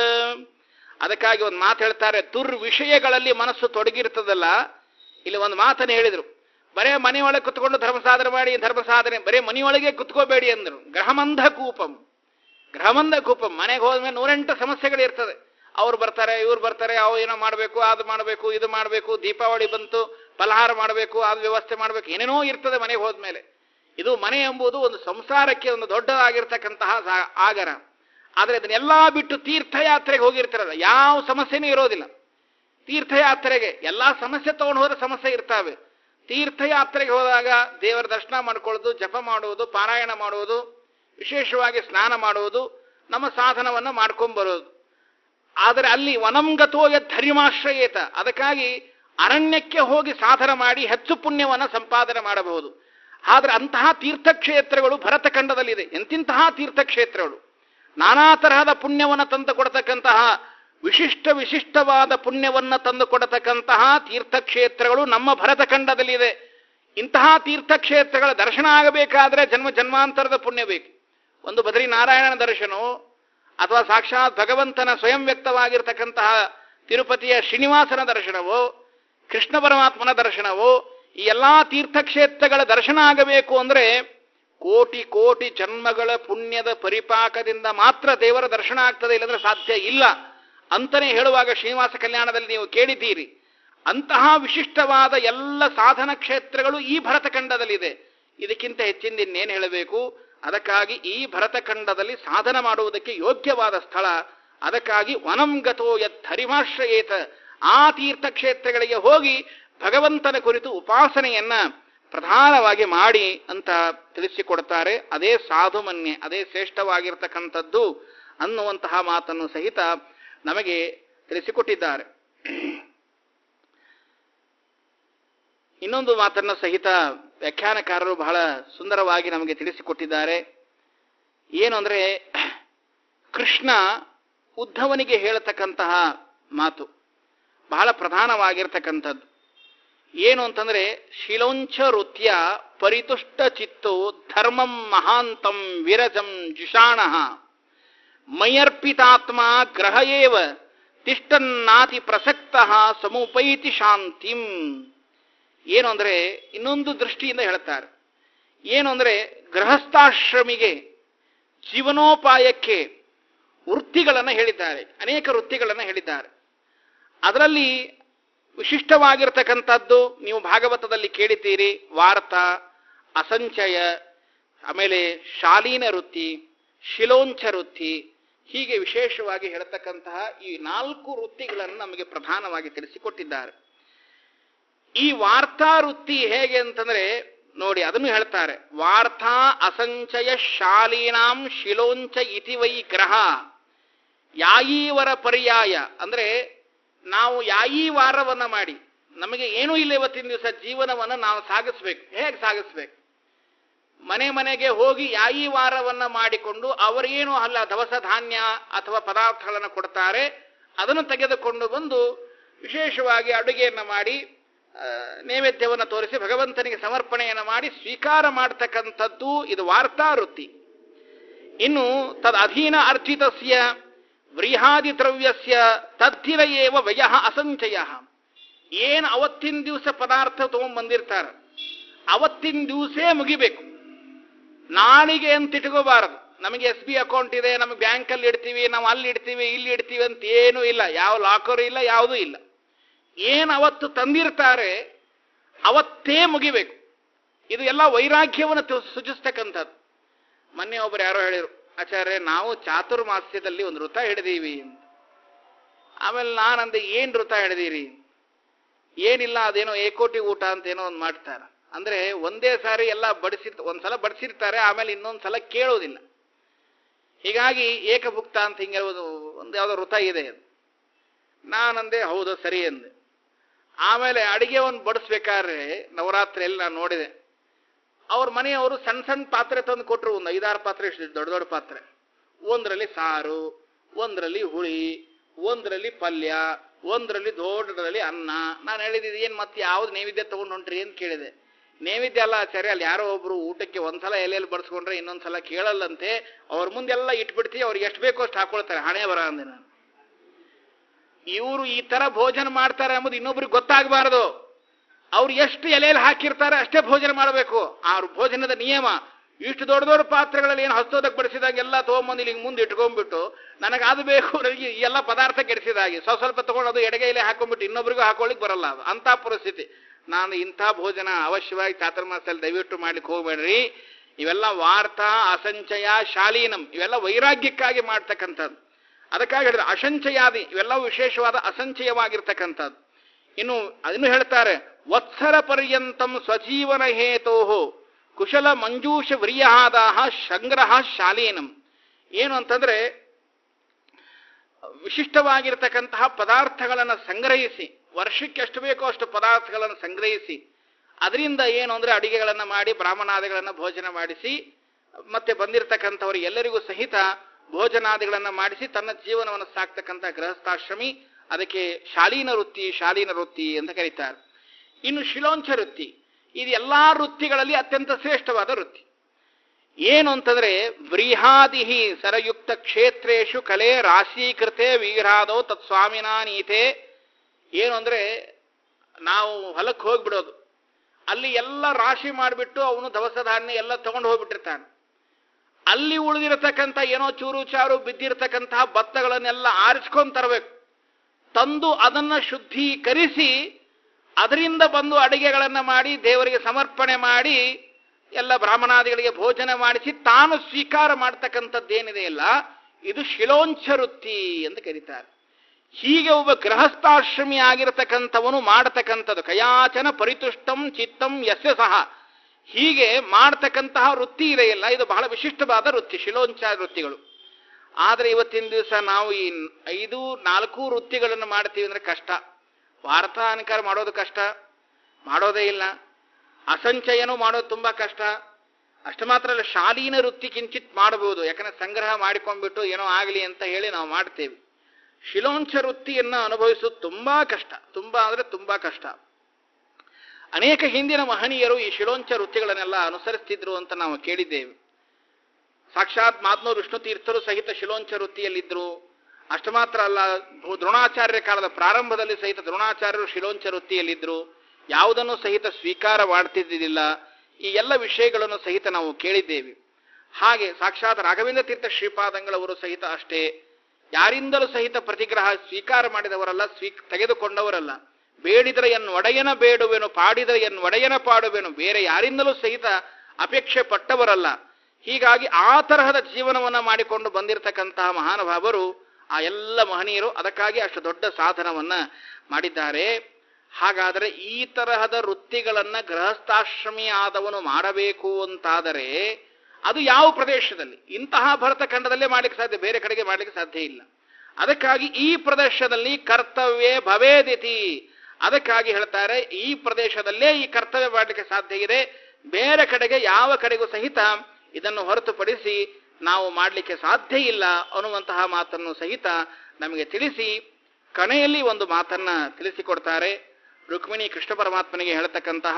S1: ಅದಕ್ಕಾಗಿ ಒಂದು ಮಾತು ಹೇಳ್ತಾರೆ ದುರ್ವಿಷಯಗಳಲ್ಲಿ ಮನಸ್ಸು ತೊಡಗಿರ್ತದಲ್ಲ ಇಲ್ಲಿ ಒಂದು ಮಾತನ್ನು ಹೇಳಿದರು ಬರೇ ಮನೆಯೊಳಗೆ ಕುತ್ಕೊಂಡು ಧರ್ಮ ಸಾಧನೆ ಮಾಡಿ ಧರ್ಮ ಸಾಧನೆ ಬರೇ ಮನೆಯೊಳಗೆ ಕುತ್ಕೋಬೇಡಿ ಅಂದರು ಗ್ರಹಮಂಧ ಕೂಪಂ ಗ್ರಹಮಂಧ ಕೂಪಂ ಮನೆಗೆ ಹೋದ್ಮೇಲೆ ನೂರೆಂಟು ಸಮಸ್ಯೆಗಳು ಇರ್ತದೆ ಅವ್ರು ಬರ್ತಾರೆ ಇವ್ರು ಬರ್ತಾರೆ ಅವು ಏನೋ ಮಾಡಬೇಕು ಅದು ಮಾಡಬೇಕು ಇದು ಮಾಡಬೇಕು ದೀಪಾವಳಿ ಬಂತು ಫಲಹಾರ ಮಾಡಬೇಕು ಅದು ವ್ಯವಸ್ಥೆ ಮಾಡಬೇಕು ಏನೇನೋ ಇರ್ತದೆ ಮನೆಗೆ ಹೋದ್ಮೇಲೆ ಇದು ಮನೆ ಎಂಬುದು ಒಂದು ಸಂಸಾರಕ್ಕೆ ಒಂದು ದೊಡ್ಡದಾಗಿರ್ತಕ್ಕಂತಹ ಸಾ- ಆಗರ ಆದರೆ ಅದನ್ನೆಲ್ಲ ಬಿಟ್ಟು ತೀರ್ಥಯಾತ್ರೆಗೆ ಹೋಗಿರ್ತಾರಲ್ಲ ಯಾವ ಸಮಸ್ಯೆನೂ ಇರೋದಿಲ್ಲ ತೀರ್ಥಯಾತ್ರೆಗೆ ಎಲ್ಲಾ ಸಮಸ್ಯೆ ತಗೊಂಡು ಹೋದ್ರೆ ಸಮಸ್ಯೆ ಇರ್ತಾವೆ ತೀರ್ಥಯಾತ್ರೆಗೆ ಹೋದಾಗ ದೇವರ ದರ್ಶನ ಮಾಡ್ಕೊಳ್ಳೋದು ಜಪ ಮಾಡುವುದು ಪಾರಾಯಣ ಮಾಡುವುದು ವಿಶೇಷವಾಗಿ ಸ್ನಾನ ಮಾಡುವುದು ನಮ್ಮ ಸಾಧನವನ್ನು ಮಾಡ್ಕೊಂಡ್ ಬರೋದು ಆದರೆ ಅಲ್ಲಿ ವನಂಗತೋ ಧರ್ಮಾಶ್ರಯೇತ ಅದಕ್ಕಾಗಿ ಅರಣ್ಯಕ್ಕೆ ಹೋಗಿ ಸಾಧನ ಮಾಡಿ ಹೆಚ್ಚು ಪುಣ್ಯವನ್ನು ಸಂಪಾದನೆ ಮಾಡಬಹುದು ಆದರೆ ಅಂತಹ ತೀರ್ಥಕ್ಷೇತ್ರಗಳು ಭರತಖಂಡದಲ್ಲಿದೆ ಎಂತಿಂತಹ ತೀರ್ಥಕ್ಷೇತ್ರಗಳು ನಾನಾ ತರಹದ ಪುಣ್ಯವನ್ನು ತಂದು ಕೊಡತಕ್ಕಂತಹ ವಿಶಿಷ್ಟ ವಿಶಿಷ್ಟವಾದ ಪುಣ್ಯವನ್ನು ತಂದು ಕೊಡತಕ್ಕಂತಹ ತೀರ್ಥಕ್ಷೇತ್ರಗಳು ನಮ್ಮ ಭರತಖಂಡದಲ್ಲಿದೆ ಇಂತಹ ತೀರ್ಥಕ್ಷೇತ್ರಗಳ ದರ್ಶನ ಆಗಬೇಕಾದ್ರೆ ಜನ್ಮ ಜನ್ಮಾಂತರದ ಪುಣ್ಯ ಬೇಕು ಒಂದು ಬದ್ರಿ ನಾರಾಯಣನ ದರ್ಶನವೋ ಅಥವಾ ಸಾಕ್ಷಾತ್ ಭಗವಂತನ ಸ್ವಯಂ ವ್ಯಕ್ತವಾಗಿರ್ತಕ್ಕಂತಹ ತಿರುಪತಿಯ ಶ್ರೀನಿವಾಸನ ದರ್ಶನವೋ ಕೃಷ್ಣ ಪರಮಾತ್ಮನ ದರ್ಶನವೋ ಈ ಎಲ್ಲಾ ತೀರ್ಥಕ್ಷೇತ್ರಗಳ ದರ್ಶನ ಆಗಬೇಕು ಅಂದ್ರೆ ಕೋಟಿ ಕೋಟಿ ಜನ್ಮಗಳ ಪುಣ್ಯದ ಪರಿಪಾಕದಿಂದ ಮಾತ್ರ ದೇವರ ದರ್ಶನ ಆಗ್ತದೆ ಇಲ್ಲಂದ್ರೆ ಸಾಧ್ಯ ಇಲ್ಲ ಅಂತಲೇ ಹೇಳುವಾಗ ಶ್ರೀನಿವಾಸ ಕಲ್ಯಾಣದಲ್ಲಿ ನೀವು ಕೇಳಿದ್ದೀರಿ ಅಂತಹ ವಿಶಿಷ್ಟವಾದ ಎಲ್ಲ ಸಾಧನ ಕ್ಷೇತ್ರಗಳು ಈ ಭರತಖಂಡದಲ್ಲಿದೆ ಇದಕ್ಕಿಂತ ಹೆಚ್ಚಿಂದ ಇನ್ನೇನು ಹೇಳಬೇಕು ಅದಕ್ಕಾಗಿ ಈ ಭರತಖಂಡದಲ್ಲಿ ಸಾಧನ ಮಾಡುವುದಕ್ಕೆ ಯೋಗ್ಯವಾದ ಸ್ಥಳ ಅದಕ್ಕಾಗಿ ವನಂಗತೋ ಯತ್ ಹರಿಮಾಶ್ರಯೇತ ಆ ತೀರ್ಥಕ್ಷೇತ್ರಗಳಿಗೆ ಹೋಗಿ ಭಗವಂತನ ಕುರಿತು ಉಪಾಸನೆಯನ್ನ ಪ್ರಧಾನವಾಗಿ ಮಾಡಿ ಅಂತ ತಿಳಿಸಿಕೊಡ್ತಾರೆ ಅದೇ ಸಾಧುಮನ್ಯೆ ಅದೇ ಶ್ರೇಷ್ಠವಾಗಿರ್ತಕ್ಕಂಥದ್ದು ಅನ್ನುವಂತಹ ಮಾತನ್ನು ಸಹಿತ ನಮಗೆ ತಿಳಿಸಿಕೊಟ್ಟಿದ್ದಾರೆ ಇನ್ನೊಂದು ಮಾತನ್ನು ಸಹಿತ ವ್ಯಾಖ್ಯಾನಕಾರರು ಬಹಳ ಸುಂದರವಾಗಿ ನಮಗೆ ತಿಳಿಸಿಕೊಟ್ಟಿದ್ದಾರೆ ಏನು ಅಂದ್ರೆ ಕೃಷ್ಣ ಉದ್ಧವನಿಗೆ ಹೇಳತಕ್ಕಂತಹ ಮಾತು ಬಹಳ ಪ್ರಧಾನವಾಗಿರ್ತಕ್ಕಂಥದ್ದು ಏನು ಅಂತಂದ್ರೆ ಶಿಲೋಂಚ ವೃತ್ಯ ಪರಿತುಷ್ಟ ಚಿತ್ತೋ ಧರ್ಮಂ ಮಹಾಂತಂ ವಿರಜಂ ಜುಷಾಣ ಮಯರ್ಪಿತಾತ್ಮ ಗ್ರಹ ಏವ ತಿಷ್ಟನ್ನಾತಿ ಪ್ರಸಕ್ತ ಸಮುಪೈತಿ ಶಾಂತಿಂ ಏನು ಅಂದ್ರೆ ಇನ್ನೊಂದು ದೃಷ್ಟಿಯಿಂದ ಹೇಳ್ತಾರೆ ಏನು ಅಂದ್ರೆ ಗೃಹಸ್ಥಾಶ್ರಮಿಗೆ ಜೀವನೋಪಾಯಕ್ಕೆ ವೃತ್ತಿಗಳನ್ನು ಹೇಳಿದ್ದಾರೆ ಅನೇಕ ವೃತ್ತಿಗಳನ್ನು ಹೇಳಿದ್ದಾರೆ ಅದರಲ್ಲಿ ವಿಶಿಷ್ಟವಾಗಿರ್ತಕ್ಕಂಥದ್ದು ನೀವು ಭಾಗವತದಲ್ಲಿ ಕೇಳಿದ್ದೀರಿ ವಾರ್ತ ಅಸಂಚಯ ಆಮೇಲೆ ಶಾಲೀನ ವೃತ್ತಿ ಶಿಲೋಂಚ ವೃತ್ತಿ ಹೀಗೆ ವಿಶೇಷವಾಗಿ ಹೇಳತಕ್ಕಂತಹ ಈ ನಾಲ್ಕು ವೃತ್ತಿಗಳನ್ನು ನಮಗೆ ಪ್ರಧಾನವಾಗಿ ತಿಳಿಸಿಕೊಟ್ಟಿದ್ದಾರೆ ಈ ವಾರ್ತಾ ವೃತ್ತಿ ಹೇಗೆ ಅಂತಂದ್ರೆ ನೋಡಿ ಅದನ್ನು ಹೇಳ್ತಾರೆ ವಾರ್ತಾ ಅಸಂಚಯ ಶಾಲೀನಾಂ ಶಿಲೋಂಚ ಇತಿ ವೈ ಗ್ರಹ ಯಾಯೀವರ ಪರ್ಯಾಯ ಅಂದ್ರೆ ನಾವು ಯಾಯಿ ವಾರವನ್ನ ಮಾಡಿ ನಮಗೆ ಏನೂ ಇಲ್ಲ ಇವತ್ತಿನ ದಿವಸ ಜೀವನವನ್ನು ನಾವು ಸಾಗಿಸ್ಬೇಕು ಹೇಗೆ ಸಾಗಿಸ್ಬೇಕು ಮನೆ ಮನೆಗೆ ಹೋಗಿ ಯಾಯಿ ವಾರವನ್ನ ಮಾಡಿಕೊಂಡು ಅವರೇನು ಅಲ್ಲ ದವಸ ಧಾನ್ಯ ಅಥವಾ ಪದಾರ್ಥಗಳನ್ನು ಕೊಡ್ತಾರೆ ಅದನ್ನು ತೆಗೆದುಕೊಂಡು ಬಂದು ವಿಶೇಷವಾಗಿ ಅಡುಗೆಯನ್ನು ಮಾಡಿ ಆ, ನೈವೇದ್ಯವನ್ನು ತೋರಿಸಿ ಭಗವಂತನಿಗೆ ಸಮರ್ಪಣೆಯನ್ನು ಮಾಡಿ ಸ್ವೀಕಾರ ಮಾಡತಕ್ಕಂಥದ್ದು ಇದು ವಾರ್ತಾ ವೃತ್ತಿ ಇನ್ನು ತದ್ ಅಧೀನ ಅರ್ಜಿತಸ್ಯ ವ್ರೀಹಾದಿ ದ್ರವ್ಯಸ್ಯ ತದ್ದಿರ ಏವ ವ್ಯಯ ಅಸಂಚಯ ಏನು ಅವತ್ತಿನ ದಿವಸ ಪದಾರ್ಥ ತಗೊಂಡ್ಬಂದಿರ್ತಾರೆ ಅವತ್ತಿನ ದಿವಸೇ ಮುಗಿಬೇಕು ನಾಳಿಗೆ ಅಂತ ಇಟ್ಕೋಬಾರದು ನಮಗೆ ಎಸ್ ಬಿ ಅಕೌಂಟ್ ಇದೆ ನಮಗೆ ಬ್ಯಾಂಕಲ್ಲಿ ಇಡ್ತೀವಿ ನಾವು ಅಲ್ಲಿ ಇಡ್ತೀವಿ ಇಲ್ಲಿ ಇಡ್ತೀವಿ ಅಂತ ಏನೂ ಇಲ್ಲ ಯಾವ ಲಾಕರ್ ಇಲ್ಲ ಯಾವುದೂ ಇಲ್ಲ ಏನು ಅವತ್ತು ತಂದಿರ್ತಾರೆ ಅವತ್ತೇ ಮುಗಿಬೇಕು ಇದು ಎಲ್ಲ ವೈರಾಗ್ಯವನ್ನು ತು- ಸೂಚಿಸ್ತಕ್ಕಂಥದ್ದು ಮೊನ್ನೆ ಒಬ್ಬರು ಯಾರೋ ಹೇಳಿದ್ರು ಆಚಾರ್ಯ ನಾವು ಚಾತುರ್ಮಾಸ್ಯದಲ್ಲಿ ಒಂದು ವೃತ ಹಿಡಿದೀವಿ ಅಂತ ಆಮೇಲೆ ನಾನಂದೆ ಏನ್ ವೃತ ಹಿಡಿದೀರಿ ಏನಿಲ್ಲ ಅದೇನೋ ಏಕೋಟಿ ಊಟ ಅಂತ ಏನೋ ಒಂದು ಮಾಡ್ತಾರೆ ಅಂದ್ರೆ ಒಂದೇ ಸಾರಿ ಎಲ್ಲ ಬಡಿಸಿರ್ ಒಂದ್ಸಲ ಬಡಿಸಿರ್ತಾರೆ ಆಮೇಲೆ ಇನ್ನೊಂದ್ಸಲ ಕೇಳೋದಿಲ್ಲ ಹೀಗಾಗಿ ಏಕಭುಕ್ತ ಅಂತ ಹಿಂಗೆ ಒಂದು ಒಂದು ಯಾವುದೋ ವೃತ ಇದೆ ಅದು. ನಾನಂದೆ ಹೌದು ಸರಿ ಅಂದೆ ಆಮೇಲೆ ಅಡಿಗೆ ಒಂದು ಬಡಿಸ್ಬೇಕಾದ್ರೆ ನವರಾತ್ರಿಯಲ್ಲಿ ನಾನು ನೋಡಿದೆ ಅವ್ರ ಮನೆಯವರು ಸಣ್ಣ ಸಣ್ಣ ಪಾತ್ರೆ ತಂದು ಕೊಟ್ಟರು ಒಂದು ಐದಾರು ಪಾತ್ರೆ ಇಷ್ಟು ದೊಡ್ಡ ದೊಡ್ಡ ಪಾತ್ರೆ ಒಂದರಲ್ಲಿ ಸಾರು ಒಂದರಲ್ಲಿ ಹುಳಿ ಒಂದರಲ್ಲಿ ಪಲ್ಯ ಒಂದರಲ್ಲಿ ದೊಡ್ಡದಲ್ಲಿ ಅನ್ನ ನಾನು ಹೇಳಿದ್ದು ಏನು ಮತ್ತೆ ಯಾವ್ದು ನೈವೇದ್ಯ ತಗೊಂಡು ಹೊಂಟ್ರಿ ಅಂತ ಕೇಳಿದೆ ನೈವೇದ್ಯ ಅಲ್ಲ ಆಚಾರ್ಯ ಅಲ್ಲಿ ಯಾರೋ ಒಬ್ರು ಊಟಕ್ಕೆ ಒಂದ್ಸಲ ಎಲೆಯಲ್ಲಿ ಬಡಿಸ್ಕೊಂಡ್ರೆ ಇನ್ನೊಂದ್ಸಲ ಕೇಳಲ್ಲಂತೆ ಅವ್ರ ಮುಂದೆಲ್ಲ ಇಟ್ಬಿಡ್ತೀವಿ ಅವ್ರಿಗೆ ಎಷ್ಟು ಬೇಕೋ ಅಷ್ಟು ಹಾಕೊಳ್ತಾರೆ ಹಣೆ ಬರ ಅಂದೆ ನಾನು ಇವರು ಈ ತರ ಭೋಜನ ಮಾಡ್ತಾರೆ ಎಂಬುದು ಇನ್ನೊಬ್ರಿಗೆ ಗೊತ್ತಾಗಬಾರದು ಅವ್ರು ಎಷ್ಟು ಎಲೆಯಲ್ಲಿ ಹಾಕಿರ್ತಾರೆ ಅಷ್ಟೇ ಭೋಜನ ಮಾಡಬೇಕು ಆ ಭೋಜನದ ನಿಯಮ ಇಷ್ಟು ದೊಡ್ಡ ದೊಡ್ಡ ಪಾತ್ರೆಗಳಲ್ಲಿ ಏನು ಹಸ್ತೋದಕ್ಕೆ ಬಡಿಸಿದಾಗ ಎಲ್ಲ ತೊಗೊಂಬಂದು ಇಲ್ಲಿ ಮುಂದೆ ಇಟ್ಕೊಂಡ್ಬಿಟ್ಟು ನನಗೆ ಅದು ಬೇಕು ನನಗೆ ಈ ಎಲ್ಲ ಪದಾರ್ಥ ಕೆಡಿಸಿದಾಗಿ ಸ್ವಲ್ಪ ಸ್ವಲ್ಪ ತಗೊಂಡು ಅದು ಎಡಗೈಲೆ ಹಾಕೊಂಡ್ಬಿಟ್ಟು ಇನ್ನೊಬ್ರಿಗೂ ಹಾಕೊಳ್ಳಿಕ್ ಬರಲ್ಲ ಅದು ಅಂತ ಪರಿಸ್ಥಿತಿ ನಾನು ಇಂಥ ಭೋಜನ ಅವಶ್ಯವಾಗಿ ಚಾತುರ್ಮಾಸದಲ್ಲಿ ದಯವಿಟ್ಟು ಮಾಡ್ಲಿಕ್ಕೆ ಹೋಗ್ಬೇಡ್ರಿ ಇವೆಲ್ಲ ವಾರ್ತಾ ಅಸಂಚಯ ಶಾಲೀನಂ ಇವೆಲ್ಲ ವೈರಾಗ್ಯಕ್ಕಾಗಿ ಮಾಡ್ತಕ್ಕಂಥದ್ದು ಅದಕ್ಕಾಗಿ ಹೇಳಿದ್ರೆ ಅಸಂಚಯಾದಿ ಇವೆಲ್ಲವೂ ವಿಶೇಷವಾದ ಅಸಂಚಯವಾಗಿರ್ತಕ್ಕಂಥದ್ದು ಇನ್ನು ಅದನ್ನು ಹೇಳ್ತಾರೆ ವತ್ಸರ ಪರ್ಯಂತಂ ಸ್ವಜೀವನ ಹೇತೋ ಕುಶಲ ಮಂಜೂಷ ವ್ರಿಯಾದಾಹ ಸಂಗ್ರಹ ಶಾಲೀನಂ ಏನು ಅಂತಂದ್ರೆ ವಿಶಿಷ್ಟವಾಗಿರ್ತಕ್ಕಂತಹ ಪದಾರ್ಥಗಳನ್ನು ಸಂಗ್ರಹಿಸಿ ವರ್ಷಕ್ಕೆ ಎಷ್ಟು ಬೇಕೋ ಅಷ್ಟು ಪದಾರ್ಥಗಳನ್ನು ಸಂಗ್ರಹಿಸಿ ಅದರಿಂದ ಏನು ಅಂದ್ರೆ ಅಡಿಗೆಗಳನ್ನು ಮಾಡಿ ಬ್ರಾಹ್ಮಣಾದಿಗಳನ್ನು ಭೋಜನ ಮಾಡಿಸಿ ಮತ್ತೆ ಬಂದಿರತಕ್ಕಂಥವ್ರು ಎಲ್ಲರಿಗೂ ಸಹಿತ ಭೋಜನಾದಿಗಳನ್ನು ಮಾಡಿಸಿ ತನ್ನ ಜೀವನವನ್ನು ಸಾಕ್ತಕ್ಕಂಥ ಗೃಹಸ್ಥಾಶ್ರಮಿ ಅದಕ್ಕೆ ಶಾಲೀನ ವೃತ್ತಿ ಶಾಲೀನ ವೃತ್ತಿ ಅಂತ ಕರೀತಾರೆ ಇನ್ನು ಶಿಲೋಂಚ ವೃತ್ತಿ ಇದು ಎಲ್ಲಾ ವೃತ್ತಿಗಳಲ್ಲಿ ಅತ್ಯಂತ ಶ್ರೇಷ್ಠವಾದ ವೃತ್ತಿ ಏನು ಅಂತಂದ್ರೆ ವ್ರೀಹಾದಿಹಿ ಸರಯುಕ್ತ ಕ್ಷೇತ್ರೇಶು ಕಲೆ ರಾಶೀಕೃತೆ ವೀರಾದೋ ತತ್ಸ್ವಾಮಿನಾ ನೀತೆ ಏನು ಅಂದ್ರೆ ನಾವು ಹೊಲಕ್ಕೆ ಹೋಗ್ಬಿಡೋದು ಅಲ್ಲಿ ಎಲ್ಲ ರಾಶಿ ಮಾಡಿಬಿಟ್ಟು ಅವನು ದವಸ ಧಾನ್ಯ ಎಲ್ಲ ತಗೊಂಡು ಹೋಗ್ಬಿಟ್ಟಿರ್ತಾನೆ ಅಲ್ಲಿ ಉಳಿದಿರತಕ್ಕಂಥ ಏನೋ ಚೂರು ಚಾರು ಬಿದ್ದಿರತಕ್ಕಂತಹ ಭತ್ತಗಳನ್ನೆಲ್ಲ ಆರಿಸ್ಕೊಂಡ್ ತರಬೇಕು ತಂದು ಅದನ್ನ ಶುದ್ಧೀಕರಿಸಿ ಅದರಿಂದ ಬಂದು ಅಡಿಗೆಗಳನ್ನ ಮಾಡಿ ದೇವರಿಗೆ ಸಮರ್ಪಣೆ ಮಾಡಿ ಎಲ್ಲ ಬ್ರಾಹ್ಮಣಾದಿಗಳಿಗೆ ಭೋಜನ ಮಾಡಿಸಿ ತಾನು ಸ್ವೀಕಾರ ಮಾಡ್ತಕ್ಕಂಥದ್ದೇನಿದೆಯಲ್ಲ ಇದು ಶಿಲೋಂಚ ವೃತ್ತಿ ಅಂತ ಕರೀತಾರೆ ಹೀಗೆ ಒಬ್ಬ ಗೃಹಸ್ಥಾಶ್ರಮಿ ಆಗಿರತಕ್ಕಂಥವನು ಮಾಡತಕ್ಕಂಥದ್ದು ಕಯಾಚನ ಪರಿತುಷ್ಟಂ ಚಿತ್ತಂ ಯಸ್ಯ ಸಹ ಹೀಗೆ ಮಾಡ್ತಕ್ಕಂತಹ ವೃತ್ತಿ ಇದೆಯಲ್ಲ ಇದು ಬಹಳ ವಿಶಿಷ್ಟವಾದ ವೃತ್ತಿ ಶಿಲೋಂಚ ವೃತ್ತಿಗಳು ಆದರೆ ಇವತ್ತಿನ ದಿವಸ ನಾವು ಈ ಐದು ನಾಲ್ಕು ವೃತ್ತಿಗಳನ್ನು ಮಾಡ್ತೀವಿ ಅಂದ್ರೆ ಕಷ್ಟ ವಾರ್ತಾನುಕಾರ ಮಾಡೋದು ಕಷ್ಟ ಮಾಡೋದೇ ಇಲ್ಲ ಅಸಂಚಯನೂ ಮಾಡೋದು ತುಂಬಾ ಕಷ್ಟ ಅಷ್ಟು ಮಾತ್ರ ಅಲ್ಲ ಶಾಲೀನ ವೃತ್ತಿ ಕಿಂಚಿತ್ ಮಾಡಬಹುದು ಯಾಕಂದ್ರೆ ಸಂಗ್ರಹ ಮಾಡಿಕೊಂಡ್ಬಿಟ್ಟು ಏನೋ ಆಗಲಿ ಅಂತ ಹೇಳಿ ನಾವು ಮಾಡ್ತೇವೆ ಶಿಲೋಂಚ ವೃತ್ತಿಯನ್ನ ಅನುಭವಿಸೋದು ತುಂಬಾ ಕಷ್ಟ ತುಂಬಾ ಅಂದ್ರೆ ತುಂಬಾ ಕಷ್ಟ ಅನೇಕ ಹಿಂದಿನ ಮಹನೀಯರು ಈ ಶಿಲೋಂಚ ವೃತ್ತಿಗಳನ್ನೆಲ್ಲ ಅನುಸರಿಸ್ತಿದ್ರು ಅಂತ ನಾವು ಕೇಳಿದ್ದೇವೆ ಸಾಕ್ಷಾತ್ ಮಾದ್ನೂರು ವಿಷ್ಣು ತೀರ್ಥರು ಸಹಿತ ಶಿಲೋಂಚ ವೃತ್ತಿಯಲ್ಲಿದ್ದರು ಅಷ್ಟು ಮಾತ್ರ ಅಲ್ಲ ಭೂ- ದ್ರೋಣಾಚಾರ್ಯರ ಕಾಲದ ಪ್ರಾರಂಭದಲ್ಲಿ ಸಹಿತ ದ್ರೋಣಾಚಾರ್ಯರು ಶಿಲೋಂಚ ವೃತ್ತಿಯಲ್ಲಿದ್ದರು ಯಾವುದನ್ನು ಸಹಿತ ಸ್ವೀಕಾರ ಮಾಡ್ತಿದ್ದಿಲ್ಲ ಈ ಎಲ್ಲ ವಿಷಯಗಳನ್ನು ಸಹಿತ ನಾವು ಕೇಳಿದ್ದೇವೆ ಹಾಗೆ ಸಾಕ್ಷಾತ್ ರಾಘವೇಂದ್ರ ತೀರ್ಥ ಶ್ರೀಪಾದಂಗಳವರು ಸಹಿತ ಅಷ್ಟೇ ಯಾರಿಂದಲೂ ಸಹಿತ ಪ್ರತಿಗ್ರಹ ಸ್ವೀಕಾರ ಮಾಡಿದವರಲ್ಲ ಸ್ವೀ ತೆಗೆದುಕೊಂಡವರಲ್ಲ ಬೇಡಿದರೆ ಎನ್ ಒಡೆಯನ ಬೇಡುವೆನು ಪಾಡಿದರೆ ಎನ್ ಒಡೆಯನ ಪಾಡುವೆನು ಬೇರೆ ಯಾರಿಂದಲೂ ಸಹಿತ ಅಪೇಕ್ಷೆ ಪಟ್ಟವರಲ್ಲ ಹೀಗಾಗಿ ಆ ತರಹದ ಜೀವನವನ್ನ ಮಾಡಿಕೊಂಡು ಬಂದಿರತಕ್ಕಂತಹ ಮಹಾನುಭಾವರು ಆ ಎಲ್ಲ ಮಹನೀಯರು ಅದಕ್ಕಾಗಿ ಅಷ್ಟು ದೊಡ್ಡ ಸಾಧನವನ್ನ ಮಾಡಿದ್ದಾರೆ ಹಾಗಾದರೆ ಈ ತರಹದ ವೃತ್ತಿಗಳನ್ನ ಗೃಹಸ್ಥಾಶ್ರಮಿ ಆದವನು ಮಾಡಬೇಕು ಅಂತಾದರೆ ಅದು ಯಾವ ಪ್ರದೇಶದಲ್ಲಿ ಇಂತಹ ಭರತ ಖಂಡದಲ್ಲೇ ಮಾಡ್ಲಿಕ್ಕೆ ಸಾಧ್ಯ ಬೇರೆ ಕಡೆಗೆ ಮಾಡ್ಲಿಕ್ಕೆ ಸಾಧ್ಯ ಇಲ್ಲ ಅದಕ್ಕಾಗಿ ಈ ಪ್ರದೇಶದಲ್ಲಿ ಕರ್ತವ್ಯ ಭವೇದಿತಿ ಅದಕ್ಕಾಗಿ ಹೇಳ್ತಾರೆ ಈ ಪ್ರದೇಶದಲ್ಲೇ ಈ ಕರ್ತವ್ಯ ಮಾಡಲಿಕ್ಕೆ ಸಾಧ್ಯ ಇದೆ ಬೇರೆ ಕಡೆಗೆ ಯಾವ ಕಡೆಗೂ ಸಹಿತ ಇದನ್ನು ಹೊರತುಪಡಿಸಿ ನಾವು ಮಾಡಲಿಕ್ಕೆ ಸಾಧ್ಯ ಇಲ್ಲ ಅನ್ನುವಂತಹ ಮಾತನ್ನು ಸಹಿತ ನಮಗೆ ತಿಳಿಸಿ ಕಣೆಯಲ್ಲಿ ಒಂದು ಮಾತನ್ನ ತಿಳಿಸಿಕೊಡ್ತಾರೆ ರುಕ್ಮಿಣಿ ಕೃಷ್ಣ ಪರಮಾತ್ಮನಿಗೆ ಹೇಳ್ತಕ್ಕಂತಹ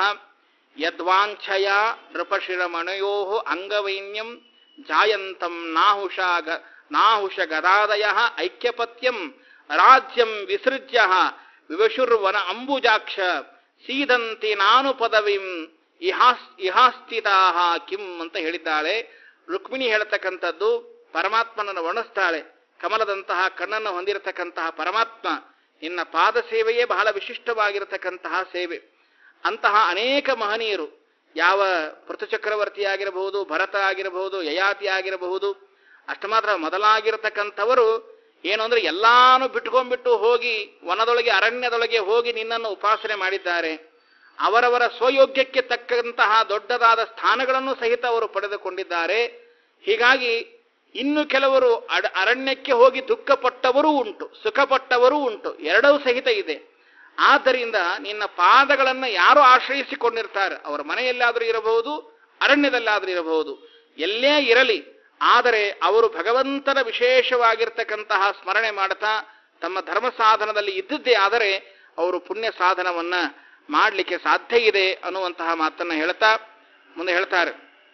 S1: ಯದ್ವಾಂಛಯ ನೃಪಶಿರಮಣಯೋ ಅಂಗವೈನ್ಯಂ ಜಾಯಂತಂ ನಾಹುಷ ಗ ನಾಹುಷ ಗದಾದಯ ಐಕ್ಯಪತ್ಯಂ ರಾಜ್ಯಂ ವಿಸೃಜ್ಯ ವಿವಶುರ್ವನ ಅಂಬುಜಾಕ್ಷ ಸೀದಂತಿ ನಾನು ಪದವಿಂ ಇಹಾಸ್ ಇಹಾಸ್ಥಿತಾ ಕಿಂ ಅಂತ ಹೇಳಿದ್ದಾಳೆ ರುಕ್ಮಿಣಿ ಹೇಳ್ತಕ್ಕಂಥದ್ದು ಪರಮಾತ್ಮನನ್ನು ವರ್ಣಿಸ್ತಾಳೆ ಕಮಲದಂತಹ ಕಣ್ಣನ್ನು ಹೊಂದಿರತಕ್ಕಂತಹ ಪರಮಾತ್ಮ ನಿನ್ನ ಪಾದ ಸೇವೆಯೇ ಬಹಳ ವಿಶಿಷ್ಟವಾಗಿರತಕ್ಕಂತಹ ಸೇವೆ ಅಂತಹ ಅನೇಕ ಮಹನೀಯರು ಯಾವ ಪೃಥುಚಕ್ರವರ್ತಿ ಆಗಿರಬಹುದು ಭರತ ಆಗಿರಬಹುದು ಯಯಾತಿ ಆಗಿರಬಹುದು ಅಷ್ಟು ಮಾತ್ರ ಮೊದಲಾಗಿರತಕ್ಕಂಥವರು ಏನು ಅಂದ್ರೆ ಎಲ್ಲಾನು ಬಿಟ್ಕೊಂಡ್ಬಿಟ್ಟು ಹೋಗಿ ವನದೊಳಗೆ ಅರಣ್ಯದೊಳಗೆ ಹೋಗಿ ನಿನ್ನನ್ನು ಉಪಾಸನೆ ಮಾಡಿದ್ದಾರೆ ಅವರವರ ಸ್ವಯೋಗ್ಯಕ್ಕೆ ತಕ್ಕಂತಹ ದೊಡ್ಡದಾದ ಸ್ಥಾನಗಳನ್ನು ಸಹಿತ ಅವರು ಪಡೆದುಕೊಂಡಿದ್ದಾರೆ ಹೀಗಾಗಿ ಇನ್ನು ಕೆಲವರು ಅಡ ಅರಣ್ಯಕ್ಕೆ ಹೋಗಿ ದುಃಖಪಟ್ಟವರೂ ಉಂಟು ಸುಖಪಟ್ಟವರೂ ಉಂಟು ಎರಡೂ ಸಹಿತ ಇದೆ ಆದ್ದರಿಂದ ನಿನ್ನ ಪಾದಗಳನ್ನು ಯಾರು ಆಶ್ರಯಿಸಿಕೊಂಡಿರ್ತಾರೆ ಅವರ ಮನೆಯಲ್ಲಾದರೂ ಇರಬಹುದು ಅರಣ್ಯದಲ್ಲಾದರೂ ಇರಬಹುದು ಎಲ್ಲೇ ಇರಲಿ ಆದರೆ ಅವರು ಭಗವಂತನ ವಿಶೇಷವಾಗಿರ್ತಕ್ಕಂತಹ ಸ್ಮರಣೆ ಮಾಡ್ತಾ ತಮ್ಮ ಧರ್ಮ ಸಾಧನದಲ್ಲಿ ಇದ್ದದ್ದೇ ಆದರೆ ಅವರು ಪುಣ್ಯ ಸಾಧನವನ್ನ ಮಾಡಲಿಕ್ಕೆ ಸಾಧ್ಯ ಇದೆ ಅನ್ನುವಂತಹ ಮಾತನ್ನ ಹೇಳ್ತಾ ಮುಂದೆ ಹೇಳ್ತಾರೆ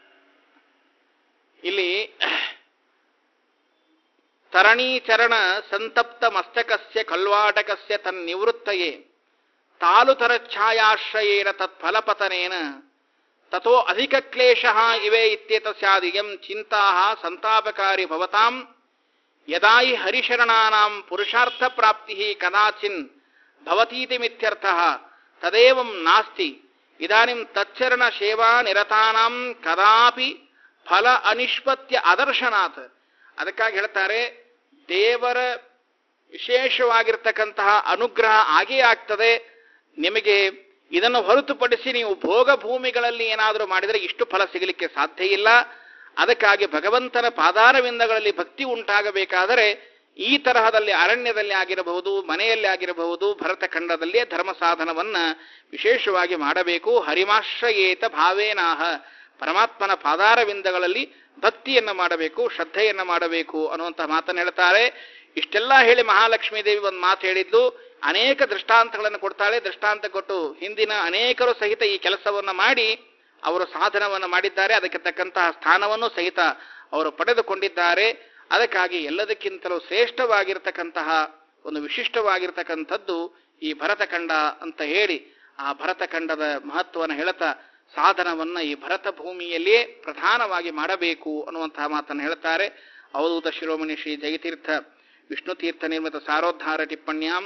S1: ಇಲ್ಲಿ ತರಣೀಚರಣ ಸಂತಪ್ತ ಮಸ್ತಕಸ್ಯ ಕಲ್ವಾಟಕಸ್ಯ ತನ್ನಿವೃತ್ತಯೇ ತಾಲುತರ ಛಾಯಾಶ್ರಯೇನ ತತ್ಫಲಪತನೇನ ತಥೋ ಅಧಿಕ ಕ್ಲೇಶ ಇವೆ ಇತ್ಯೇತ ಸ್ಯಾದಿಯಂ ಚಿಂತಾ ಸಂತಾಪಕಾರಿ ಭವತಾಂ ಯದಾಯಿ ಹರಿಶರಣಾನಾಂ ಪುರುಷಾರ್ಥ ಪ್ರಾಪ್ತಿ ಕದಾಚಿನ್ ಭವತೀತಿ ಮಿತ್ಯರ್ಥಃ ತದೇವಂ ನಾಸ್ತಿ ಇದಾನಿಂ ತಚ್ಚರಣ ಸೇವಾ ನಿರತಾನಾಂ ಕದಾಪಿ ಫಲ ಅನಿಷ್ಪತ್ಯ ಅದರ್ಶನಾತ್ ಅದಕ್ಕಾಗಿ ಹೇಳ್ತಾರೆ ದೇವರ ವಿಶೇಷವಾಗಿರ್ತಕ್ಕಂತಹ ಅನುಗ್ರಹ ಆಗೇ ಆಗ್ತದೆ ನಿಮಗೆ ಇದನ್ನು ಹೊರತುಪಡಿಸಿ ನೀವು ಭೋಗ ಭೂಮಿಗಳಲ್ಲಿ ಏನಾದರೂ ಮಾಡಿದರೆ ಇಷ್ಟು ಫಲ ಸಿಗಲಿಕ್ಕೆ ಸಾಧ್ಯ ಇಲ್ಲ ಅದಕ್ಕಾಗಿ ಭಗವಂತನ ಪಾದಾರವಿಂದಗಳಲ್ಲಿ ಭಕ್ತಿ ಉಂಟಾಗಬೇಕಾದರೆ ಈ ತರಹದಲ್ಲಿ ಅರಣ್ಯದಲ್ಲಿ ಆಗಿರಬಹುದು ಮನೆಯಲ್ಲಿ ಆಗಿರಬಹುದು ಭರತಖಂಡದಲ್ಲಿಯೇ ಧರ್ಮ ಸಾಧನವನ್ನ ವಿಶೇಷವಾಗಿ ಮಾಡಬೇಕು ಹರಿಮಾಶ್ರಯೇತ ಭಾವೇನಾಹ ಪರಮಾತ್ಮನ ಪಾದಾರವಿಂದಗಳಲ್ಲಿ ಭಕ್ತಿಯನ್ನ ಮಾಡಬೇಕು ಶ್ರದ್ಧೆಯನ್ನ ಮಾಡಬೇಕು ಅನ್ನುವಂತಹ ಮಾತನ್ನು ಹೇಳ್ತಾರೆ ಇಷ್ಟೆಲ್ಲ ಹೇಳಿ ಮಹಾಲಕ್ಷ್ಮೀ ದೇವಿ ಒಂದು ಮಾತು ಹೇಳಿದ್ದು ಅನೇಕ ದೃಷ್ಟಾಂತಗಳನ್ನು ಕೊಡ್ತಾಳೆ ದೃಷ್ಟಾಂತ ಕೊಟ್ಟು ಹಿಂದಿನ ಅನೇಕರು ಸಹಿತ ಈ ಕೆಲಸವನ್ನ ಮಾಡಿ ಅವರು ಸಾಧನವನ್ನು ಮಾಡಿದ್ದಾರೆ ಅದಕ್ಕೆ ತಕ್ಕಂತಹ ಸ್ಥಾನವನ್ನು ಸಹಿತ ಅವರು ಪಡೆದುಕೊಂಡಿದ್ದಾರೆ ಅದಕ್ಕಾಗಿ ಎಲ್ಲದಕ್ಕಿಂತಲೂ ಶ್ರೇಷ್ಠವಾಗಿರ್ತಕ್ಕಂತಹ ಒಂದು ವಿಶಿಷ್ಟವಾಗಿರ್ತಕ್ಕಂಥದ್ದು ಈ ಭರತಖಂಡ ಅಂತ ಹೇಳಿ ಆ ಭರತಖಂಡದ ಮಹತ್ವವನ್ನು ಹೇಳ್ತಾ ಸಾಧನವನ್ನ ಈ ಭರತ ಭೂಮಿಯಲ್ಲಿಯೇ ಪ್ರಧಾನವಾಗಿ ಮಾಡಬೇಕು ಅನ್ನುವಂತಹ ಮಾತನ್ನು ಹೇಳ್ತಾರೆ ಅವಧೂತ ಶಿರೋಮಣಿ ಶ್ರೀ ಜಯತೀರ್ಥ ವಿಷ್ಣುತೀರ್ಥ ನಿರ್ಮಿತ ಸಾರೋದ್ಧಾರ ಟಿಪ್ಪಣ್ಯಾಂ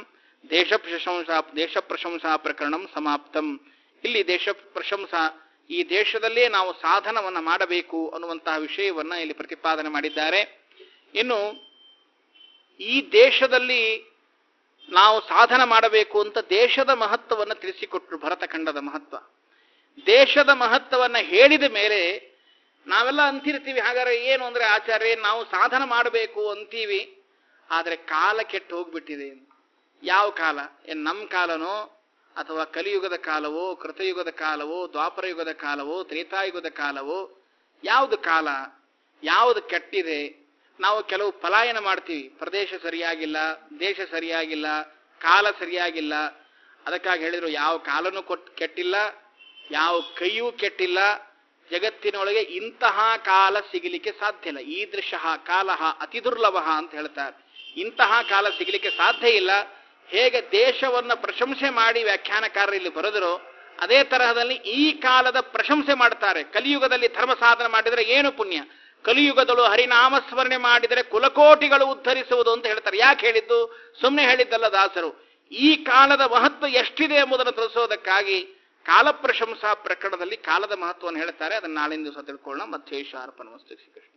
S1: ದೇಶ ಪ್ರಶಂಸಾ ದೇಶ ಪ್ರಶಂಸಾ ಪ್ರಕರಣಂ ಸಮಾಪ್ತಂ ಇಲ್ಲಿ ದೇಶ ಪ್ರಶಂಸಾ ಈ ದೇಶದಲ್ಲೇ ನಾವು ಸಾಧನವನ್ನು ಮಾಡಬೇಕು ಅನ್ನುವಂತಹ ವಿಷಯವನ್ನ ಇಲ್ಲಿ ಪ್ರತಿಪಾದನೆ ಮಾಡಿದ್ದಾರೆ ಇನ್ನು ಈ ದೇಶದಲ್ಲಿ ನಾವು ಸಾಧನ ಮಾಡಬೇಕು ಅಂತ ದೇಶದ ಮಹತ್ವವನ್ನು ತಿಳಿಸಿಕೊಟ್ರು ಭರತಖಂಡದ ಮಹತ್ವ ದೇಶದ ಮಹತ್ವವನ್ನು ಹೇಳಿದ ಮೇಲೆ ನಾವೆಲ್ಲ ಅಂತಿರ್ತೀವಿ ಹಾಗಾದ್ರೆ ಏನು ಅಂದ್ರೆ ಆಚಾರ್ಯ ನಾವು ಸಾಧನ ಮಾಡಬೇಕು ಅಂತೀವಿ ಆದರೆ ಕಾಲ ಕೆಟ್ಟು ಹೋಗ್ಬಿಟ್ಟಿದೆ ಯಾವ ಕಾಲ ಏನ್ ನಮ್ಮ ಕಾಲನೋ ಅಥವಾ ಕಲಿಯುಗದ ಕಾಲವೋ ಕೃತಯುಗದ ಕಾಲವೋ ದ್ವಾಪರ ಯುಗದ ಕಾಲವೋ ತ್ರೇತಾಯುಗದ ಕಾಲವೋ ಯಾವುದು ಕಾಲ ಯಾವುದು ಕೆಟ್ಟಿದೆ ನಾವು ಕೆಲವು ಪಲಾಯನ ಮಾಡ್ತೀವಿ ಪ್ರದೇಶ ಸರಿಯಾಗಿಲ್ಲ ದೇಶ ಸರಿಯಾಗಿಲ್ಲ ಕಾಲ ಸರಿಯಾಗಿಲ್ಲ ಅದಕ್ಕಾಗಿ ಹೇಳಿದ್ರು ಯಾವ ಕಾಲನೂ ಕೊಟ್ ಕೆಟ್ಟಿಲ್ಲ ಯಾವ ಕೈಯೂ ಕೆಟ್ಟಿಲ್ಲ ಜಗತ್ತಿನೊಳಗೆ ಇಂತಹ ಕಾಲ ಸಿಗಲಿಕ್ಕೆ ಸಾಧ್ಯ ಇಲ್ಲ ಈದೃಶ ಕಾಲ ಅತಿ ದುರ್ಲಭ ಅಂತ ಹೇಳ್ತಾರೆ ಇಂತಹ ಕಾಲ ಸಿಗಲಿಕ್ಕೆ ಸಾಧ್ಯ ಇಲ್ಲ ಹೇಗೆ ದೇಶವನ್ನ ಪ್ರಶಂಸೆ ಮಾಡಿ ವ್ಯಾಖ್ಯಾನಕಾರರು ಇಲ್ಲಿ ಬರೆದರು ಅದೇ ತರಹದಲ್ಲಿ ಈ ಕಾಲದ ಪ್ರಶಂಸೆ ಮಾಡ್ತಾರೆ ಕಲಿಯುಗದಲ್ಲಿ ಧರ್ಮ ಸಾಧನ ಮಾಡಿದರೆ ಏನು ಪುಣ್ಯ ಕಲಿಯುಗದಳು ಹರಿನಾಮ ಸ್ಮರಣೆ ಮಾಡಿದರೆ ಕುಲಕೋಟಿಗಳು ಉದ್ಧರಿಸುವುದು ಅಂತ ಹೇಳ್ತಾರೆ ಯಾಕೆ ಹೇಳಿದ್ದು ಸುಮ್ಮನೆ ಹೇಳಿದ್ದಲ್ಲ ದಾಸರು ಈ ಕಾಲದ ಮಹತ್ವ ಎಷ್ಟಿದೆ ಎಂಬುದನ್ನು ತಿಳಿಸೋದಕ್ಕಾಗಿ ಕಾಲ ಪ್ರಶಂಸಾ ಪ್ರಕರಣದಲ್ಲಿ ಕಾಲದ ಮಹತ್ವವನ್ನು ಹೇಳ್ತಾರೆ ಅದನ್ನು ನಾಳಿನ ದಿವಸ ತಿಳ್ಕೊಳ್ಳೋಣ ಮಧ್ವೇಶ ಅರ್ಪಣ ವಸ್ತು ಶ್ರೀಕೃಷ್ಣ